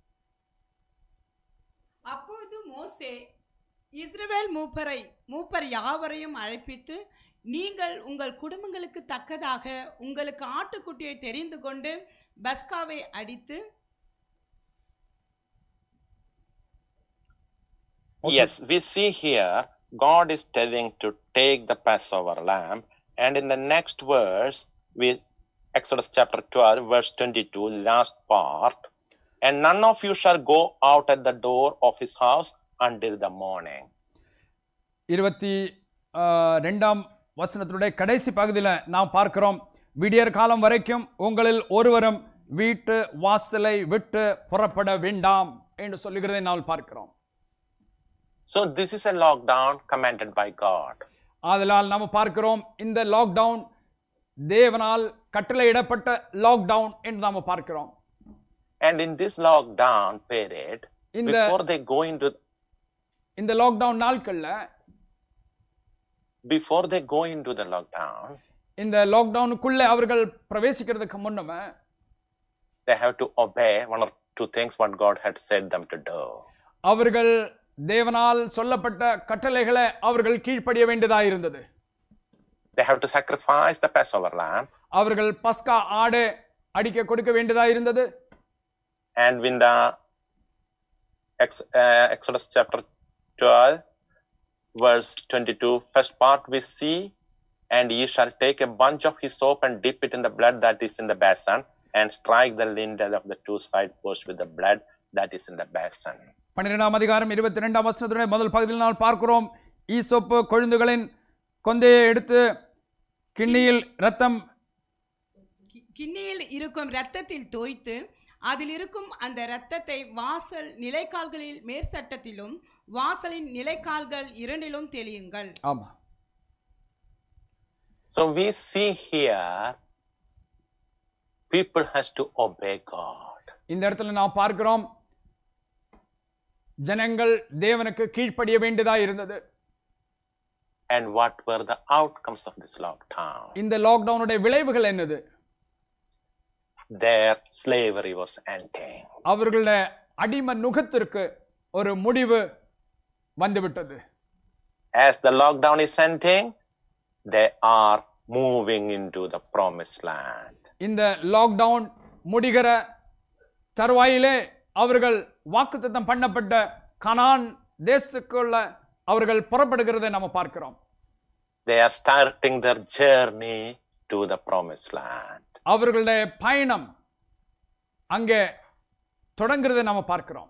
அப்பொழுது மோசே இஸ்ரவேல் மூப்பரை மூப்பர் யாவரையும் அழைப்பித்து நீங்கள் உங்கள் குடும்பங்களுக்கு தக்கதாக உங்களுக்கு ஆட்டுக்குட்டியை தெரிந்து கொண்டு பஸ்காவை அடித்து Yes, we see here God is telling to take the Passover lamb, and in the next verse, we Exodus chapter 12, verse 22, last part, and none of you shall go out at the door of his house until the morning. இருபத்தி ஆஹ், ரெண்டாம் வசனத்தினுடைய கடைசி பகுதியில் நாம் பார்க்கிறோம் விடியற் காலம் வரைக்கும் உங்களில் ஒருவரும் வீட்டு வாசலை விட்டு புறப்பட வேண்டாம் என்று சொல்லுகிறதை நாம் பார்க்கிறோம் So this is a lockdown commanded by God. ஆதலால் நாம் பார்க்கிறோம் இந்த லாக்டவுன் தேவனால் கட்டளையிடப்பட்ட லாக்டவுன் என்று நாம் பார்க்கிறோம் And in this lockdown period, In the- before they go into இந்த லாக்டவுன் நாட்கள்ல before they go into the lockdown, இந்த லாக்டவுனுக்குள்ள அவர்கள் பிரவேசிக்கிறதுக்கு முன்னமே they have to obey one or two things what God had said them to do. அவர்கள் தேவனால் சொல்லப்பட்ட கட்டளைகளை அவர்கள் கீழ்ப்படிய வேண்டியதாக இருந்தது They have to sacrifice the Passover lamb, அவர்கள் பஸ்கா ஆடு அடிக்க கொடுக்க வேண்டியதாக இருந்தது and in the Ex- uh, Exodus chapter 12, verse 22, first part we see, and ye shall take a bunch of hyssop and dip it in the blood that is in the basin, and strike the lintel of the two side posts with the blood that is in the basin. பன்னிரெண்டாம் அதிகாரம் இருபத்தி ரெண்டாம் வசனத்துடைய முதல் பகுதியில் நாம் பார்க்கிறோம் ஈசோப்பு கொழுந்துகளின் கொந்தையை எடுத்து கிண்ணியில் ரத்தம் கி- கிண்ணியில் இருக்கும் இரத்தத்தில் தோய்த்து அதில் இருக்கும் அந்த இரத்தத்தை வாசல் நிலைக்கால்களில் மேற்சட்டத்திலும் வாசலின் நிலைக்கால்கள் இரண்டிலும் தெளியுங்கள் ஆமா So we see here people has to obey God. இந்த இடத்துல நாம் பார்க்கிறோம் ஜனங்கள் தேவனுக்கு கீழ்ப்படிய வேண்டியதா இருந்தது And what were the outcomes of this lockdown? இந்த லாக்டவுனுடைய விளைவுகள் என்னது Their slavery was ending. அவர்களுடைய அடிம நுகத்திற்கு ஒரு முடிவு வந்துவிட்டது As the lockdown is ending, they are moving into the promised land. இந்த லாக்டவுன் முடிகிற தருவாயிலே அவர்கள் வாக்குத்தத்தம் பண்ணப்பட்ட கனான் தேசத்துக்குள்ள அவர்கள் புறப்படுகிறதை நாம பார்க்கிறோம் They are starting their journey to the promised land. அவர்களுடைய பயணம் அங்கே தொடங்குறதை நாம பார்க்கிறோம்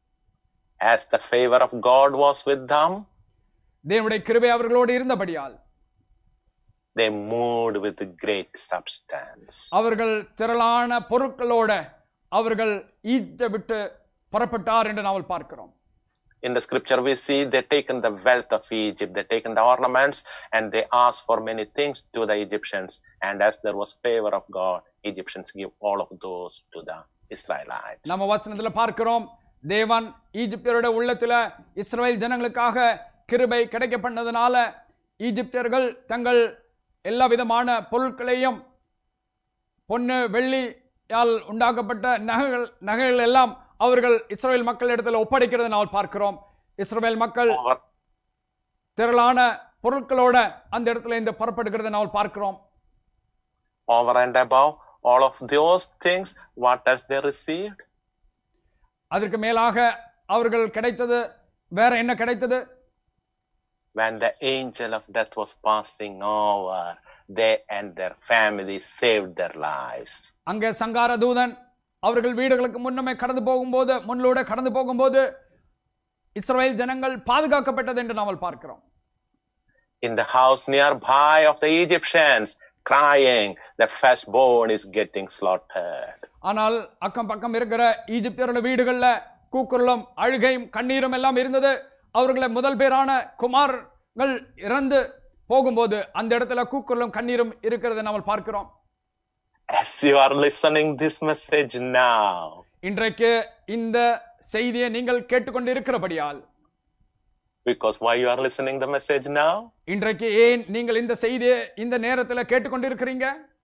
As the favor of God was with them, தேவனுடைய கிருபை அவர்களோடு இருந்தபடியால் they moved with great substance. அவர்கள் திரளான பொருட்களோட அவர்கள் ஈஜை விட்டு புறப்பட்டார் என்று நாங்கள் பார்க்கிறோம் In the scripture, we see they taken the wealth of Egypt, they taken the ornaments, and they asked for many things to the Egyptians. And as there was favor of God, Egyptians give all of those to the Israelites. நம்ம வசனத்துல பார்க்கிறோம் தேவன் ஈஜிப்தியருடைய உள்ளத்துல இஸ்ரவேல் ஜனங்களுக்காக கிருபை கிடைக்க பண்ணதுனால ஈஜிப்தியர்கள் தங்கள் எல்லா விதமான பொருட்களையும் பொன்னு வெள்ளியால் உண்டாக்கப்பட்ட நகைகள் நகைகள் எல்லாம் அவர்கள் இஸ்ரவேல் மக்கள் இடத்துல ஒப்படைக்கிறதை நாம் பார்க்கிறோம் இஸ்ரவேல் மக்கள் Over, திரளான பொருட்களோட அந்த இடத்துல இந்த புறப்படுகிறதை நாம் பார்க்கிறோம் over and above all of those things, what has they received? அதற்கு மேலாக அவர்கள் கிடைத்தது வேற என்ன கிடைத்தது When the angel of death was passing over, they and their family saved their lives. அங்கே சங்கார தூதன் அவர்கள் வீடுகளுக்கு முன்னமே கடந்து போகும்போது முன்னோட கடந்து போகும்போது இஸ்ரவேல் ஜனங்கள் பாதுகாக்கப்பட்டது என்று நாம் பார்க்கிறோம் In the house nearby of the Egyptians, crying, the firstborn is getting slaughtered. ஆனால் அக்கம் பக்கம் இருக்கிற ஈஜிப்தியரோட வீடுகள்ல கூக்குரலும் அழுகையும் கண்ணீரும் எல்லாம் இருந்தது அவர்களை முதல் பேரான குமார்கள் இறந்து போகும்போது அந்த இடத்துல கூக்குரலும் கண்ணீரும் இருக்கிறதை நாம் பார்க்கிறோம் As you are listening this message now, இன்றைக்கு இந்த செய்தியை நீங்கள் கேட்டுக்கொண்டு இருக்கிறபடியால் because why you are listening the message now? இன்றைக்கு ஏன் நீங்கள் இந்த செய்தியை இந்த நேரத்துல கேட்டுக்கொண்டு இருக்கிறீங்க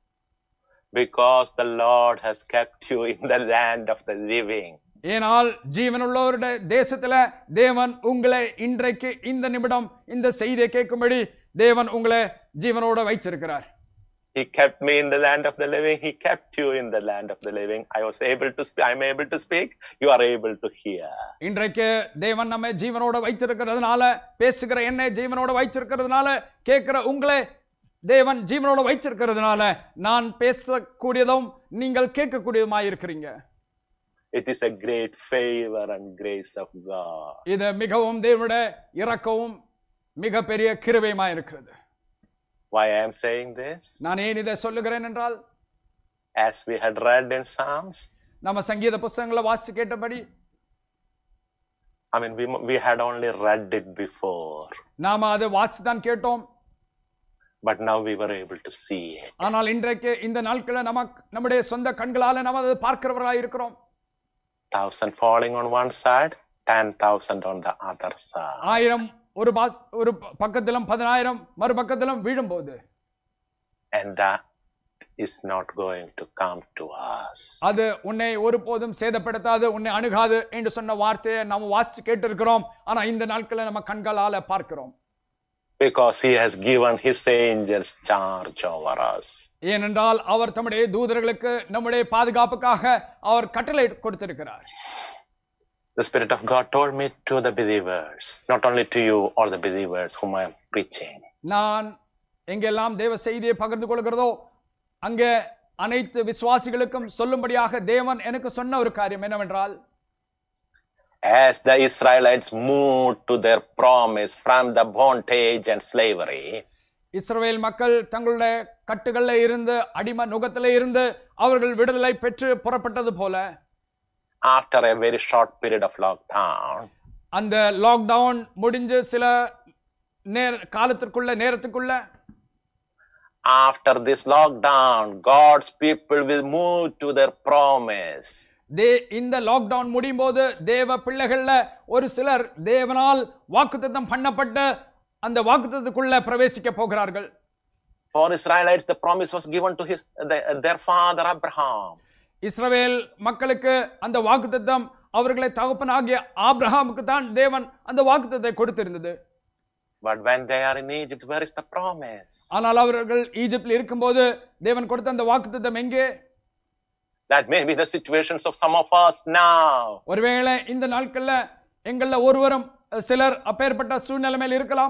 Because the Lord has kept you in the land of the living. ஏனால் ஜீவனுள்ளவருடைய தேசத்துல தேவன் உங்களை இன்றைக்கு இந்த நிமிடம் இந்த செய்தியை கேட்கும்படி தேவன் உங்களை ஜீவனோட வைச்சிருக்கிறார் He kept me in the land of the living. He kept you in the land of the living. I was able to speak. I'm able to speak. You are able to hear. இன்றைக்கு தேவன் நம்மை ஜீவனோட வைத்திருக்கிறதுனால பேசுகிற என்னை ஜீவனோட வைத்திருக்கிறதுனால கேட்கிற உங்களை தேவன் ஜீவனோட வைத்திருக்கிறதுனால நான் பேசக்கூடியதும் நீங்கள் கேட்கக்கூடியதுமாய் இருக்கிறீங்க It is a great favor and grace of God. இது மிகவும் தேவனுடைய இரக்கവും மிகப்பெரிய கிருபையுமாய் இருக்கிறது Why I am saying this? நான் ஏன் இதை சொல்லுகிறேன் என்றால் As we had read in Psalms, நம்ம சங்கீத புஸ்தகங்களை வாசிச்சு கேட்டபடி I mean, we, we had only read it before, நாம அதை வாசிச்சு தான் கேட்டோம் but now we were able to see it. ஆனால் இன்றைக்கு இந்த நாட்களில் நமக்கு நம்முடைய சொந்த கண்களால நாம் அதை பார்க்கிறவர்களாய் இருக்கிறோம் Thousand falling on one side, ten thousand on the other side. ஆயிரம் ஒரு பாஸ் ஒரு ப- பக்கத்திலும் பதினாயிரம் மறுபக்கத்திலும் விழும்போது And that is not going to come to us. அது உன்னை ஒருபோதும் சேதப்படுத்தாது உன்னை அணுகாது என்று சொன்ன வார்த்தையை நாம் வாசிச்சு கேட்டிருக்கிறோம் ஆனா இந்த நாட்களில் நம்ம கண்களால பார்க்கிறோம் Because he has given his angels charge over us. ஏனென்றால் அவர் தம்முடைய தூதர்களுக்கு நம்முடைய பாதுகாப்புக்காக அவர் கட்டளை கொடுத்திருக்கிறார் The Spirit of God told me to the believers, not only to you, all the believers whom I am preaching. நான் எங்கெல்லாம் தேவ செய்தியை பகிர்ந்து கொள்கிறதோ அங்கே அனைத்து விசுவாசிகளுக்கும் சொல்லும்படியாக தேவன் எனக்கு சொன்ன ஒரு காரியம் என்னவென்றால் As the Israelites moved to their promise from the bondage and slavery, இஸ்ரவேல் மக்கள் தங்களுடைய கட்டுகளில் இருந்து அடிம நுகத்திலே இருந்து அவர்கள் விடுதலை பெற்று புறப்பட்டது போல after a very short period of lockdown, அந்த லாக்டவுன் முடிஞ்சு சில நேர காலத்திற்குள்ள நேரத்துக்குள்ள after this lockdown, God's people will move to their promise. தே இந்த லாக்டவுன் முடியும் போது தேவ பிள்ளைகள்ல ஒரு சிலர் தேவனால் வாக்குத்தத்தம் பண்ணப்பட்ட அந்த வாக்குத்தத்துக்குள்ள பிரவேசிக்க போகிறார்கள் For Israelites, the promise was given to his the- their father Abraham. இஸ்ரவேல் மக்களுக்கு அந்த வாக்குத்தத்தம் அவர்களை தகப்பனாகிய ஆபிரகாமுக்கு தான் தேவன் அந்த வாக்குத்தத்தை கொடுத்திருந்தது But when they are in Egypt, where is the promise? ஆனால் அவர்கள் ஈஜிப்தில் இருக்கும்போது தேவன் கொடுத்த அந்த வாக்குத்தத்தம் எங்கே That may be the situations of some of us now. ஒருவேளை இந்த நாட்கள்ல எங்கள்ல ஒருவரும் அஹ், சிலர் அப்பேற்பட்ட சூழ்நிலைமையில் இருக்கலாம்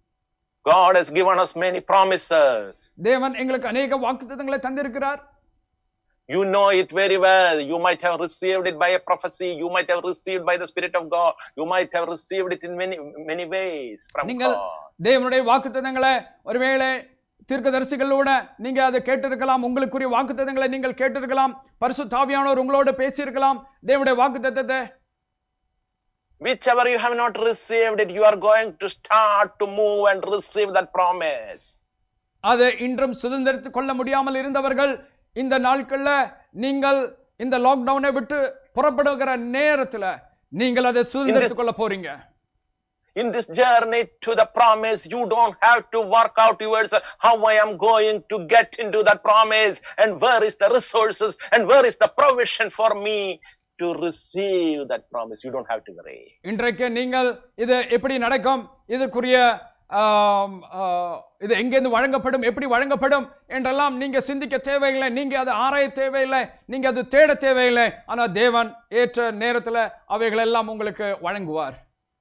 God has given us many promises. தேவன் எங்களுக்கு அநேக வாக்குத்தத்தங்களை தந்திருக்கிறார் You know it very well. You might have received it by a prophecy. You might have received by the Spirit of God. You might have received it in many, many ways from நீங்கள் God. தேவனுடைய வாக்குத்தத்தங்களை ஒருவேளை தீர்க்கதரிசிகளோட நீங்க அதை கேட்டிருக்கலாம் உங்களுக்குரிய வாக்குத்தத்தங்களை நீங்கள் கேட்டிருக்கலாம் பரிசு தாவியானவர் உங்களோட பேசியிருக்கலாம் தேவனுடைய வாக்குத்தத்தத்தை Whichever you have not received it, you are going to start to move and receive that promise. அது இன்றும் சுதந்திரித்துக் கொள்ள முடியாமல் இருந்தவர்கள் இந்த நாட்கள்ல நீங்கள் இந்த லாக்டவுனை விட்டு புறப்படுகிற நேரத்துல நீங்கள் அதை சுதந்திரித்துக் கொள்ள போறீங்க In this journey to the promise, you don't have to work out yourself how I am going to get into that promise and where is the resources and where is the provision for me to receive that promise. You don't have to worry. இன்றைக்கு நீங்கள் இது எப்படி நடக்கும் இதற்குரிய ஆம், ஆ, இது எங்கேருந்து வழங்கப்படும் எப்படி வழங்கப்படும் என்றெல்லாம் நீங்க சிந்திக்க தேவையில்லை நீங்க அதை ஆராய தேவையில்லை நீங்க அது தேட தேவையில்லை ஆனா தேவன் ஏற்ற நேரத்துல அவைகள் எல்லாம் உங்களுக்கு வழங்குவார்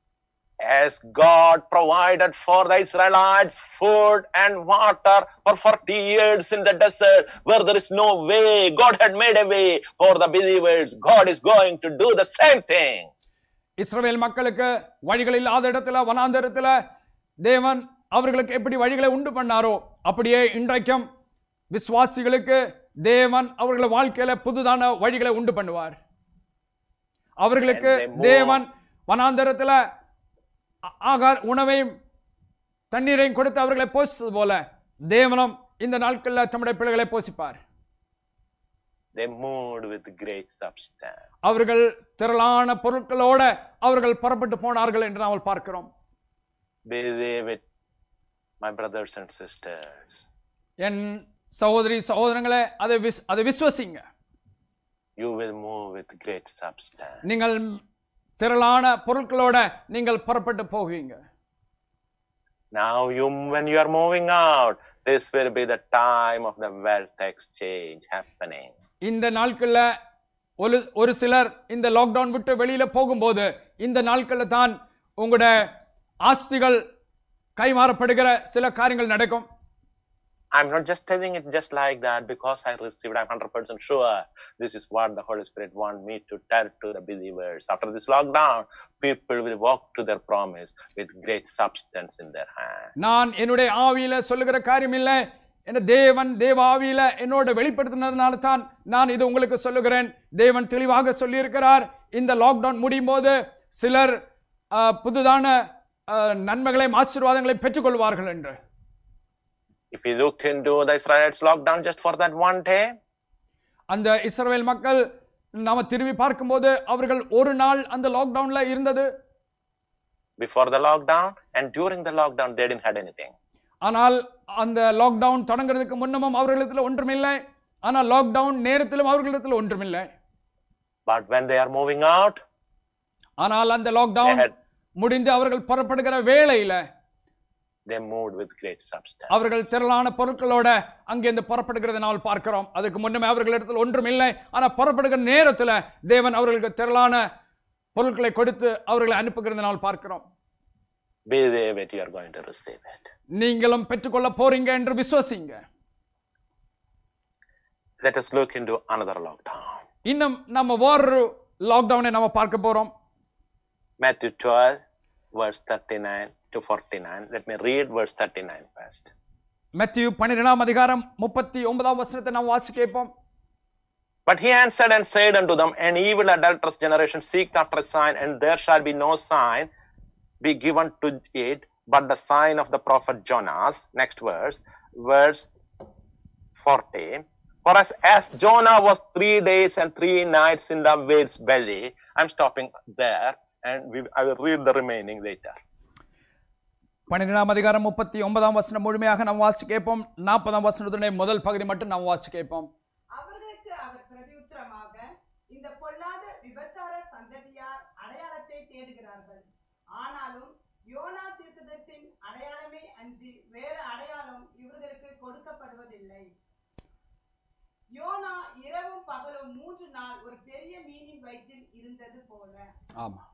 As God provided for the Israelites food and water for 40 years in the desert where there is no way, God had made a way for the believers. God is going to do the same thing. இஸ்ரவேல் மக்களுக்கு வழிகள் இல்லாத இடத்துல வனாந்தரத்துல தேவன் அவர்களுக்கு எப்படி வழிகளை உண்டு பண்ணாரோ அப்படியே இன்றைக்கும் விசுவாசிகளுக்கு தேவன் அவர்கள் வாழ்க்கையில புதுதான வழிகளை உண்டு பண்ணுவார் அவர்களுக்கு And they move. தேவன் வனாந்தரத்துல ஆ- ஆகார் உணவையும் தண்ணீரையும் கொடுத்து அவர்களை போஷித்தது போல தேவனும் இந்த நாட்கள்ல தம்முடைய பிள்ளைகளை போஷிப்பார் They moved with great substance. அவர்கள் திரளான பொருட்களோட அவர்கள் புறப்பட்டு போனார்கள் என்று நாம் பார்க்கிறோம் Believe it, my brothers and sisters. என் சகோதரி சகோதரங்களே அதை விஸ் அதை விசுவசிங்க You will move with great substance. நீங்கள் திரளான பொருட்களோட நீங்கள் புறப்பட்டு போவீங்க Now, you, when you are moving out, this will be the time of the wealth exchange happening. இந்த நாட்கள்ல ஒரு ஒரு சிலர் இந்த லாக்டவுன் விட்டு வெளியில போகும்போது இந்த நாட்கள்ல தான் உங்களோட ஆஸ்திகள் கைமாறப்படுகிற சில காரியங்கள் நடக்கும் I'm not just telling it just like that because I received, I'm 100% sure this is what the Holy Spirit want me to tell to the believers. After this lockdown, people will walk to their promise with great substance in their hand. நான் என்னுடைய ஆவியில சொல்லுகிற காரியம் இல்லை என தேவன் தேவ ஆவியில என்னோட வெளிப்படுத்தினதுனால தான் நான் இது உங்களுக்கு சொல்லுகிறேன் தேவன் தெளிவாக சொல்லியிருக்கிறார் இந்த லாக்டவுன் முடியும் போது சிலர் ஆ, புதுதான ஆ, நன்மைகளையும் ஆசீர்வாதங்களையும் பெற்றுக்கொள்வார்கள் என்று If you look into the Israelites lockdown just for that one day, அந்த இஸ்ரவேல் மக்கள் நாம திரும்பி பார்க்கும்போது அவர்கள் ஒரு நாள் அந்த லாக்டவுன்ல இருந்தது before the lockdown and during the lockdown, they didn't had anything. ஆனால் அந்த லாக்டவுன் தொடங்குறதுக்கு முன்னமும் அவர்களிடத்தில் ஒன்றுமில்லை ஆனால் லாக்டவுன் நேரத்திலும் அவர்களிடத்தில் ஒன்றுமில்லை But when they are moving out, ஆனால் அந்த they லாக்டவுன் had முடிந்து அவர்கள் புறப்படுகிற வேளையில they moved with great substance. அவர்கள் திரளான பொருட்களோட அங்கிருந்து புறப்படுகிறதை நாம் பார்க்கிறோம் அதுக்கு முன்னமே அவர்களிடத்தில் ஒன்றும் இல்லை ஆனா புறப்படுகிற நேரத்துல தேவன் அவர்களுக்கு திரளான பொருட்களை கொடுத்து அவர்களை அனுப்புகிறதை நாம் பார்க்கிறோம் Believe it, you are going to receive it. நீங்களும் பெற்றுக்கொள்ள போறீங்க என்று விசுவசிங்க Let us look into another lockdown. இன்னும் நம்ம வேறொரு லாக்டவுனை நம்ம பார்க்க போறோம் Matthew 12, verse 39 to 49. Let me read verse 39 first. மத்திய பன்னிரெண்டாம் அதிகாரம் முப்பத்தி ஒன்பதாம் வசனத்தை நாம் வாசி கேட்போம் But he answered and said unto them, An evil adulterous generation seeketh after a sign, and there shall be no sign be given to it but the sign of the prophet Jonas. Next verse, verse 40. For as, as Jonah was three days and three nights in the whale's belly, I'm stopping there and we, I will read the remaining later. பன்னிரெண்டாம் அதிகாரம் முப்பத்தி ஒன்பதாம் வசனம் முழுமையாக நாம் வாசிச்சு கேட்போம் நாற்பதாம் வசனத்துடைய முதல் பகுதி மட்டும் நாம் வாசிச்சு கேட்போம் அவர்களுக்கு அவர் பிரதியுத்தரமாக இந்த பொல்லாத விபச்சார சந்ததியார் அடையாளத்தை தேடுகிறார்கள் ஆனாலும் யோனா தீர்க்கதரிசின் அடையாளமே அன்றி வேறு அடையாளம் இவர்களுக்கு கொடுக்கப்படுவதில்லை யோனா இரவும் பகலும் மூன்று நாள் ஒரு பெரிய மீனின் வயிற்றில் இருந்தது போல ஆமா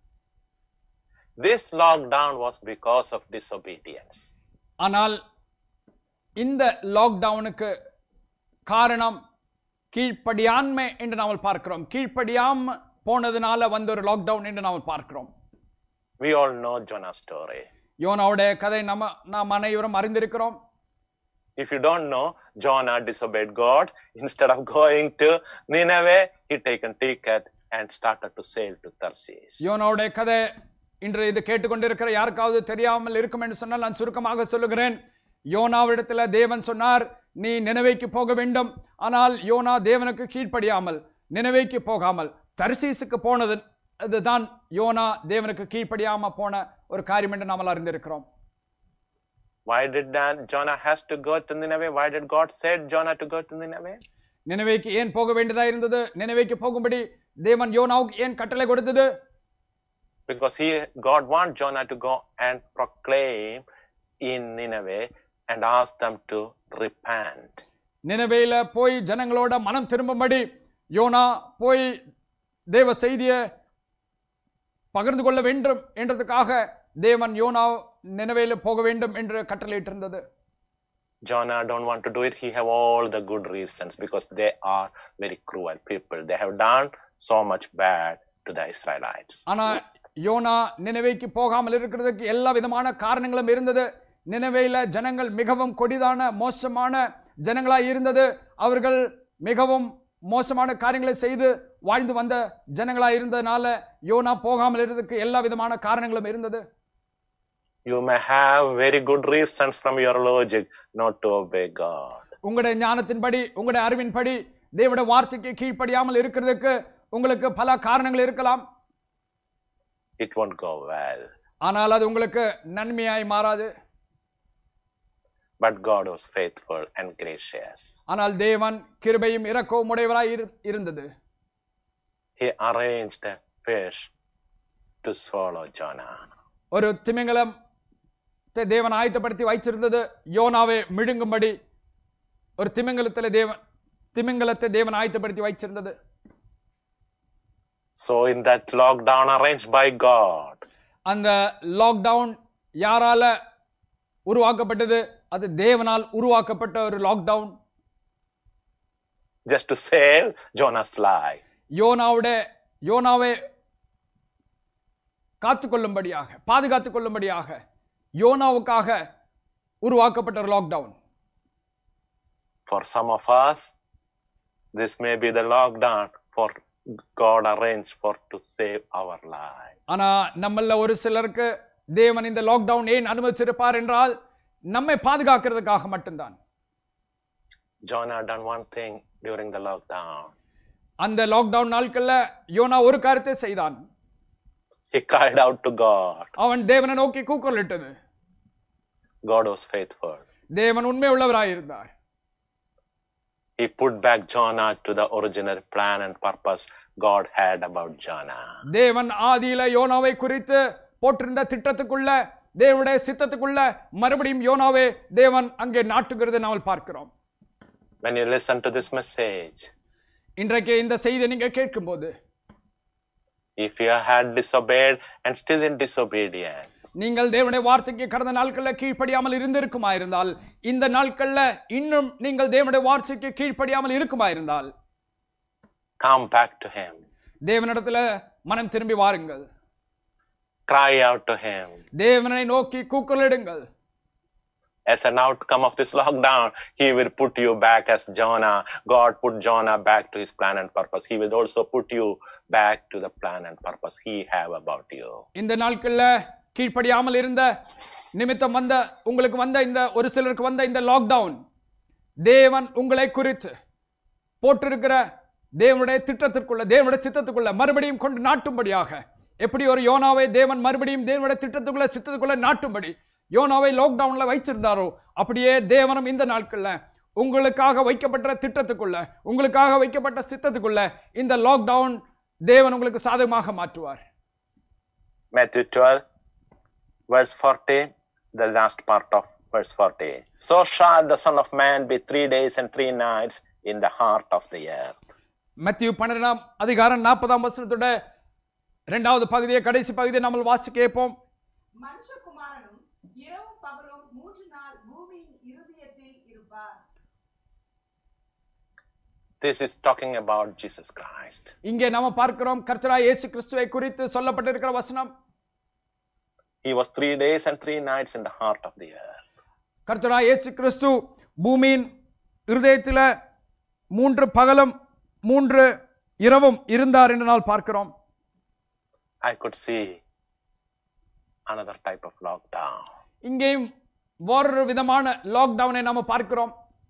This lockdown was because of disobedience. ஆனால் இந்த லாக்டவுனுக்கு காரணம் கீழ்ப்படியாண்மை என்று நாம் பார்க்கிறோம் கீழ்ப்படியாம போனதுனால வந்த ஒரு லாக்டவுன் என்று நாம் பார்க்கிறோம் We all know Jonah's story. யோனாவுடைய கதை நம்ம நாம் அனைவரும் அறிந்திருக்கிறோம் If you don't know, Jonah disobeyed God. Instead of going to Nineveh, he taken ticket and started to sail to Tarsus. யோனாவுடைய கதை இன்று இது கேட்டுக்கொண்டிருக்கிற யாருக்காவது தெரியாமல் இருக்கும் என்று சொன்னால் நான் சுருக்கமாக சொல்லுகிறேன் யோனாவிடத்துல தேவன் சொன்னார் நீ நினைவைக்கு போக வேண்டும் ஆனால் யோனா தேவனுக்கு கீழ்ப்படியாமல் நினைவைக்கு போகாமல் தரிசீசுக்கு போனது அதுதான் யோனா தேவனுக்கு கீழ்ப்படியாம போன ஒரு காரியம் என்று நாம் அறிந்திருக்கிறோம் Why did that Jonah has to go to Nineveh? Why did God said Jonah to go to Nineveh? நினைவைக்கு ஏன் போக வேண்டியதா இருந்தது நினைவைக்கு போகும்படி தேவன் யோனாவுக்கு ஏன் கட்டளை கொடுத்தது Because he God want Jonah to go and proclaim in Nineveh and ask them to repent. நினைவையில போய் ஜனங்களோட மனம் திரும்பும்படி யோனா போய் தேவ செய்தியை பகிர்ந்து கொள்ள வேண்டும் என்றதுக்காக தேவன் யோனா நினைவையில போக வேண்டும் என்று கட்டளையிட்டிருந்தது Jonah don't want to do it. He have all the good reasons because they are very cruel people. They have done so much bad to the Israelites. ஆனா யோனா நினைவைக்கு போகாமல் இருக்கிறதுக்கு எல்லா விதமான காரணங்களும் இருந்தது நினைவையில ஜனங்கள் மிகவும் கொடிதான மோசமான ஜனங்களாய் இருந்தது அவர்கள் மிகவும் மோசமான காரியங்களை செய்து வாழ்ந்து வந்த ஜனங்களாய் இருந்ததுனால யோனா போகாமல் இருந்ததுக்கு எல்லா விதமான காரணங்களும் இருந்தது You may have very good reasons from your logic not to obey God. உங்களுடைய ஞானத்தின்படி உங்களுடைய அறிவின்படி தேவனுடைய வார்த்தைக்கு கீழ்ப்படியாமல் இருக்கிறதுக்கு உங்களுக்கு பல காரணங்கள் இருக்கலாம் It won't go well. ஆனால் அது உங்களுக்கு நன்மையாய் மாறாது But God was faithful and gracious. ஆனால் தேவன் கிருபையும் இரக்கവും உடையவராய் இரு- இருந்தது He arranged a fish to swallow Jonah. ஒரு திமிங்கலம் தேவன் ஆயத்தப்படுத்தி வைச்சிருந்தது யோனாவை மிழுங்கும்படி ஒரு திமிங்கலத்தில் தேவன் திமிங்கலத்தை தேவன் ஆயத்தப்படுத்தி வைச்சிருந்தது So in that lockdown arranged by God, அந்த லாக்டவுன் யாரால உருவாக்கப்பட்டது அது தேவனால் உருவாக்கப்பட்ட ஒரு lockdown just to save Jonah's life. யோனாவுடைய யோனாவை காத்துக்கொள்ளும்படியாக பாதுகாத்துக் கொள்ளும்படியாக யோனாவுக்காக உருவாக்கப்பட்ட ஒரு lockdown For some of us, this may be the lockdown for God arranged for to save our lives. ஆனா நம்மள ஒரு சிலருக்கு தேவன் இந்த லாக்டவுன் ஏன் அனுமதிச்சிருப்பார் என்றால் நம்மை பாதுகாக்கிறதுக்காக மட்டும்தான் Jonah done one thing during the lockdown. அந்த லாக்டவுன் நாட்கள்ல யோனா ஒரு காரியத்தை செய்தான் He cried out to God. அவன் தேவனை நோக்கி கூக்குரலிட்டது God was faithful. தேவன் உண்மை உள்ளவராயிருந்தார் He put back Jonah to the original plan and purpose God had about Jonah. தேவன் ஆதியில யோனாவை குறித்து போட்டிருந்த திட்டத்துக்குள்ள தேவனுடைய சித்தத்துக்குள்ள மறுபடியும் யோனாவே தேவன் அங்கே நாட்டுகிறதை நாம் பார்க்கிறோம் When you listen to this message, இன்றைக்கு இந்த செய்தியை நீங்க கேட்கும்போது if you had disobeyed and still in disobedience, நீங்கள் தேவனுடைய வார்த்தைக்கு கடந்த நாட்கள்ல கீழ்ப்படியாமல் இருந்திருக்குமா இருந்தால் இந்த நாட்கள்ல இன்னும் நீங்கள் தேவனுடைய வார்த்தைக்கு கீழ்ப்படியாமல் இருக்குமா இருந்தால் come back to Him. தேவனிடத்துல மனம் திரும்பி வாருங்கள் Cry out to Him. தேவனை நோக்கி கூக்குரலிடுங்கள் as an outcome of this lockdown, he will put you back as Jonah. God put Jonah back to his plan and purpose. He will also put you back to the plan and purpose he have about you. இந்த நாட்கள்ல கீழ்ப்படியாமல் இருந்த நிமித்தம் வந்த உங்களுக்கு வந்த இந்த ஒரு சிலருக்கு வந்த இந்த லாக்டவுன் தேவன் உங்களை குறித்து போட்டிருக்கிற தேவனுடைய திட்டத்திற்குள்ள தேவனுடைய சித்தத்துக்குள்ள மறுபடியும் கொண்டு நாட்டும்படியாக எப்படி ஒரு யோனாவை தேவன் மறுபடியும் தேவனுடைய திட்டத்துக்குள்ள சித்தத்துக்குள்ள நாட்டும்படி யோனாவை லாக்டவுன்ல வைச்சிருந்தாரோ அப்படியே தேவனும் இந்த நாட்கள்ல உங்களுக்காக வைக்கப்பட்ட திட்டத்துக்குள்ள உங்களுக்காக வைக்கப்பட்ட சித்தத்துக்குள்ள இந்த லாக்டவுன் தேவன் உங்களுக்கு சாதகமாக மாற்றுவார் Matthew 12, verse 40, the last part of verse 40. So shall the Son of Man be three days and three nights in the heart of the earth. மத்திய பன்னிரெண்டாம் அதிகாரம் நாற்பதாம் வசனத்தோட இரண்டாவது பகுதியை கடைசி பகுதியை நம்ம வாசிக்க கேட்போம் மனுஷகுமாரனும் இரவும் பகலும் மூன்று நாள் பூமியின் இருதயத்தில் இருப்பார் This is talking about Jesus Christ. இங்கே நாம பார்க்கிறோம் கர்த்தராய் இயேசு கிறிஸ்துவை குறித்து சொல்லப்பட்டிருக்கிற வசனம் He was three days and three nights in the heart of the earth. கர்த்தராய் இயேசு கிறிஸ்து பூமியின் இருதயத்தில் மூன்று பகலும் மூன்று இரவும் இருந்தார் என்று நாம் பார்க்கிறோம் I could see another type of lockdown. இங்கேயும் வேறொரு விதமான லாக்டவுனை நாம பார்க்கிறோம்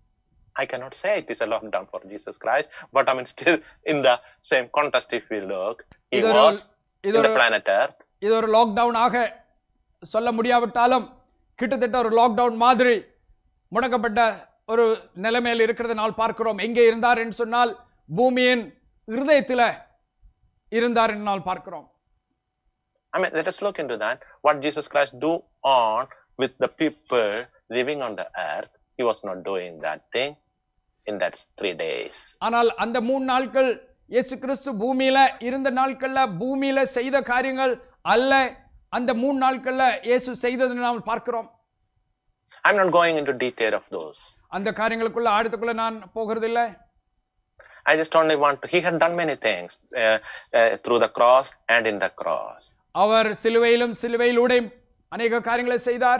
I cannot say it is a lockdown for Jesus Christ, but I mean, still in the same context, if we look, he இது ஒரு- was இது in the ஒரு- planet Earth. இது ஒரு லாக்டவுனாக சொல்ல முடியாவிட்டாலும் கிட்டத்தட்ட ஒரு லாக்டவுன் மாதிரி முடக்கப்பட்ட ஒரு நிலைமையில் இருக்கிறதை நாம் பார்க்கிறோம் எங்கே இருந்தார் என்று சொன்னால் பூமியின் இருதயத்தில் இருந்தார் என்று நாம் பார்க்கிறோம் I mean, let us look into that. What Jesus Christ do on with the people living on the earth, he was not doing that thing in that three days. ஆனால் அந்த மூணு நாட்கள் இயேசு கிறிஸ்து பூமியில இருந்த நாட்கள்ல பூமியில செய்த காரியங்கள் அல்ல அந்த மூணு நாட்கள்ல இயேசு செய்ததை நாம் பார்க்கிறோம் I'm not going into detail of those. அந்த காரியங்களுக்குள்ள ஆழத்துக்குள்ள நான் போகிறதில்லை I just only want to, he had done many things uh, uh, through the cross and in the cross. அவர் சிலுவையிலும் சிலுவையிலூடையும் அநேக காரியங்களை செய்தார்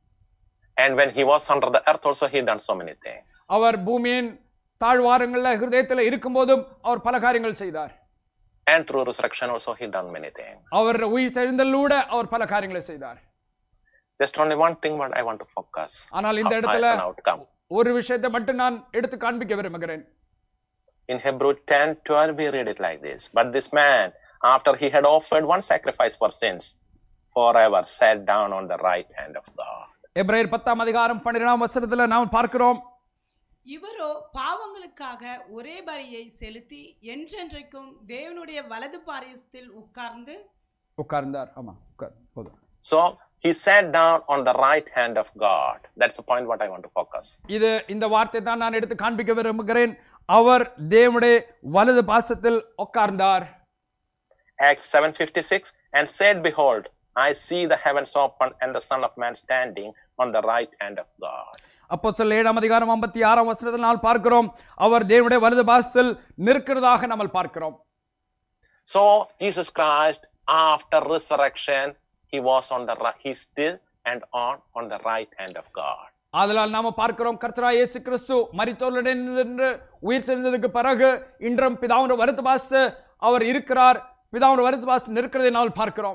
And when he was under the earth also, he done so many things. அவர் பூமியின் தாழ்வாரங்கள்ல ஹிருதயத்துல இருக்கும்போதும் அவர் பல காரியங்கள் செய்தார் And through resurrection also, he done many things. அவர் உயிர் தெழுந்தலூட அவர் பல காரியங்களை செய்தார் Just only one thing what I want to focus ஆனால் இந்த as இடத்துல an outcome. ஒரு விஷயத்தை மட்டும் நான் எடுத்து காண்பிக்க விரும்புகிறேன் In Hebrew 10 12, we read it like this. But this man, after he had offered one sacrifice for sins, forever sat down on the right hand of God. எப்ரேயர் பத்தாம் அதிகாரம் பன்னிரெண்டாம் வசனத்துல நாம் பார்க்கிறோம் இவரோ பாவங்களுக்காக ஒரே பலியை செலுத்தி என்றென்றைக்கும் தேவனுடைய வலது பாரியத்தில் உட்கார்ந்து உட்கார்ந்தார் ஆமா உட்கார் போதும் So he sat down on the right hand of God. That's the point what I want to focus. இது இந்த வார்த்தை தான் நான் எடுத்து காண்பிக்க விரும்புகிறேன் அவர் தேவனுடைய வலது பாசத்தில் உட்கார்ந்தார் Acts 7:56 and said, Behold, I see the heavens open and the Son of Man standing on the right hand of God. அப்போ சொல்ல ஏழாம் அதிகாரம் ஐம்பத்தி ஆறாம் வசனத்தில் நாம் பார்க்கிறோம் அவர் தேவனுடைய வலது பாசத்தில் நிற்கிறதாக நம்ம பார்க்கிறோம் So Jesus Christ, after resurrection, he was on the right, he's still and on on the right hand of God. ஆதலால் நாம பார்க்கிறோம் கர்த்தரா இயேசு கிறிஸ்து மரித்தோருடன் நின்று உயிர் தெரிந்ததுக்கு பிறகு இன்றும் பிதாவுடைய வருத்த பாச அவர் இருக்கிறார் பிதாவுடைய வருத்த பாச நிற்கிறதை நாம் பார்க்கிறோம்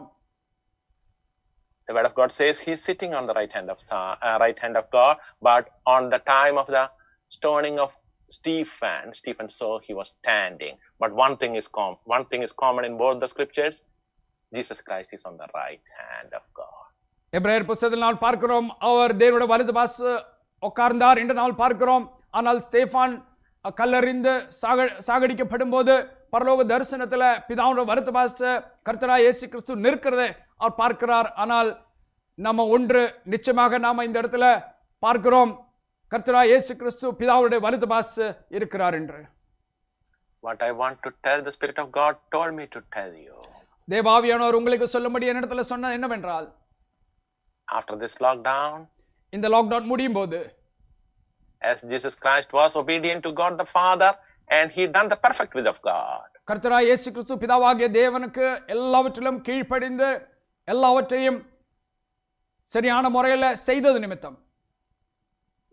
The word of God says he's sitting on the right hand of Sa- uh, right hand of God, but on the time of the stoning of Stephen, Stephen saw he was standing. But one thing is com- one thing is common in both the scriptures: Jesus Christ is on the right hand of God. எப்ரேயர் புஸ்தகத்தில் நாம் பார்க்கிறோம் அவர் தேவனுடைய வலது பாச உட்கார்ந்தார் என்று நாம் பார்க்கிறோம் ஆனால் ஸ்டேஃபான் அஹ், கல்லறிந்து சாக சாகடிக்கப்படும் போது பரலோக தரிசனத்துல பிதாவுடைய வருத்த பாச கர்த்தரா இயேசு கிறிஸ்து நிற்கிறதை அவர் பார்க்கிறார் ஆனால் நம்ம ஒன்று நிச்சயமாக நாம இந்த இடத்துல பார்க்கிறோம் கர்த்தரா இயேசு கிறிஸ்து பிதாவுடைய வலது பாச இருக்கிறார் என்று What I want to tell, the Spirit of God told me to tell you. தேவாவியானவர் உங்களுக்கு சொல்லும்படி என்னிடத்துல சொன்னது என்னவென்றால் After this lockdown, இந்த லாக்டவுன் முடியும் போது as Jesus Christ was obedient to God the Father, and he done the perfect will of God. கர்த்தரா இயேசு கிறிஸ்து பிதாவாகிய தேவனுக்கு எல்லாவற்றிலும் கீழ்ப்படிந்து எல்லாவற்றையும் சரியான முறையில் செய்தது நிமித்தம்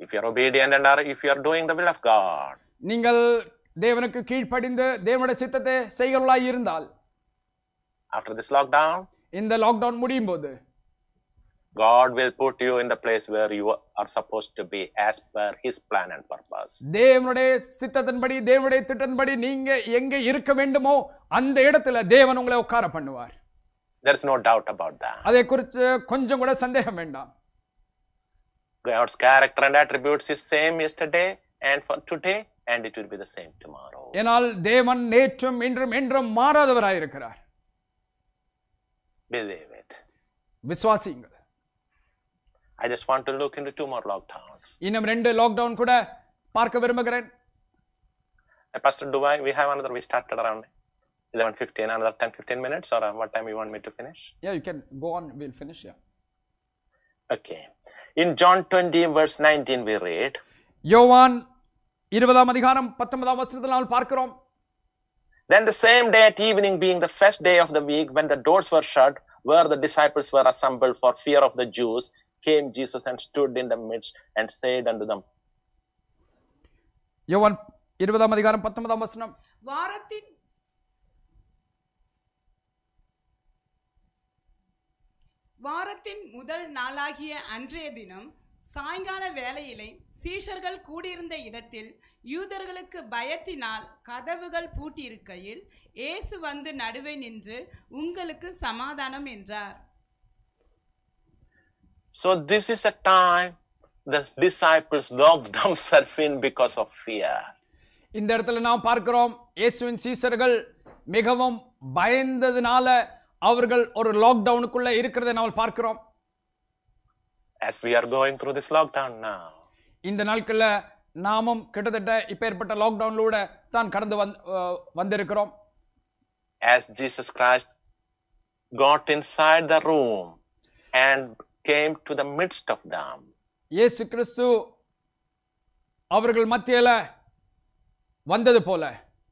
If you are obedient and are, if you are doing the will of God, நீங்கள் தேவனுக்கு கீழ்ப்படிந்து தேவனுடைய சித்தத்தை செய்கிறவர்களாய் இருந்தால் after this lockdown, இந்த லாக்டவுன் முடியும் போது God will put you in the place where you are supposed to be as per His plan and purpose. தேவனுடைய சித்தத்தின்படி தேவனுடைய திட்டத்தின்படி நீங்க எங்க இருக்க வேண்டுமோ அந்த இடத்துல தேவன் உங்களை உட்கார பண்ணுவார் There is no doubt about that. அதை குறித்து கொஞ்சம் கூட சந்தேகம் வேண்டாம் God's character and attributes is same yesterday and for today, and it will be the same tomorrow. ஏனால் தேவன் நேற்றும் இன்றும் என்றும் மாறாதவராயிருக்கிறார் Believe it. விசுவாசியுங்கள் I just want to look into two more lockdowns. இன்னும் ரெண்டு லாக்டவுன் கூட பார்க்க விரும்புகிறேன் Uh, Pastor Dubai, we have another, we started around 11.15, another 10-15 minutes, or uh, what time you want me to finish? Yeah, you can go on. We'll finish. Yeah. Okay. In John 20, verse 19, we read, யோவான் இருபதாம் அதிகாரம் பத்தொன்பதாம் வசனத்தில் நாம் பார்க்கிறோம் Then the same day at evening, being the first day of the week, when the doors were shut, where the disciples were assembled for fear of the Jews, came Jesus and stood in the midst and said unto them, யோவான் இருபதாம் அதிகாரம் பத்தொன்பதாம் வசனம் வாரத்தின் வாரத்தின் முதல் நாளாகிய அன்றைய தினம் சாயங்கால வேளையிலே சீஷர்கள் கூடியிருந்த இடத்தில் யூதர்களுக்கு பயத்தினால் கதவுகள் பூட்டியிருக்கையில் இயேசு வந்து நடுவே நின்று உங்களுக்கு சமாதானம் என்றார் So this is a time the disciples locked themselves in because of fear. இந்த இடத்துல நாம் பார்க்கிறோம் இயேசுவின் சீசர்கள் மிகவும் பயந்ததுனால அவர்கள் ஒரு லாக்டவுனுக்குள்ள இருக்கிறதை நாம் பார்க்கிறோம் As we are going through this lockdown now, இந்த நாட்கள்ல நாமும் கிட்டத்தட்ட இப்பேற்பட்ட லாக்டவுன்லூட தான் கடந்து வந்து அஹ், வந்திருக்கிறோம் as Jesus Christ got inside the room and came to the midst of them, இயேசு கிறிஸ்து அவர்கள் மத்தியில வந்தது போல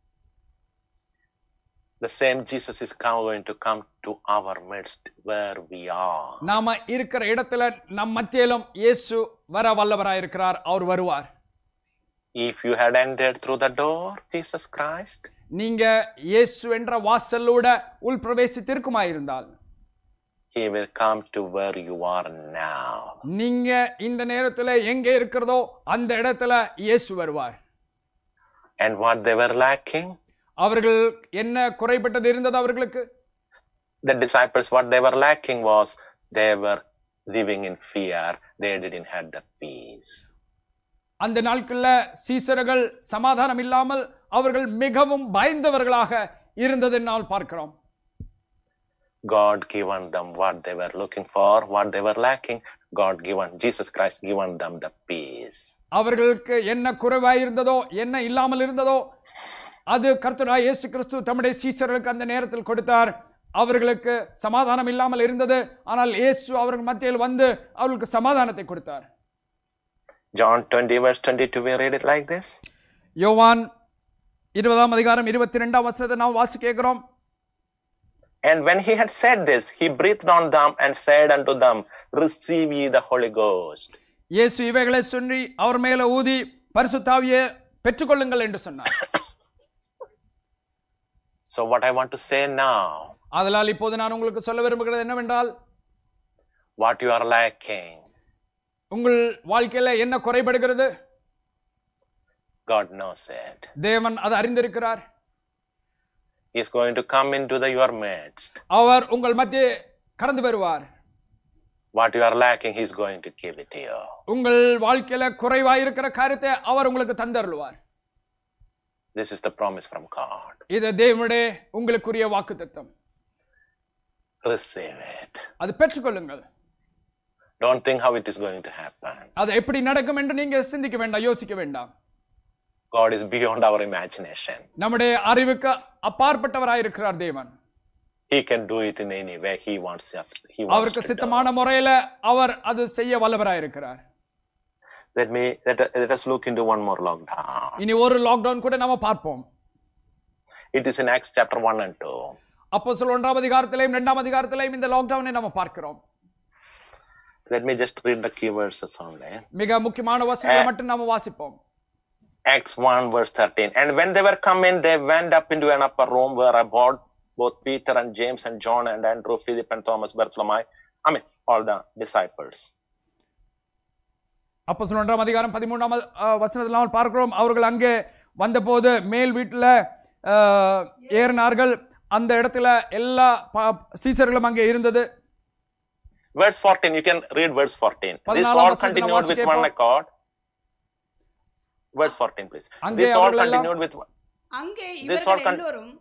the same Jesus is come- going to come to our midst where we are. நாம இருக்கிற இடத்துல நம் மத்தியிலும் இயேசு வர வல்லவராயிருக்கிறார் அவர் வருவார் If you had entered through the door, Jesus Christ, நீங்க இயேசு என்ற வாசலூட உள் பிரவேசித்திருக்குமாயிருந்தால் He will come to where you are now. நீங்க இந்த நேரத்துல எங்க இருக்கிறதோ அந்த இடத்துல இயேசு வருவார் And what they were lacking, அவர்கள் என்ன குறைபட்டது இருந்தது அவர்களுக்கு the disciples, what they were lacking was they were living in fear. They didn't have the peace. அந்த நாட்கள்ல சீசர்கள் சமாதானம் இல்லாமல் அவர்கள் மிகவும் பயந்தவர்களாக இருந்ததை நாம் பார்க்கிறோம் God given them what they were looking for, what they were lacking. God given, Jesus Christ given them the peace. அவர்களுக்கு என்ன குறைவாய் இருந்ததோ என்ன இல்லாமல் இருந்ததோ அது கர்த்தராய் இயேசு கிறிஸ்து தம்முடைய சீசர்களுக்கு அந்த நேரத்தில் கொடுத்தார் அவர்களுக்கு சமாதானம் இல்லாமல் இருந்தது ஆனால் இயேசு அவர்கள் மத்தியில் வந்து அவர்களுக்கு சமாதானத்தை கொடுத்தார் John 20, verse 22, we read it like this. யோவான் இருபதாம் அதிகாரம் இருபத்தி ரெண்டாம் வசனத்தை நாம் வாசி கேட்கிறோம் And when he had said this, he breathed on them and said unto them, Receive ye the Holy Ghost. இயேசு இவைகளை சொல்லி அவர் மேல ஊதி பரிசுத்தாவியை பெற்றுக்கொள்ளுங்கள் என்று சொன்னார் So, what I want to say now, அதனால் இப்போது நான் உங்களுக்கு சொல்ல விரும்புகிறது என்னவென்றால் what you are lacking, உங்கள் வாழ்க்கையில என்ன குறைபடுகிறது God knows it. தேவன் அதை அறிந்திருக்கிறார் He is going to come into the your midst. அவர் உங்கள் மத்தியே கடந்து வருவார் What you are lacking, He is going to give it to you. உங்கள் வாழ்க்கையில குறைவாயிருக்கிற காரியத்தை அவர் உங்களுக்கு தந்தருள்வார் This is the promise from God. இது தேவனுடைய உங்களுக்குரிய வாக்கு தத்துவம் Receive it. அது பெற்றுக்கொள்ளுங்கள் Don't think how it is going to happen. அது எப்படி நடக்கும் என்று நீங்க சிந்திக்க வேண்டாம் யோசிக்க வேண்டாம் God is beyond our imagination. நம்முடைய அறிவுக்கு அப்பாற்பட்டவராயிருக்கிறார் தேவன் He can do it in any way He wants us. He wants அவருக்கு to சித்தமான do. முறையில அவர் அது செய்ய வல்லவராயிருக்கிறார் Let me let, let us look into one more lockdown. இனி ஒரு லாக்டவுன் கூட நாம பார்ப்போம் It is in Acts chapter 1 and 2. அப்போ ஒன்றாம் அதிகாரத்திலையும் இரண்டாம் அதிகாரத்திலையும் இந்த லாக்டவுனை நம்ம பார்க்கிறோம் Let me just read the key verses only. மிக முக்கியமான வசனங்களை Eh. மட்டும் நாம வாசிப்போம் Acts 1 verse 13. And when they were come in, they went up into an upper room where abode both Peter and James and John and Andrew, Philip and Thomas, Bartholomew. I mean, all the disciples. அப்போ ஒன்றாம் அதிகாரம் பதிமூன்றாம் அஹ், வசனத்தில் நாம் பார்க்கிறோம் அவர்கள் அங்கே வந்தபோது மேல் வீட்டில் ஏறினார்கள் அந்த இடத்துல எல்லா ப- சீசர்களும் அங்கே இருந்தது Verse 14, you can read verse 14. This பதினாலாம் all வசனத்தை continued நாம் with one வாசிக்க accord. Verse 14, please. அங்கே This all அவர்கள் எல்லாம் continued with. அங்கே This all இவர்கள் con- எல்லோரும்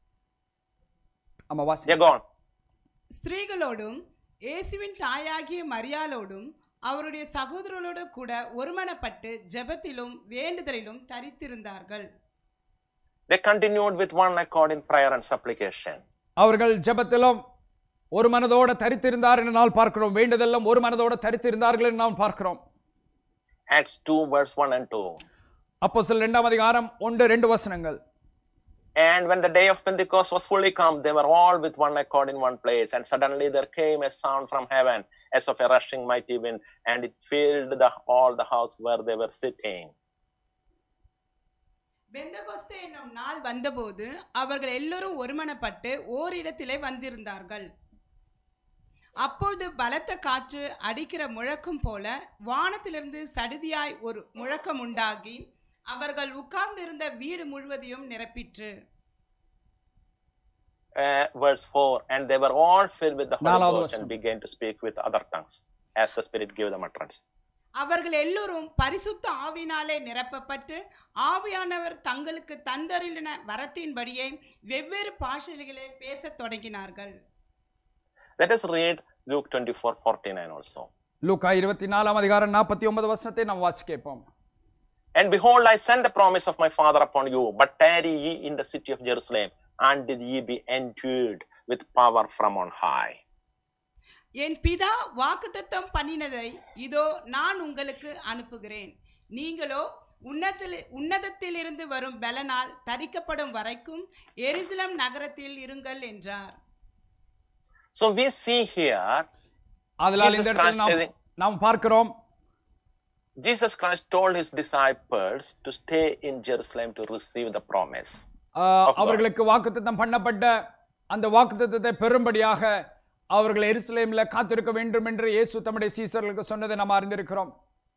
ஆமா வாசி Yeah, go on. ஸ்திரீகளோடும் இயேசுவின் தாயாகிய மரியாளோடும் அவருடைய சகோதரர்களோடு கூட ஒருமனப்பட்டு ஜெபத்திலும் வேண்டுதலிலும் தரித்திருந்தார்கள் They continued with one accord in prayer and supplication. அவர்கள் ஜெபத்திலும் ஒரு மனதோட தரித்திருந்தார் என்று நாம் பார்க்கிறோம் வேண்டுதலும் ஒரு மனதோட தரித்திருந்தார்கள் என்று நாம் பார்க்கிறோம் Acts 2, verse 1 and 2. அப்போ சில இரண்டாம் அதிகாரம் ஒன்று ரெண்டு வசனங்கள் And when the day of Pentecost was fully come, they were all with one accord in one place. And suddenly there came a sound from heaven as of a rushing mighty wind, and it filled the, all the house where they were sitting. Pentecost என்னும் நாள் வந்தபோது அவர்கள் எல்லோரும் ஒருமனப்பட்டு ஓரிடத்திலே வந்திருந்தார்கள் அப்பொழுது பலத்த காற்று அடிக்கிற முழக்கம் போல வானத்திலிருந்து சடுதியாய் ஒரு முழக்கம் உண்டாகி அவர்கள் உட்கார்ந்திருந்த வீடு முழுவதையும் நிரப்பிற்று Uh, verse 4 And they were all filled with the Holy நாலாவது Ghost and வசனம். began to speak with other tongues as the Spirit gave them utterance. அவர்கள் எல்லோரும் பரிசுத்த ஆவினாலே நிரப்பப்பட்டு ஆவியானவர் தங்களுக்கு தந்தரிலின வரத்தின்படியே வெவ்வேறு பாஷைகளிலே பேசத் தொடங்கினார்கள் Let us read Luke 24 49 also. லூக்கா இருபத்தி நாலாம் அதிகாரம் நாற்பத்தி ஒன்பது வசனத்தை நாம் வாசி கேட்போம் And behold, I send the promise of my Father upon you, but tarry ye in the city of Jerusalem until ye be endued with power from on high. என் பிதா வாக்குத்தத்தம் பண்ணினதை இதோ நான் உங்களுக்கு அனுப்புகிறேன் நீங்களோ உன்னத்தில் உன்னதத்திலிருந்து வரும் பலனால் தரிக்கப்படும் வரைக்கும் எருசலேம் நகரத்தில் இருங்கள் என்றார் So we see here அதனால் Jesus இந்த இடத்தில் Christ நாம் telling- நாம் பார்க்கிறோம் Jesus Christ told his disciples to stay in Jerusalem to receive the promise. Ah, Of God. அவர்களுக்கு வாக்குத்தத்தம் பண்ணப்பட்ட அந்த வாக்குத்தத்தத்தை பெறும்படியாக அவர்கள் எருசலேம்ல காத்திருக்க வேண்டும் என்று இயேசு தம்முடைய சீசர்களுக்கு சொன்னதை நாம் அறிந்திருக்கிறோம்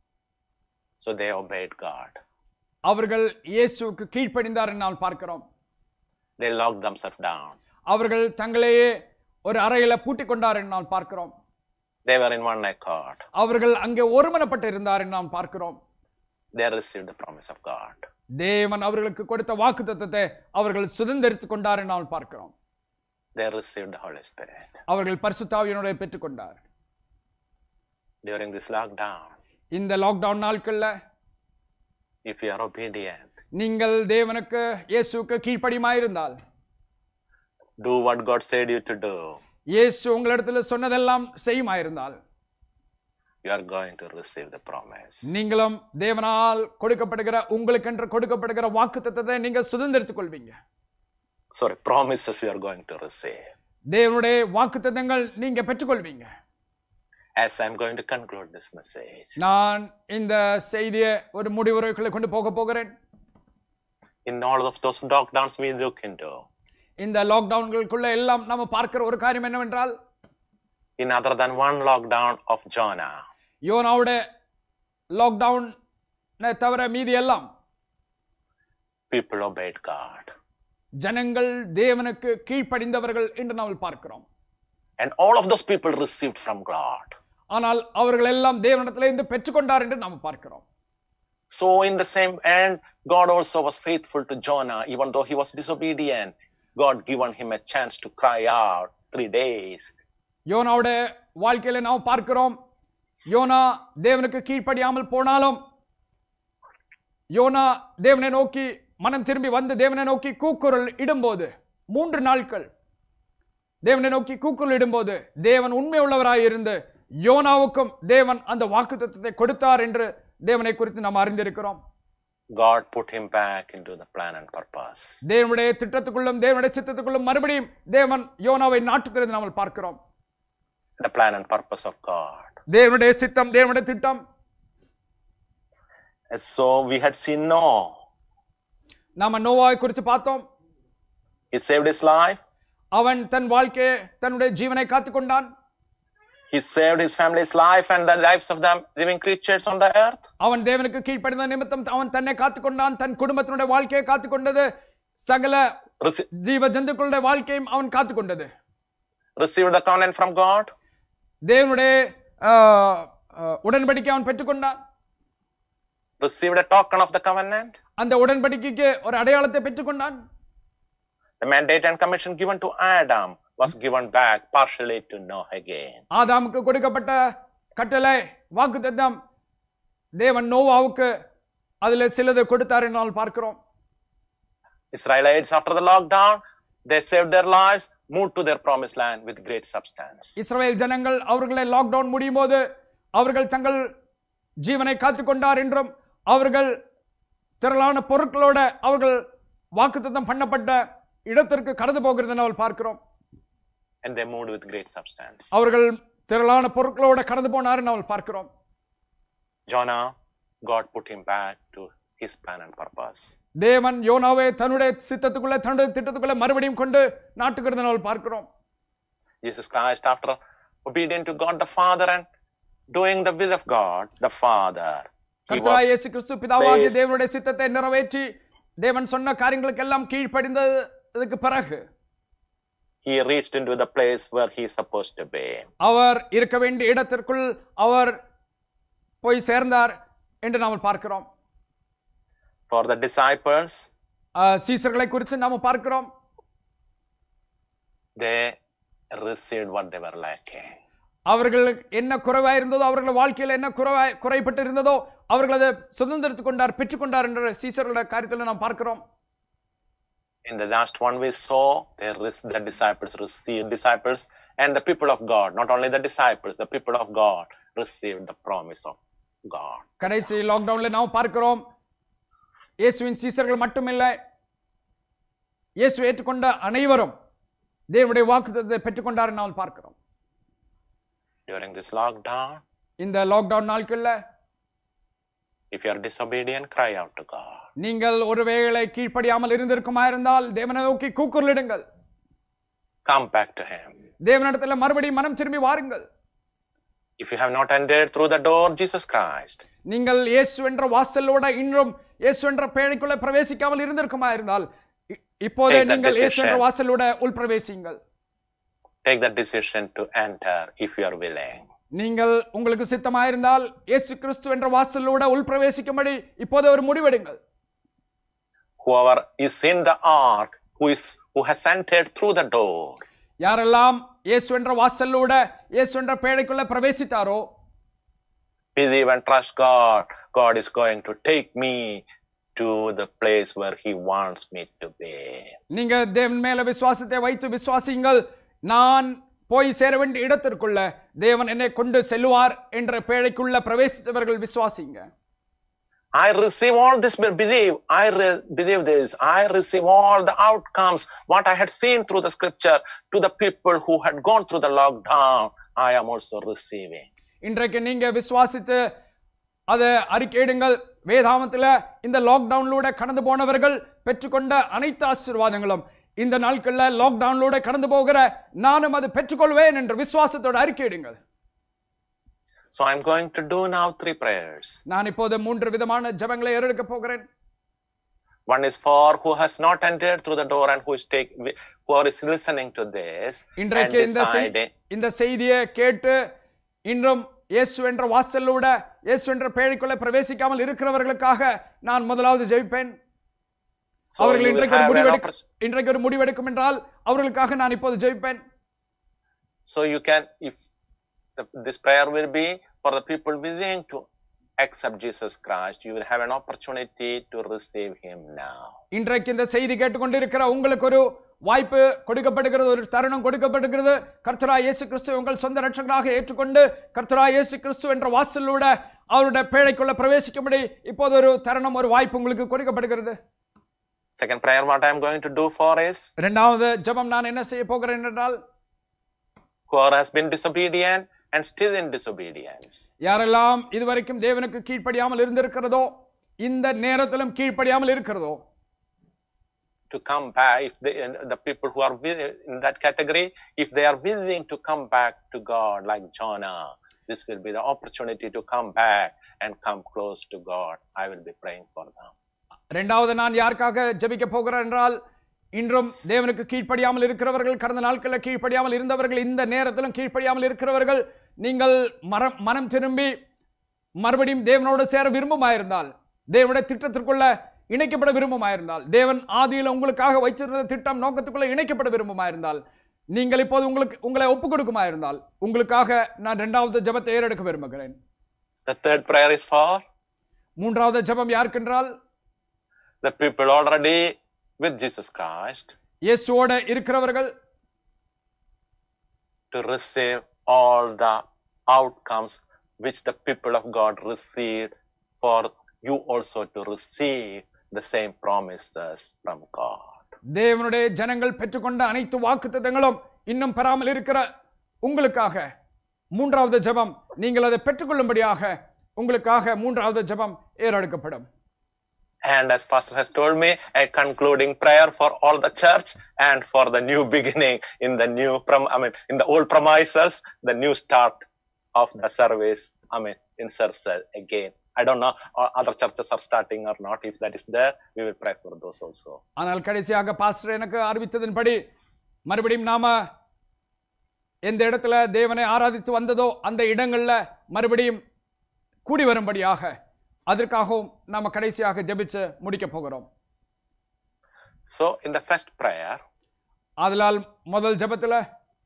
So they obeyed God. அவர்கள் இயேசுவுக்கு கீழ்ப்படிந்தார் என்று நாம் பார்க்கிறோம் They locked themselves down. அவர்கள் தங்களையே ஒரு அறையில பூட்டிக் கொண்டார் என்று நாம் பார்க்கிறோம் They were in one accord. அவர்கள் அங்கே ஒருமனப்பட்டு இருந்தார் என்று நாம் பார்க்கிறோம் They received the promise of God. தேவன் அவர்களுக்கு கொடுத்த வாக்குத்தத்தத்தை அவர்கள் சுதந்திரித்துக் கொண்டார் என்று நாம் பார்க்கிறோம் They received the Holy Spirit. அவர்கள் பரிசுத்தாவியனுடைய பெற்றுக்கொண்டார் During this lockdown, இந்த லாக்டவுன் நாட்கள்ல if you are obedient, நீங்கள் தேவனுக்கு இயேசுவுக்கு கீழ்ப்படியுமாயிருந்தால் do what God said you to do, இயேசு உங்களிடத்துல சொன்னதெல்லாம் செய்யுமாயிருந்தால் you are going to receive the promise. நீங்களும் தேவனால் கொடுக்கப்படுகிற உங்களுக்கென்று கொடுக்கப்படுகிற வாக்குத்தத்தத்தை நீங்க சுதந்திரித்துக் கொள்வீங்க Sorry, promises you are going to receive. தேவனுடைய வாக்குத்தத்தங்கள் நீங்க பெற்றுக்கொள்வீங்க As I'm going to conclude this message, நான் இந்த செய்தியை ஒரு முடிவுரைக்குள்ள கொண்டு போக போகிறேன் in all of those lockdowns we look into, இந்த லாக்டவுன்களுக்குள்ள எல்லாம் நம்ம பார்க்கிற ஒரு காரியம் என்னவென்றால் in other than one lockdown of Jonah, யோனாவோட லாக்டவுன் தவிர மீதி எல்லாம் people obeyed God. ஜனங்கள் தேவனுக்கு கீழ்ப்படிந்தவர்கள் என்று நாம் பார்க்கிறோம் And all of those people received from God. ஆனால் அவர்கள் எல்லாம் தேவனிடத்திலிருந்து பெற்றுக்கொண்டார் என்று நாம் பார்க்கிறோம் So, in the same end, God also was faithful to Jonah, even though he was disobedient. God given him a chance to cry out three days. யோனாவோட வாழ்க்கையில நாம் பார்க்கிறோம் யோனா தேவனுக்கு கீழ்ப்படியாமல் போனாலும் யோனா தேவனை நோக்கி மனம் திரும்பி வந்து தேவனை நோக்கி கூக்குரல் இடும்போது மூன்று நாட்கள் தேவனை நோக்கி கூக்குரல் இடும்போது தேவன் உண்மை உள்ளவராய் இருந்து யோனாவுக்கும் தேவன் அந்த வாக்குத்தத்தத்தை கொடுத்தார் என்று தேவனை குறித்து நாம் அறிந்திருக்கிறோம் God put him back into the plan and purpose. தேவனுடைய திட்டத்துக்குள்ளும் தேவனுடைய சித்தத்துக்குள்ளும் மறுபடியும் தேவன் யோனாவை நாட்டுகிறது நாம் பார்க்கிறோம் The plan and purpose of God. தேவனுடைய சித்தம் தேவனுடைய திட்டம் So we had seen Noah. நாம நோவாவை குறித்து பார்த்தோம் He saved his life. அவன் தன் வாழ்க்கையை தன்னுடைய ஜீவனை காத்துக்கொண்டான் He saved his family's life and the lives of the living creatures on the earth. அவன் தேவனுக்கு கீழ்ப்படிந்த நிமித்தம் அவன் தன்னை காத்துக்கொண்டான் தன் குடும்பத்தினுடைய வாழ்க்கையை காத்துக்கொண்டது சகல Rece- ஜீவ ஜந்துக்களுடைய வாழ்க்கையும் அவன் காத்துக்கொண்டது received the covenant from God. தேவனுடைய ஆஹ், ஆஹ், உடன்படிக்கை அவன் பெற்றுக்கொண்டான் Received a token of the covenant. அந்த உடன்படிக்கைக்கு ஒரு அடையாளத்தை பெற்றுக்கொண்டான் The mandate and commission given to Adam was given back partially to Noah again. ஆதாமுக்கு கொடுக்கப்பட்ட கட்டளை வாக்குத்தத்தம் தேவன் நோவாவுக்கு அதுல சிலது கொடுத்தார் என்று நாம் பார்க்கிறோம் Israelites, after the lockdown, they saved their lives, moved to their promised land with great substance. இஸ்ரவேல் ஜனங்கள் அவர்களை லாக்டவுன் முடியும் போது அவர்கள் தங்கள் ஜீவனை காத்துக்கொண்டார் என்றும் அவர்கள் திரளான பொருட்களோட அவர்கள் வாக்குத்தத்தம் பண்ணப்பட்ட இடத்திற்கு கடந்து போகிறது அவள் பார்க்கிறோம் And they moved with great substance. அவர்கள் திரளான பொருட்களோட கடந்து போனார் அவள் பார்க்கிறோம் Jonah, God put him back to his plan and purpose. தேவன் யோனாவை தன்னுடைய சித்தத்துக்குள்ள தன்னுடைய திட்டத்துக்குள்ள மறுபடியும் கொண்டு நாட்டுகிறது அவள் பார்க்கிறோம் Jesus Christ, after obedient to God the Father and doing the will of God the Father, he கர்த்தராய் was, இயேசு கிறிஸ்து பிதாவாகிய placed- தேவனுடைய சித்தத்தை நிறைவேற்றி தேவன் சொன்ன காரியங்களுக்கெல்லாம் கீழ்ப்படிந்ததுக்கு பிறகு he reached into the place where he is supposed to be. அவர் இருக்க வேண்டிய இடத்திற்குள் அவர் போய் சேர்ந்தார் என்று நாம் பார்க்கிறோம் For the disciples, ஆஹ், சீசர்களை குறித்து நாம் பார்க்கிறோம் they received what they were lacking. அவர்களுக்கு என்ன குறைவாய் இருந்ததோ அவர்கள் வாழ்க்கையில் என்ன குறைவாய் குறைப்பட்டு இருந்ததோ அவர்கள் அதை சுதந்திரத்துக் கொண்டார் பெற்றுக்கொண்டார் என்ற சீசர்களுடைய காரியத்தில் நாம் பார்க்கிறோம் In the last one we saw, they re- the disciples received disciples and the people of God, not only the disciples, the people of God received the promise of God. கடைசி லாக்டவுன்ல நாம் பார்க்கிறோம் இயேசுவின் சீசர்கள் மட்டுமில்லை இயேசு ஏற்றுக்கொண்ட அனைவரும் தேவனுடைய வாக்குத்தத்தை பெற்றுக்கொண்டார் நாம் பார்க்கிறோம் During this lockdown, இந்த லாக்டவுன் நாட்கள்ல if you are disobedient, cry out to God. நீங்கள் ஒருவேளை கீழ்ப்படியாமல் இருந்திருக்குமா இருந்தால் தேவனை நோக்கி கூக்குரலிடுங்கள் Come back to Him. தேவனிடத்துல மறுபடியும் மனம் திரும்பி வாருங்கள் If you have not entered through the door, Jesus Christ, நீங்கள் இயேசு என்ற வாசலோட இன்னும் இயேசு என்ற பேழைக்குள்ள பிரவேசிக்காமல் இருந்திருக்குமா இருந்தால் இ- இப்போதே Take that நீங்கள் இயேசு என்ற decision. வாசலோட உள் பிரவேசிங்கள் take the decision to enter if you are willing. நீங்கள் உங்களுக்கு சித்தமாயிருந்தால் இயேசு கிறிஸ்து என்ற வாசலோட உள் பிரவேசிக்கும்படி இப்போதே ஒரு முடிவெடுங்கள் Whoever is in the ark, who is who has entered through the door, யாரெல்லாம் இயேசு என்ற வாசலோட இயேசு என்ற பேழைக்குள்ள பிரவேசித்தாரோ believe and trust God. God is going to take me to the place where He wants me to be. நீங்க தேவன் மேல விசுவாசத்தை வைத்து விசுவாசியுங்கள் நான் போய் சேர வேண்டிய இடத்திற்குள்ள தேவன் என்னை கொண்டு செல்லுவார் என்ற பேழைக்குள்ள பிரவேசித்தவர்கள் விசுவாசிங்க I receive all this, but believe. I re- believe this. I receive all the outcomes, what I had seen through the scripture to the people who had gone through the lockdown. I am also receiving. இன்றைக்கு நீங்க விசுவாசித்து அதை அறிக்கையிடுங்கள் வேதாமத்துல இந்த லாக்டவுன்லூட கடந்து போனவர்கள் பெற்றுக்கொண்ட அனைத்து ஆசீர்வாதங்களும் இந்த நாட்கள்ல லாக்டவுன்லூட கடந்து போகிற நானும் அது பெற்றுக்கொள்வேன் என்று விசுவாசத்தோட அறிக்கையிடுங்கள் So I'm going to do now three prayers. நான் இப்போது மூன்று விதமான ஜெபங்களை ஏறெடுக்க போகிறேன் One is for who has not entered through the door and who is take, who is listening to this and இன்றைக்கு இந்த செய்- deciding. இந்த செய்தியை கேட்டு இன்றும் இயேசு என்ற வாசலோட இயேசு என்ற பேழைக்குள்ள பிரவேசிக்காமல் இருக்கிறவர்களுக்காக நான் முதலாவது ஜெபிப்பேன் So அவர்கள் you will இன்றைக்கு ஒரு have an முடிவெடுக்க oppor- இன்றைக்கு ஒரு முடிவெடுக்கும் என்றால் அவர்களுக்காக நான் இப்போது ஜெபிப்பேன் So you can, if the, this prayer will be for the people willing to accept Jesus Christ, you will have an opportunity to receive Him now. இன்றைக்கு இந்த செய்தி கேட்டுக்கொண்டிருக்கிற உங்களுக்கு ஒரு வாய்ப்பு கொடுக்கப்படுகிறது ஒரு தருணம் கொடுக்கப்படுகிறது கர்த்தரா இயேசு கிறிஸ்து உங்கள் சொந்த ரட்சகராக ஏற்றுக்கொண்டு கர்த்தரா இயேசு கிறிஸ்து என்ற வாசலோட அவருடைய பேழைக்குள்ள பிரவேசிக்கும்படி இப்போது ஒரு தருணம் ஒரு வாய்ப்பு உங்களுக்கு கொடுக்கப்படுகிறது Second prayer, what I am going to do for is இரண்டாவது ஜெபம் நான் என்ன செய்ய போகிறேன் என்றால் whoever has been disobedient and still in disobedience. யாரெல்லாம் இதுவரைக்கும் தேவனுக்கு கீழ்ப்படியாமல் இருந்திருக்கிறதோ இந்த நேரத்திலும் கீழ்ப்படியாமல் இருக்கிறதோ to come back if they and the people who are with, in that category if they are willing to come back to god like jonah this will be the opportunity to come back and come close to god i will be praying for them இரண்டாவது நான் யாருக்காக ஜெபிக்க போகிறேன் என்றால் இன்றும் தேவனுக்கு கீழ்ப்படியாமல் இருக்கிறவர்கள் கடந்த நாட்களில் கீழ்ப்படியாமல் இருந்தவர்கள் இந்த நேரத்திலும் கீழ்ப்படியாமல் இருக்கிறவர்கள் நீங்கள் மரம் மனம் திரும்பி மறுபடியும் தேவனோடு சேர விரும்பமாயிருந்தால் தேவனுடைய திட்டத்திற்குள்ள இணைக்கப்பட விரும்பமாயிருந்தால் தேவன் ஆதியில் உங்களுக்காக வைச்சிருந்த திட்டம் நோக்கத்துக்குள்ள இணைக்கப்பட விரும்பமாயிருந்தால் நீங்கள் இப்போது உங்களுக்கு உங்களை ஒப்புக் கொடுக்குமாயிருந்தால் உங்களுக்காக நான் இரண்டாவது ஜெபத்தை ஏறெடுக்க விரும்புகிறேன் the third prayer is for மூன்றாவது ஜெபம் யாருக்கென்றால் the people already with jesus christ இயேசுவோட இருக்கிறவர்கள் to receive all the outcomes which the people of god received for you also to receive the same promises from god தேவனுடைய ஜனங்கள் பெற்றுக்கொண்ட அனைத்து வாக்குத்தத்தங்களும் இன்னும் பெறாமல் இருக்கிற உங்களுக்காக மூன்றாவது ஜெபம் நீங்கள் அதை பெற்றுக்கொள்ளும்படியாக உங்களுக்காக மூன்றாவது ஜெபம் ஏறெடுக்கப்படும் And as Pastor has told me, a concluding prayer for all the church and for the new beginning in the new, prom- I mean, in the old premises, the new start of the service. I mean, in Sarsa again. I don't know uh, other churches are starting or not. If that is there, we will pray for those also. ஆனால் கடைசியாக pastor எனக்கு அறிவித்ததன்படி மறுபடியும் நாம எந்த இடத்துல தேவனை ஆராதித்து வந்ததோ அந்த இடங்கள்ல மறுபடியும் கூடி வரும்படியாக அதற்காகவும் நாம கடைசியாக ஜெபிச்சு முடிக்க போகிறோம் So, in the first prayer, ஆதலால் முதல் ஜெபத்துல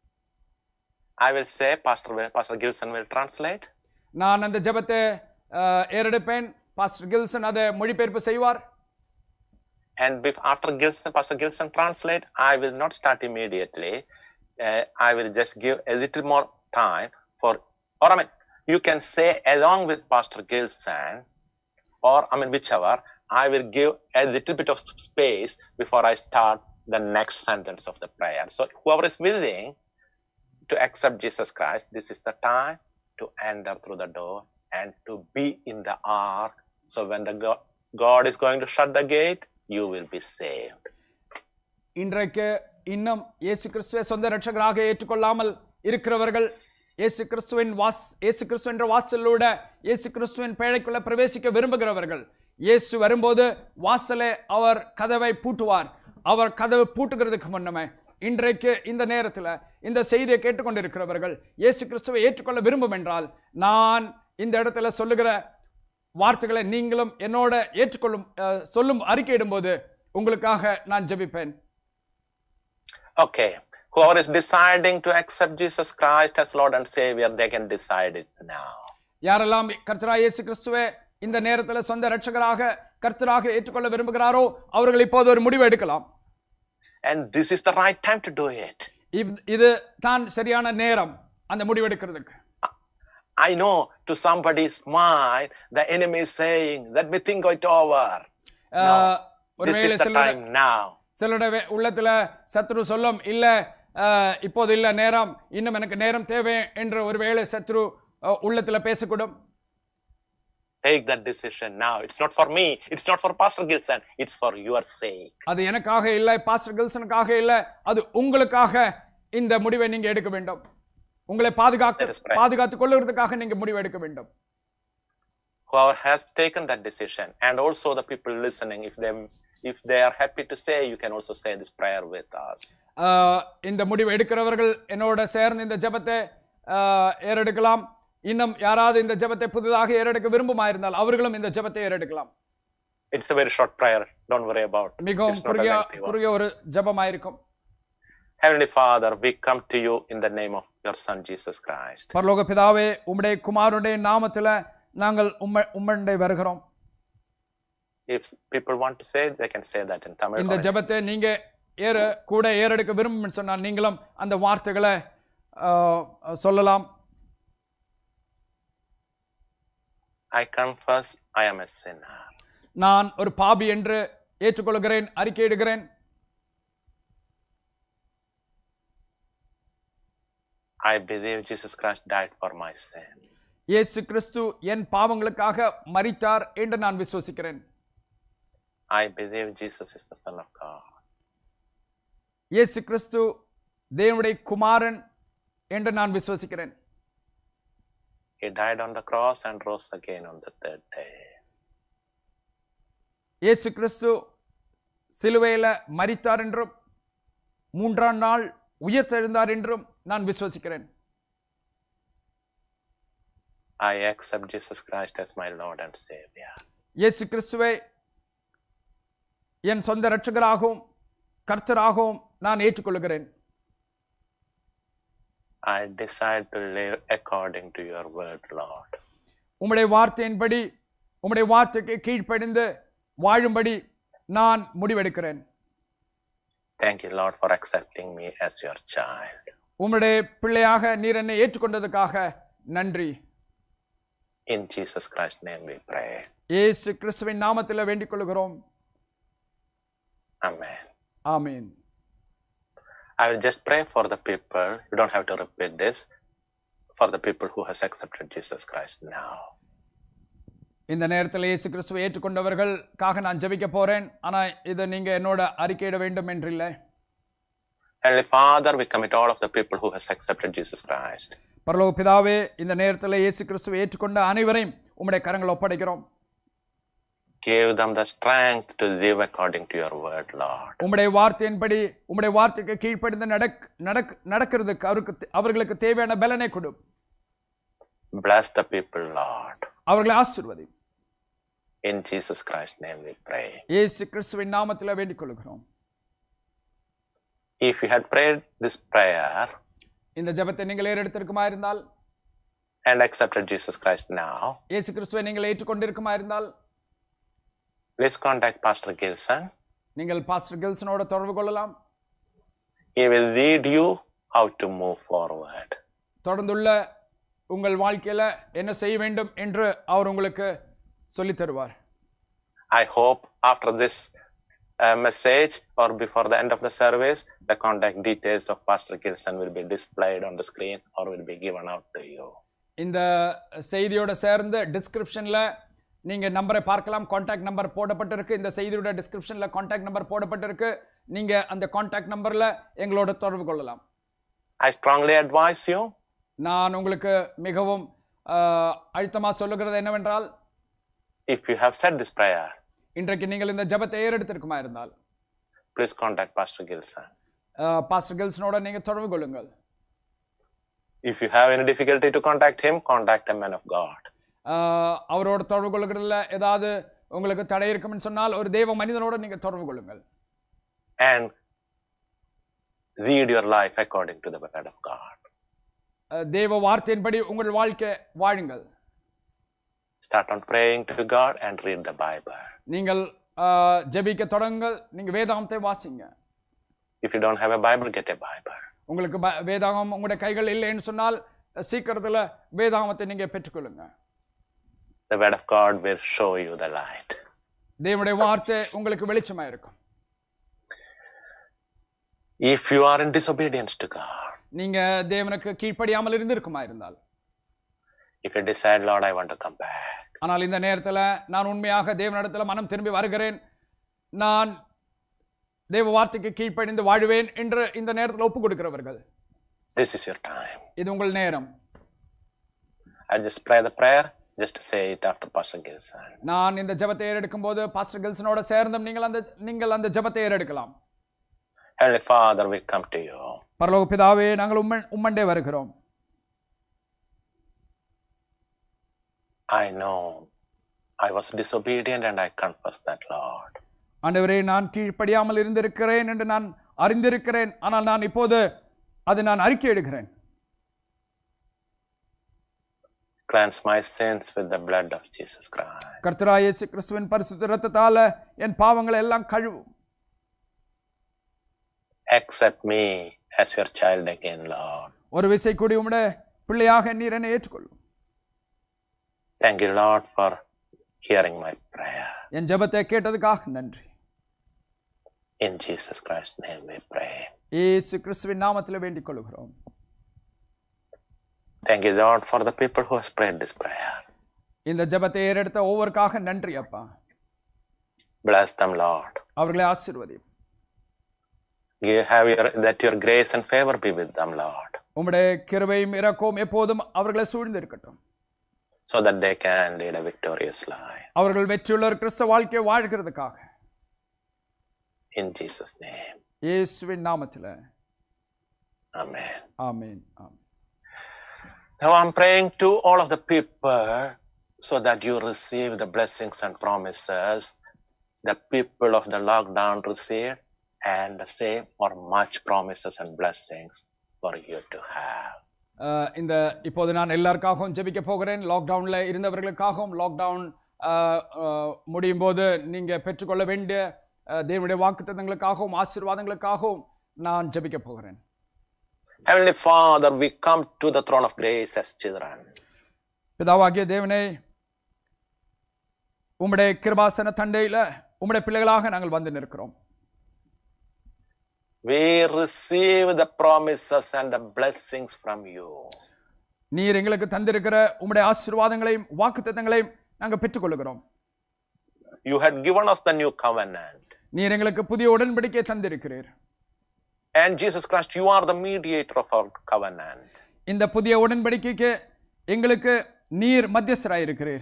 I will say, Pastor, will- Pastor Gilson will translate. நான் அந்த ஜெபத்தை அஹ், ஏறெடுப்பேன் பாஸ்டர் கில்சன் அதை மொழிபெயர்ப்பு செய்வார் And bef- after Gilson, Pastor Gilson translate, I will not start immediately. Uh, I will just give a little more time for, or I mean, you can say along with Pastor Gilson, or I mean, whichever, I will give a little bit of space before I start the next sentence of the prayer. So whoever is willing to accept Jesus Christ, this is the time to enter through the door and to be in the ark. So when the God, God is going to shut the gate, you will be saved. இன்றைக்கு இன்னும் இயேசு கிறிஸ்துவை சொந்த ரட்சகராக ஏற்றுக்கொள்ளாமல் இருக்கிறவர்கள் இயேசு கிறிஸ்துவின் was இயேசு கிறிஸ்து என்ற வாசலோட இயேசு கிறிஸ்துவின் பேழைக்குள்ள பிரவேசிக்க விரும்புகிறவர்கள் இயேசு வரும்போது வாசலே அவர் கதவை பூட்டுவார் அவர் கதவு பூட்டுகிறதுக்கு முன்னமே இன்றைக்கு இந்த நேரத்தில் இந்த செய்தியை கேட்டுக்கொண்டிருக்கிறவர்கள் இயேசு கிறிஸ்துவை ஏற்றுக்கொள்ள விரும்பும் என்றால் நான் இந்த இடத்துல சொல்லுகிற வார்த்தைகளை நீங்களும் என்னோட ஏற்றுக்கொள்ளும் அஹ், சொல்லும் அறிக்கையிடும்போது உங்களுக்காக நான் ஜெபிப்பேன் Okay. Whoever is deciding to accept Jesus Christ as Lord and Savior, they can decide it now. யாரெல்லாம் கர்த்தராக இயேசு கிறிஸ்துவை இந்த நேரத்தில் சொந்த ரட்சகராக கர்த்தராக ஏற்றுக்கொள்ள விரும்புகிறாரோ அவர்கள் இப்போது ஒரு முடிவு எடுக்கலாம் And this is the right time to do it. இவ்- இது தான் சரியான நேரம் அந்த முடிவு எடுக்கிறதுக்கு I know to somebody's mind, the enemy is saying, let me think it over. Ah, This ஒருவேளை is the சிலருடைய time now. சிலருடைய வே- உள்ளத்துல சத்ரு சொல்லும் இல்ல அஹ், இப்போது இல்ல நேரம் இன்னும் எனக்கு நேரம் தேவை என்று ஒருவேளை சத்ரு அஹ், உள்ளத்துல பேசக்கூடும் Take that decision now. It's not for me. It's not for Pastor Gilson. It's for your sake. அது எனக்காக இல்லை பாஸ்டர் கில்சனுக்காக இல்லை அது உங்களுக்காக இந்த முடிவை நீங்க எடுக்க வேண்டும் உங்களை பாதுகாக்க Let us pray. பாதுகாத்துக் கொள்ளுறதுக்காக நீங்க முடிவு எடுக்க வேண்டும் Whoever has taken that decision, and also the people listening, if they if they are happy to say, you can also say this prayer with us. ஆஹ், இந்த முடிவு எடுக்கிறவர்கள் என்னோட சேர்ந்து இந்த ஜெபத்தை ஆஹ், ஏறெடுக்கலாம் இன்னும் யாராவது இந்த ஜெபத்தை புதிதாக ஏறெடுக்க விரும்புமாயிருந்தால் அவர்களும் இந்த ஜெபத்தை ஏறெடுக்கலாம் It's a very short prayer. Don't worry about. it. மிகவும் It's not a குறுகிய lengthy one. குறுகிய ஒரு ஜெபமாயிருக்கும் Heavenly Father, we come to you in the name of your Son Jesus Christ. பரலோக பிதாவே உம்முடைய குமாரனுடைய நாமத்துல நாங்கள் உம்ம உம்மண்டை வருகிறோம் If people want to say, they can say that in Tamil. இந்த or in- ஜெபத்தை நீங்க ஏற கூட ஏறெடுக்க விரும்பும் சொன்னால் நீங்களும் அந்த வார்த்தைகளை ஆஹ், சொல்லலாம் I confess I am a sinner. நான் ஒரு பாபி என்று ஏற்றுக்கொள்கிறேன் அறிக்கையிடுகிறேன் I believe Jesus Christ died for my sin. இயேசு கிறிஸ்து என் பாவங்களுக்காக மரித்தார் என்று நான் விசுவசிக்கிறேன் I believe Jesus is the Son of God. இயேசு கிறிஸ்து தேவனுடைய குமாரன் என்று நான் விசுவசிக்கிறேன் He died on the cross and rose again on the third day. இயேசு கிறிஸ்து சிலுவையில் மரித்தார் என்றும் மூன்றாம் நாள் உயிர்த்தெழுந்தார் என்றும் நான் விசுவசிக்கிறேன் I accept Jesus Christ as my Lord and Savior. இயேசு கிறிஸ்துவை என் சொந்த இரட்சகராகவும் கர்த்தராகவும் நான் ஏற்றுக்கொள்கிறேன் I decide to live according to your word, Lord. உம்முடைய வார்த்தையின்படி உம்முடைய வார்த்தைக்கு கீழ்ப்படிந்து வாழும்படி நான் முடிவெடுக்கிறேன் Thank you, Lord, for accepting me as your child. உம்முடைய பிள்ளையாக நீர் என்னை ஏற்றுக்கொண்டதுக்காக நன்றி In Jesus Christ's name we pray. இயேசு கிறிஸ்துவின் நாமத்தில் வேண்டிக் கொள்கிறோம் Amen. ஆமீன் I will just pray for the people. You don't have to repeat this. For the people who has accepted Jesus Christ now. இந்த நேரத்தில் இயேசு கிறிஸ்துவை ஏற்றுக்கொண்டவர்களுக்காக நான் ஜெபிக்க போறேன் ஆனா இதை நீங்க என்னோட அறிக்கையிட வேண்டும் என்றில்லை Heavenly Father, we commit all of the people who has accepted Jesus Christ. பரலோக பிதாவே இந்த நேரத்தில் இயேசு கிறிஸ்துவை ஏற்றுக்கொண்ட அனைவரையும் உம்முடைய கரங்கள் ஒப்படைக்கிறோம் Give them the strength to live according to your word, Lord. உம்முடைய வார்த்தையின்படி உம்முடைய வார்த்தைக்கு கீழ்ப்படிந்து நடக் நடக் நடக்கிறதுக்கு அவருக்கு தே- அவர்களுக்கு தேவையான பலனை கொடு Bless the people, Lord. அவர்களை ஆசிர்வதி In Jesus Christ's name we pray. இயேசு கிறிஸ்துவின் நாமத்தில் வேண்டிக் கொள்கிறோம் If you had prayed this prayer இந்த ஜெபத்தை நீங்கள் ஏறெடுத்திருக்குமா இருந்தால் and accepted Jesus Christ now, இயேசு கிறிஸ்துவை நீங்கள் ஏற்றுக்கொண்டிருக்குமா இருந்தால் please contact Pastor Gilson. நீங்கள் பாஸ்டர் கில்சனோட தொடர்பு கொள்ளலாம் He will lead you how to move forward. தொடர்ந்துள்ள உங்கள் வாழ்க்கையில என்ன செய்ய வேண்டும் என்று அவர் உங்களுக்கு சொல்லித் தருவார் I hope after this uh, message or before the end of the service, the contact details of Pastor Gilson will be displayed on the screen or will be given out to you. இந்த செய்தியோட சேர்ந்து டிஸ்கிரிப்ஷன்ல நீங்க நம்பரை பார்க்கலாம் contact number போடப்பட்டிருக்கு இந்த செய்தியோட டிஸ்கிரிப்ஷன்ல contact number போடப்பட்டிருக்கு நீங்க அந்த காண்டாக்ட் நம்பர்ல எங்களோட தொடர்பு கொள்ளலாம் I strongly advise you நான் உங்களுக்கு மிகவும் ஆஹ், அழுத்தமா சொல்லுகிறது என்னவென்றால் if you have said this prayer, இன்றைக்கு நீங்கள் இந்த ஜெபத்தை ஏறெடுத்திருக்குமா இருந்தால் please contact Pastor Gilson. Pastor கில்சனோட நீங்க தொடர்பு கொள்ளுங்கள் If you have any difficulty to contact him, contact a man of God. ஆஹ், அவரோட தொடர்பு கொள்ளுகிறதுல ஏதாவது உங்களுக்கு தடை இருக்கும்னு சொன்னால் ஒரு தேவ மனிதனோட நீங்க தொடர்பு கொள்ளுங்கள் and lead your life according to the word of God. ஆஹ், தேவ வார்த்தையின்படி உங்கள் வாழ்க்கை வாழுங்கள் Start on praying to God and read the Bible. நீங்கள் ஆஹ், ஜெபிக்க தொடங்குங்கள் நீங்க வேதாகமத்தை வாசிங்க If you don't have a Bible, get a Bible. உங்களுக்கு ப- வேதாகமம் உங்களுடைய கைகள் இல்லைன்னு சொன்னால் சீக்கிரத்துல வேதாகமத்தை நீங்க பெற்றுக்கொள்ளுங்க The word of God will show you the light. தேவனுடைய வார்த்தை உங்களுக்கு வெளிச்சமா இருக்கும் If you are in disobedience to God, நீங்க தேவனுக்கு கீழ்ப்படியாமல் இருந்திருக்குமா இருந்தால் if you decide, Lord, I want to come back, ஆனால் இந்த நேரத்துல நான் உண்மையாக தேவனிடத்துல மனம் திரும்பி வருகிறேன் நான் தேவ வார்த்தைக்கு கீழ்ப்படிந்து வாழுவேன் என்று இந்த நேரத்தில் ஒப்பு கொடுக்கிறவர்கள் this is your time. இது உங்கள் நேரம் I just pray the prayer, just say it after Pastor Gilson. நான் இந்த ஜெபத்தை ஏறெடுக்கும் போது பாஸ்டர் கில்சனோட சேர்ந்தும் நீங்கள் அந்த நீங்கள் அந்த ஜெபத்தை ஏறெடுக்கலாம் Heavenly Father, we come to you. பரலோக பிதாவே நாங்கள் உம்ம உம்மண்டே வருகிறோம் I know I was disobedient and I confess that, Lord. ஆண்டவரே நான் கீழ்ப்படியாமல் இருந்திருக்கிறேன் என்று நான் அறிந்திருக்கிறேன் ஆனால் நான் இப்போது அது நான் அறிக்கை எடுக்கிறேன் Cleanse my sins with the blood of Jesus Christ. கர்த்தராய் இயேசு கிறிஸ்துவின் பரிசுத்த இரத்தத்தால என் பாவங்களை எல்லாம் கழுவும் Accept me as your child again, Lord. ஒரு விசை கூடி உம்முடைய பிள்ளையாக நீர் என்னை ஏற்றுக்கொள்ளும் Thank you, Lord, for hearing my prayer. என் ஜெபத்தை கேட்டதுக்காக நன்றி In Jesus Christ's name we pray. இயேசு கிறிஸ்துவின் நாமத்தில் வேண்டிக் கொள்கிறோம் Thank you, Lord, for the people who have prayed this prayer. இந்த ஜெபத்தை ஏறெடுத்த ஒவ்வொருக்காக நன்றி அப்பா Bless them, Lord. அவர்களை ஆசீர்வதி You have your, that your grace and favor be with them, Lord, உம்முடைய கிருபையும் இரக்கവും எப்போதும் அவர்களை சூழ்ந்து இருக்கட்டும் so that they can lead a victorious life. அவர்கள் வெற்றியுள்ள ஒரு கிறிஸ்தவ வாழ்க்கையை வாழ்கிறதுக்காக In Jesus' name. இயேசுவின் நாமத்தில் Amen. Amen amen Now I'm praying to all of the people so that you receive the blessings and promises the people of the lockdown received, and the same or much promises and blessings for you to have. அஹ், இந்த இப்போது நான் எல்லாருக்காகவும் ஜெபிக்க போகிறேன் லாக்டவுனில் இருந்தவர்களுக்காகவும் lockdown முடியும் போது நீங்கள் பெற்றுக்கொள்ள வேண்டிய அஹ், தேவனுடைய வாக்குத்தத்தங்களுக்காகவும் ஆசீர்வாதங்களுக்காகவும் நான் ஜெபிக்க போகிறேன் Heavenly Father, we come to the throne of grace as children. பிதாவாகிய தேவனே உம்முடைய கிருபாசன தண்டையில் உம்முடைய பிள்ளைகளாக நாங்கள் வந்து நிற்கிறோம் We receive the promises and the blessings from you. நீர் எங்களுக்கு தந்திருக்கிற உம்முடைய ஆசீர்வாதங்களையும் வாக்குத்தத்தங்களையும் நாங்கள் பெற்றுக்கொள்கிறோம் You had given us the new covenant. நீர் எங்களுக்கு புதிய உடன்படிக்கை தந்திருக்கிறீர் And Jesus Christ, you are the mediator of our covenant. இந்த புதிய உடன்படிக்கைக்கு எங்களுக்கு நீர் மத்தியஸ்தராயிருக்கிறீர்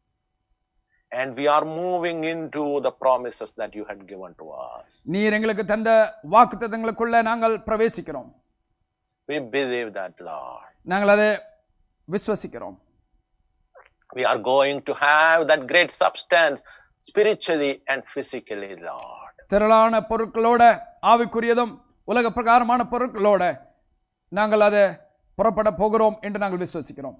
And we are moving into the promises that you had given to us. நீர் எங்களுக்கு தந்த வாக்குத்தத்தங்களுக்குள்ள நாங்கள் பிரவேசிக்கிறோம் We believe that, Lord. நாங்கள் அதை விசுவசிக்கிறோம் We are going to have that great substance spiritually and physically, Lord. திரளான பொருட்களோட ஆவிக்குரியதும் உலக பிரகாரமான பொருட்களோட நாங்கள் அதை புறப்பட போகிறோம் என்று நாங்கள் விசுவசிக்கிறோம்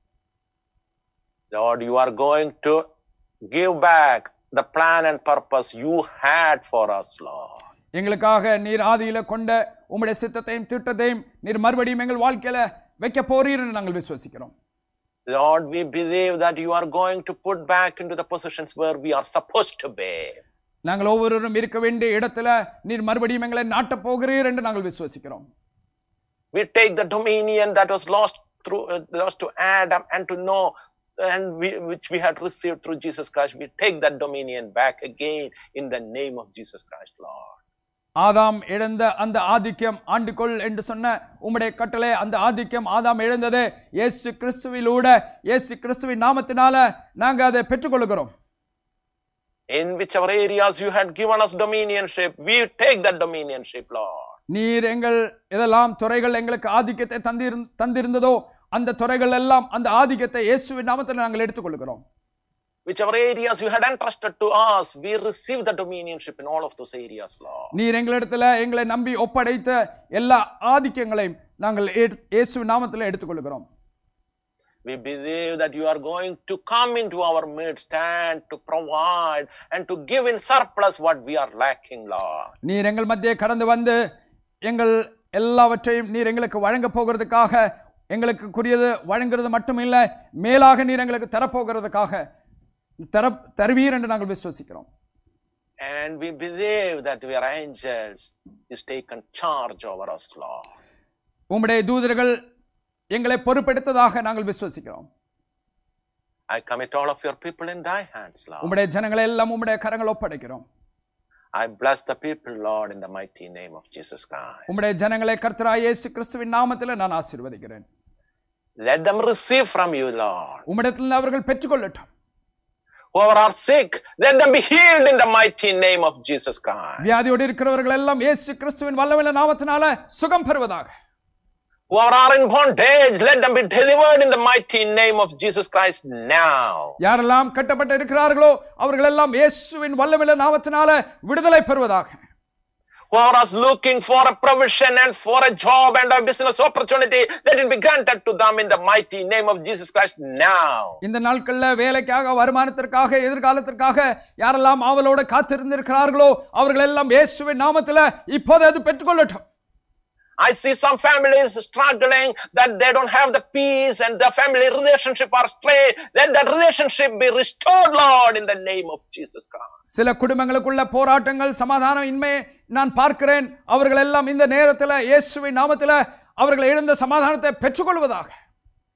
Lord, you are going to give back the plan and purpose you had for us, Lord. எங்களுக்காக நீர் ஆதியில கொண்ட உம்முடைய சித்தத்தையும் திட்டத்தையும் நீர் மறுபடியும் எங்கள் வாழ்க்கையில வைக்க போறீர் என்று நாங்கள் விசுவசிக்கிறோம் Lord, we believe that you are going to put back into the positions where we are supposed to be. நாங்கள் ஒவ்வொருவரும் இருக்க வேண்டிய இடத்துல நீர் மறுபடியும் எங்களை நாட்டப் போகிறீர் என்று நாங்கள் விசுவசிக்கிறோம் We take the dominion that was lost through uh, lost to Adam and to Noah, and we, which we had received through Jesus Christ. We take that dominion back again in the name of Jesus Christ, Lord. ஆதாம் இழந்த அந்த ஆதிக்கம் ஆண்டுகொள் என்று சொன்ன உம்முடைய கட்டளை அந்த ஆதிக்கம் ஆதாம் இழந்தது இயேசு கிறிஸ்துவிலூட இயேசு கிறிஸ்துவின் நாமத்தினால நாங்க அதை பெற்றுக்கொள்கிறோம் In whichever areas you had given us dominionship, we take that dominionship, Lord. நீர் எங்கள் இதெல்லாம் துறைகள் எங்களுக்கு ஆதிக்கத்தை தந்திருந் தந்திருந்ததோ அந்த துறைகள் எல்லாம் அந்த ஆதிக்கத்தை இயேசுவின் நாமத்தில் நாங்கள் எடுத்துக்கொள்கிறோம் Whichever areas you had entrusted to us, we receive the dominionship in all of those areas, Lord. நீர் எங்களிடத்துல எங்களை நம்பி ஒப்படைத்த எல்லா ஆதிக்கங்களையும் நாங்கள் ஏ- இயேசுவின் நாமத்தில் எடுத்துக்கொள்கிறோம் We believe that you are going to come into our midst and to provide and to give in surplus what we are lacking, Lord. நீர் எங்கள் மத்தியே கடந்து வந்து எங்கள் எல்லாவற்றையும் நீர் எங்களுக்கு வழங்க போகிறதுக்காக எங்களுக்கு குறியது வழங்குறது மட்டுமில்லை மேலாக நீர் எங்களுக்கு தரப்போகிறதுக்காக தர தருவீர் என்று நாங்கள் விசுவசிக்கிறோம் And we believe that your angels is taken charge over us, Lord. உம்முடைய தூதர்கள் எங்களை பொறுப்பெடுத்ததாக நாங்கள் விசுவசிக்கிறோம் I commit all of your people in thy hands, Lord. உம்முடைய ஜனங்களை எல்லாம் உம்முடைய கரங்கள் ஒப்படைக்கிறோம் I bless the people, Lord, in the mighty name of Jesus Christ. உம்முடைய ஜனங்களை கர்த்தராய் இயேசு கிறிஸ்துவின் நாமத்தில் நான் ஆசீர்வதிக்கிறேன் Let them receive from you, Lord. உம்மிடத்தில் அவர்கள் பெற்றுக்கொள்ளட்டும் Whoever are sick, let them be healed in the mighty name of Jesus Christ. வியாதியோடு இருக்கிறவர்கள் எல்லாம் இயேசு கிறிஸ்துவின் வல்லமையில நாமத்தினால சுகம் பெறுவதாக Whoever are in bondage, let them be delivered in the mighty name of Jesus Christ now. யாரெல்லாம் கட்டப்பட்டு இருக்கிறார்களோ அவர்கள் எல்லாம் இயேசுவின் வல்லமையில நாமத்தினால விடுதலை பெறுவதாக Whoever is looking for a provision and for a job and a business opportunity, let it be granted to them in the mighty name of Jesus Christ now. இந்த நாட்கள்ல வேலைக்காக வருமானத்திற்காக எதிர்காலத்திற்காக யாரெல்லாம் ஆவலோடு காத்திருந்திருக்கிறார்களோ அவர்கள் எல்லாம் இயேசுவின் நாமத்துல இப்போது அது பெற்றுக்கொள்ளட்டும் I see some families struggling that they don't have the peace and the family relationship are strained. Let that relationship be restored, Lord, in the name of Jesus Christ. சில குடும்பங்களுக்குள்ள போராட்டங்கள் சமாதானம் இன்மை நான் பார்க்கிறேன் அவர்கள் எல்லாம் இந்த நேரத்துல இயேசுவின் நாமத்துல அவர்கள் எழுந்த சமாதானத்தை பெற்றுக்கொள்வதாக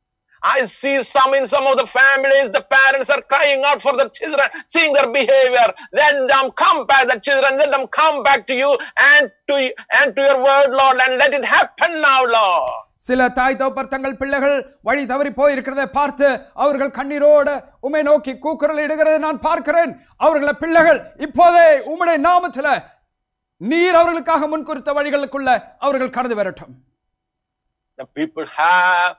I see some in some of the families, the parents are crying out for the children, seeing their behavior. Let them come back, the children, let them come back to you and to and to your word, Lord, and let it happen now, Lord. சில தாய் தோப்பர் தங்கள் பிள்ளைகள் வழி தவறி போயிருக்கிறதை பார்த்து அவர்கள் கண்ணீரோடு உமை நோக்கி கூக்குரல் இடுகிறதை நான் பார்க்கிறேன் அவர்கள பிள்ளைகள் இப்போதே உம்முடைய நாமத்துல நீர் அவர்களுக்காக முன்குறித்த வழிகளுக்குள்ள அவர்கள் கடந்து வரட்டும் The people have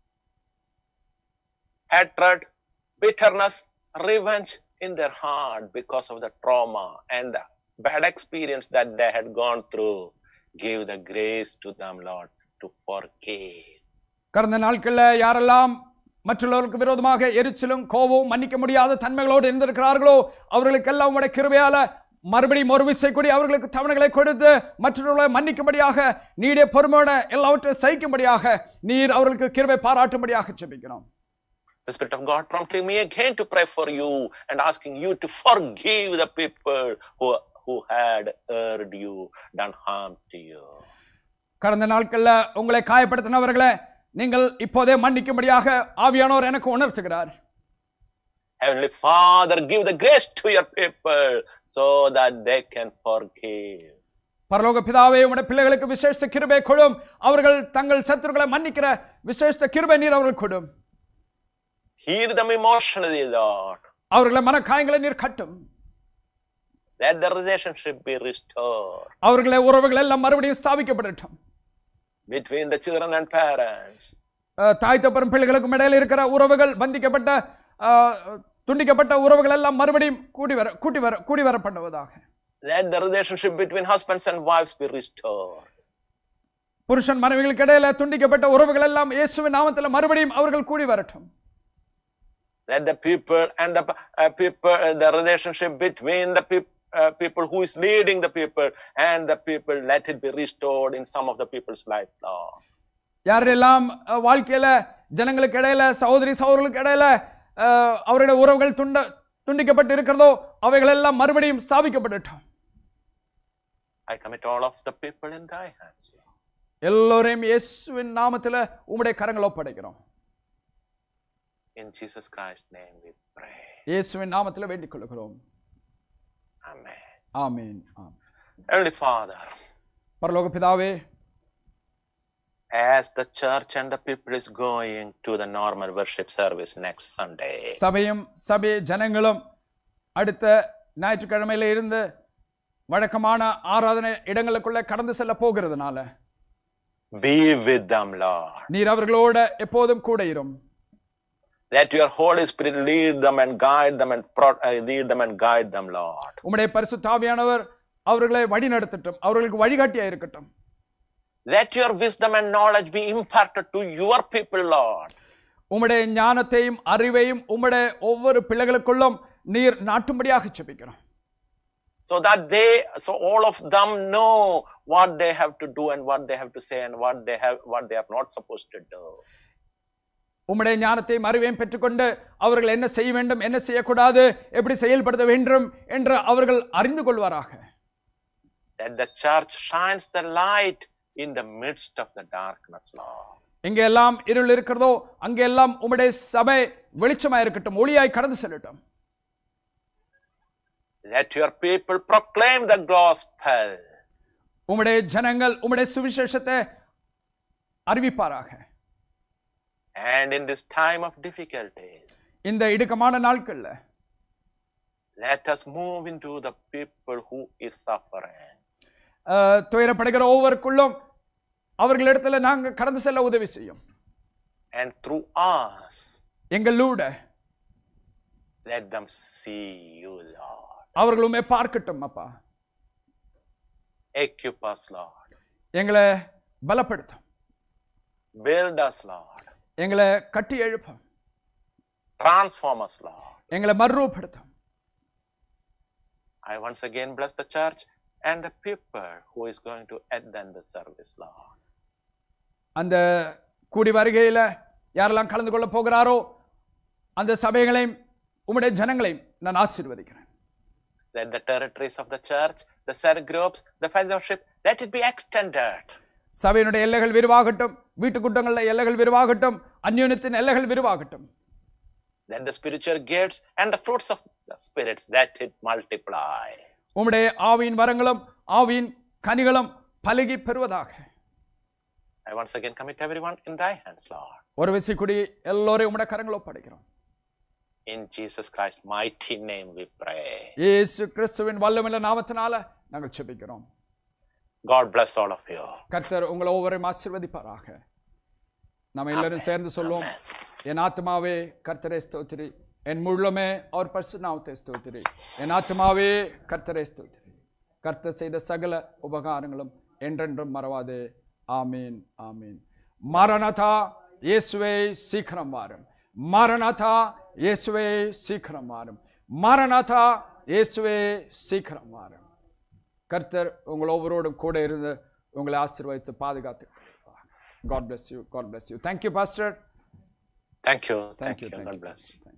hatred, bitterness, revenge in their heart because of the trauma and the bad experience that they had gone through. Give the grace to them, Lord, to forgive. கடந்த நாட்கள்ல யாரெல்லாம் மற்றவர்களுக்கு விரோதமாக எரிச்சலும் கோபமும் மன்னிக்க முடியாத தன்மைகளோடு இருந்திருக்கிறார்களோ அவர்களுக்கெல்லாம் உடைய கிருபையால மறுபடியும் ஒரு விசை கூடி அவர்களுக்கு தவணைகளை கொடுத்து மற்றவர்களை மன்னிக்கும்படியாக நீடைய பொறுமையோட எல்லாவற்றையும் சகிக்கும்படியாக நீர் அவர்களுக்கு கிருபை பாராட்டும்படியாக ஜெபிக்கிறோம் The Spirit of God prompting me again to pray for you and asking you to forgive the people who, who had erred you, done harm to you. கடந்த நாட்கள்ல உங்களை காயப்படுத்தினவர்களை நீங்கள் இப்போதே மன்னிக்கும்படியாக ஆவியானவர் எனக்கு உணர்த்துகிறார் Heavenly Father, give the grace to your people so that they can forgive. பரலோக பிதாவே உடைய பிள்ளைகளுக்கு விசேஷ கிருபை கொடும் அவர்கள் தங்கள் சத்துருக்களை மன்னிக்கிற விசேஷ கிருபை நீர் அவர்களுக்கு கொடும் Heal them emotionally, Lord. அவர்களை மனக்காயங்களை நீர் கட்டும் Let the relationship be restored அவர்களை உறவுகள் எல்லாம் மறுபடியும் ஸ்தாபிக்கப்படட்டும் between the children and parents. அஹ், தாய் தப்பரும் பிள்ளைகளுக்கும் இடையில இருக்கிற உறவுகள் பந்திக்கப்பட்ட அஹ், துண்டிக்கப்பட்ட உறவுகள் எல்லாம் மறுபடியும் கூடி வர கூட்டி வர கூடி வரப்படுவதாக Let the relationship between husbands and wives be restored. புருஷன் மனைவிகளுக்கு இடையில துண்டிக்கப்பட்ட உறவுகள் எல்லாம் இயேசுவின் நாமத்துல மறுபடியும் அவர்கள் கூடி வரட்டும் Let the people and the uh, people, uh, the relationship between the peop- uh, people who is leading the people and the people, let it be restored in some of the people's life, Lord. யாரெல்லாம் அஹ், வாழ்க்கையில ஜனங்களுக்கு இடையில சகோதரி சகோதரர்களுக்கு இடையில அஹ், அவருடைய உறவுகள் துண்ட துண்டிக்கப்பட்டு இருக்கிறதோ அவைகள் எல்லாம் மறுபடியும் ஸ்தாபிக்கப்படட்டும் I commit all of the people in thy hands, Lord. எல்லோரையும் இயேசுவின் நாமத்துல உம்முடைய கரங்கள் ஒப்படைக்கிறோம் In Jesus Christ's name we pray. இயேசுவின் நாமத்துல வேண்டிக் கொள்கிறோம் Amen. ஆமீன் ஆம் Heavenly Father, பரலோக பிதாவே as the church and the people is going to the normal worship service next Sunday, சபையும் சபை ஜனங்களும் அடுத்த ஞாயிற்றுக்கிழமையில இருந்து வழக்கமான ஆராதனை இடங்களுக்குள்ள கடந்து செல்ல போகிறதுனால be with them, Lord. நீர் அவர்களோட எப்போதும் கூட இரும் Let your Holy Spirit lead them and guide them and pro- uh, lead them and guide them, Lord. உம்முடைய பரிசுத்தாவியானவர் அவர்களை வழி நடத்தட்டும் அவர்களுக்கு வழிகாட்டியா இருக்கட்டும் Let your wisdom and knowledge be imparted to your people, Lord. உம்முடைய ஞானத்தையும் அறிவையும் உம்முடைய ஒவ்வொரு பிள்ளைகளுக்குள்ளும் நீர் நாட்டும்படியாக செபிக்கிறோம் So that they, so all of them know what they have to do and what they have to say and what they have, what they are not supposed to do. உம்முடைய ஞானத்தையும் அறிவையும் பெற்றுக்கொண்டு அவர்கள் என்ன செய்ய வேண்டும் என்ன செய்யக்கூடாது எப்படி செயல்படுத்த வேண்டும் என்று அவர்கள் அறிந்து கொள்வாராக That the church shines the light in the midst of the darkness, Lord. எங்கெல்லாம் இருள் இருக்கிறதோ அங்கெல்லாம் உம்முடைய சபை வெளிச்சமாய் இருக்கட்டும் ஒளியாய் கடந்து செல்லட்டும் Let your people proclaim the gospel. உம்முடைய ஜனங்கள் உம்முடைய சுவிசேஷத்தை அறிவிப்பாராக And in this time of difficulties, இந்த இடுக்கமான நாட்கள்ல let us move into the people who is suffering. அஹ், துயரப்படுகிற ஒவ்வொருக்குள்ளும் அவர்களிடத்துல நாங்க கடந்து செல்ல உதவி செய்யும் And through us, எங்களூட let them see you, Lord. அவர்களுமே பார்க்கட்டும் அப்பா Equip us, Lord. எங்களை பலப்படுத்தும் Build us, Lord. எங்களை கட்டி எழுப்பும் Transform us, Lord. எங்களை மறுரூபப்படுத்தும் I once again bless the church and the people who is going to attend the service, Lord. அந்த கூடி வருகையில யாரெல்லாம் கலந்து கொள்ள போகிறாரோ அந்த சபைகளையும் உம்முடைய ஜனங்களையும் நான் ஆசீர்வதிக்கிறேன் Let the territories of the church, the cell groups, the fellowship, let it be extended. சபையினுடைய எல்லைகள் விரிவாகட்டும் வீட்டு கூட்டங்களில் எல்லைகள் விரிவாகட்டும் அந்யோன்யத்தின் எல்லைகள் விரிவாகட்டும் Let the spiritual gifts and the fruits of the spirits that it multiply. உம்முடைய ஆவியின் வரங்களும் ஆவியின் கனிகளும் பலுகி பெறுவதாக I once again commit everyone in thy hands, Lord. ஒரு விசிக்குடி எல்லோரையும் உம்முடைய கரங்களை ஒப்படைக்கிறோம் In Jesus Christ's mighty name we pray. இயேசு கிறிஸ்துவின் வல்லமில்ல நாமத்தினால நாங்கள் செபிக்கிறோம் God bless all of you. கர்த்தர் உங்களை ஒவ்வொருவரையும் ஆசீர்வதிப்பாராக நம்ம எல்லாரும் சேர்ந்து சொல்லுவோம் என் ஆத்மாவே கர்த்தரை ஸ்தோத்திரி என் முழுமே அவர் பரிசுநாமத்தை ஸ்தோத்திரி என் ஆத்மாவே கர்த்தரை ஸ்தோத்திரி கர்த்தர் செய்த சகல உபகாரங்களும் என்றென்றும் மறவாதே ஆமீன் ஆமீன் மரணதா இயேசுவே சீக்கிரம் வாரும் மரணதா இயேசுவே சீக்கிரம் வாரும் மரணதா இயேசுவே சீக்கிரம் வாரும் கர்த்தர் உங்கள் ஒவ்வொருவரும் கூட இருந்து உங்களை ஆசீர்வதித்து பாதுகாத்து God bless you God bless you thank you pastor Thank you. thank you God thank you bless. Thank you.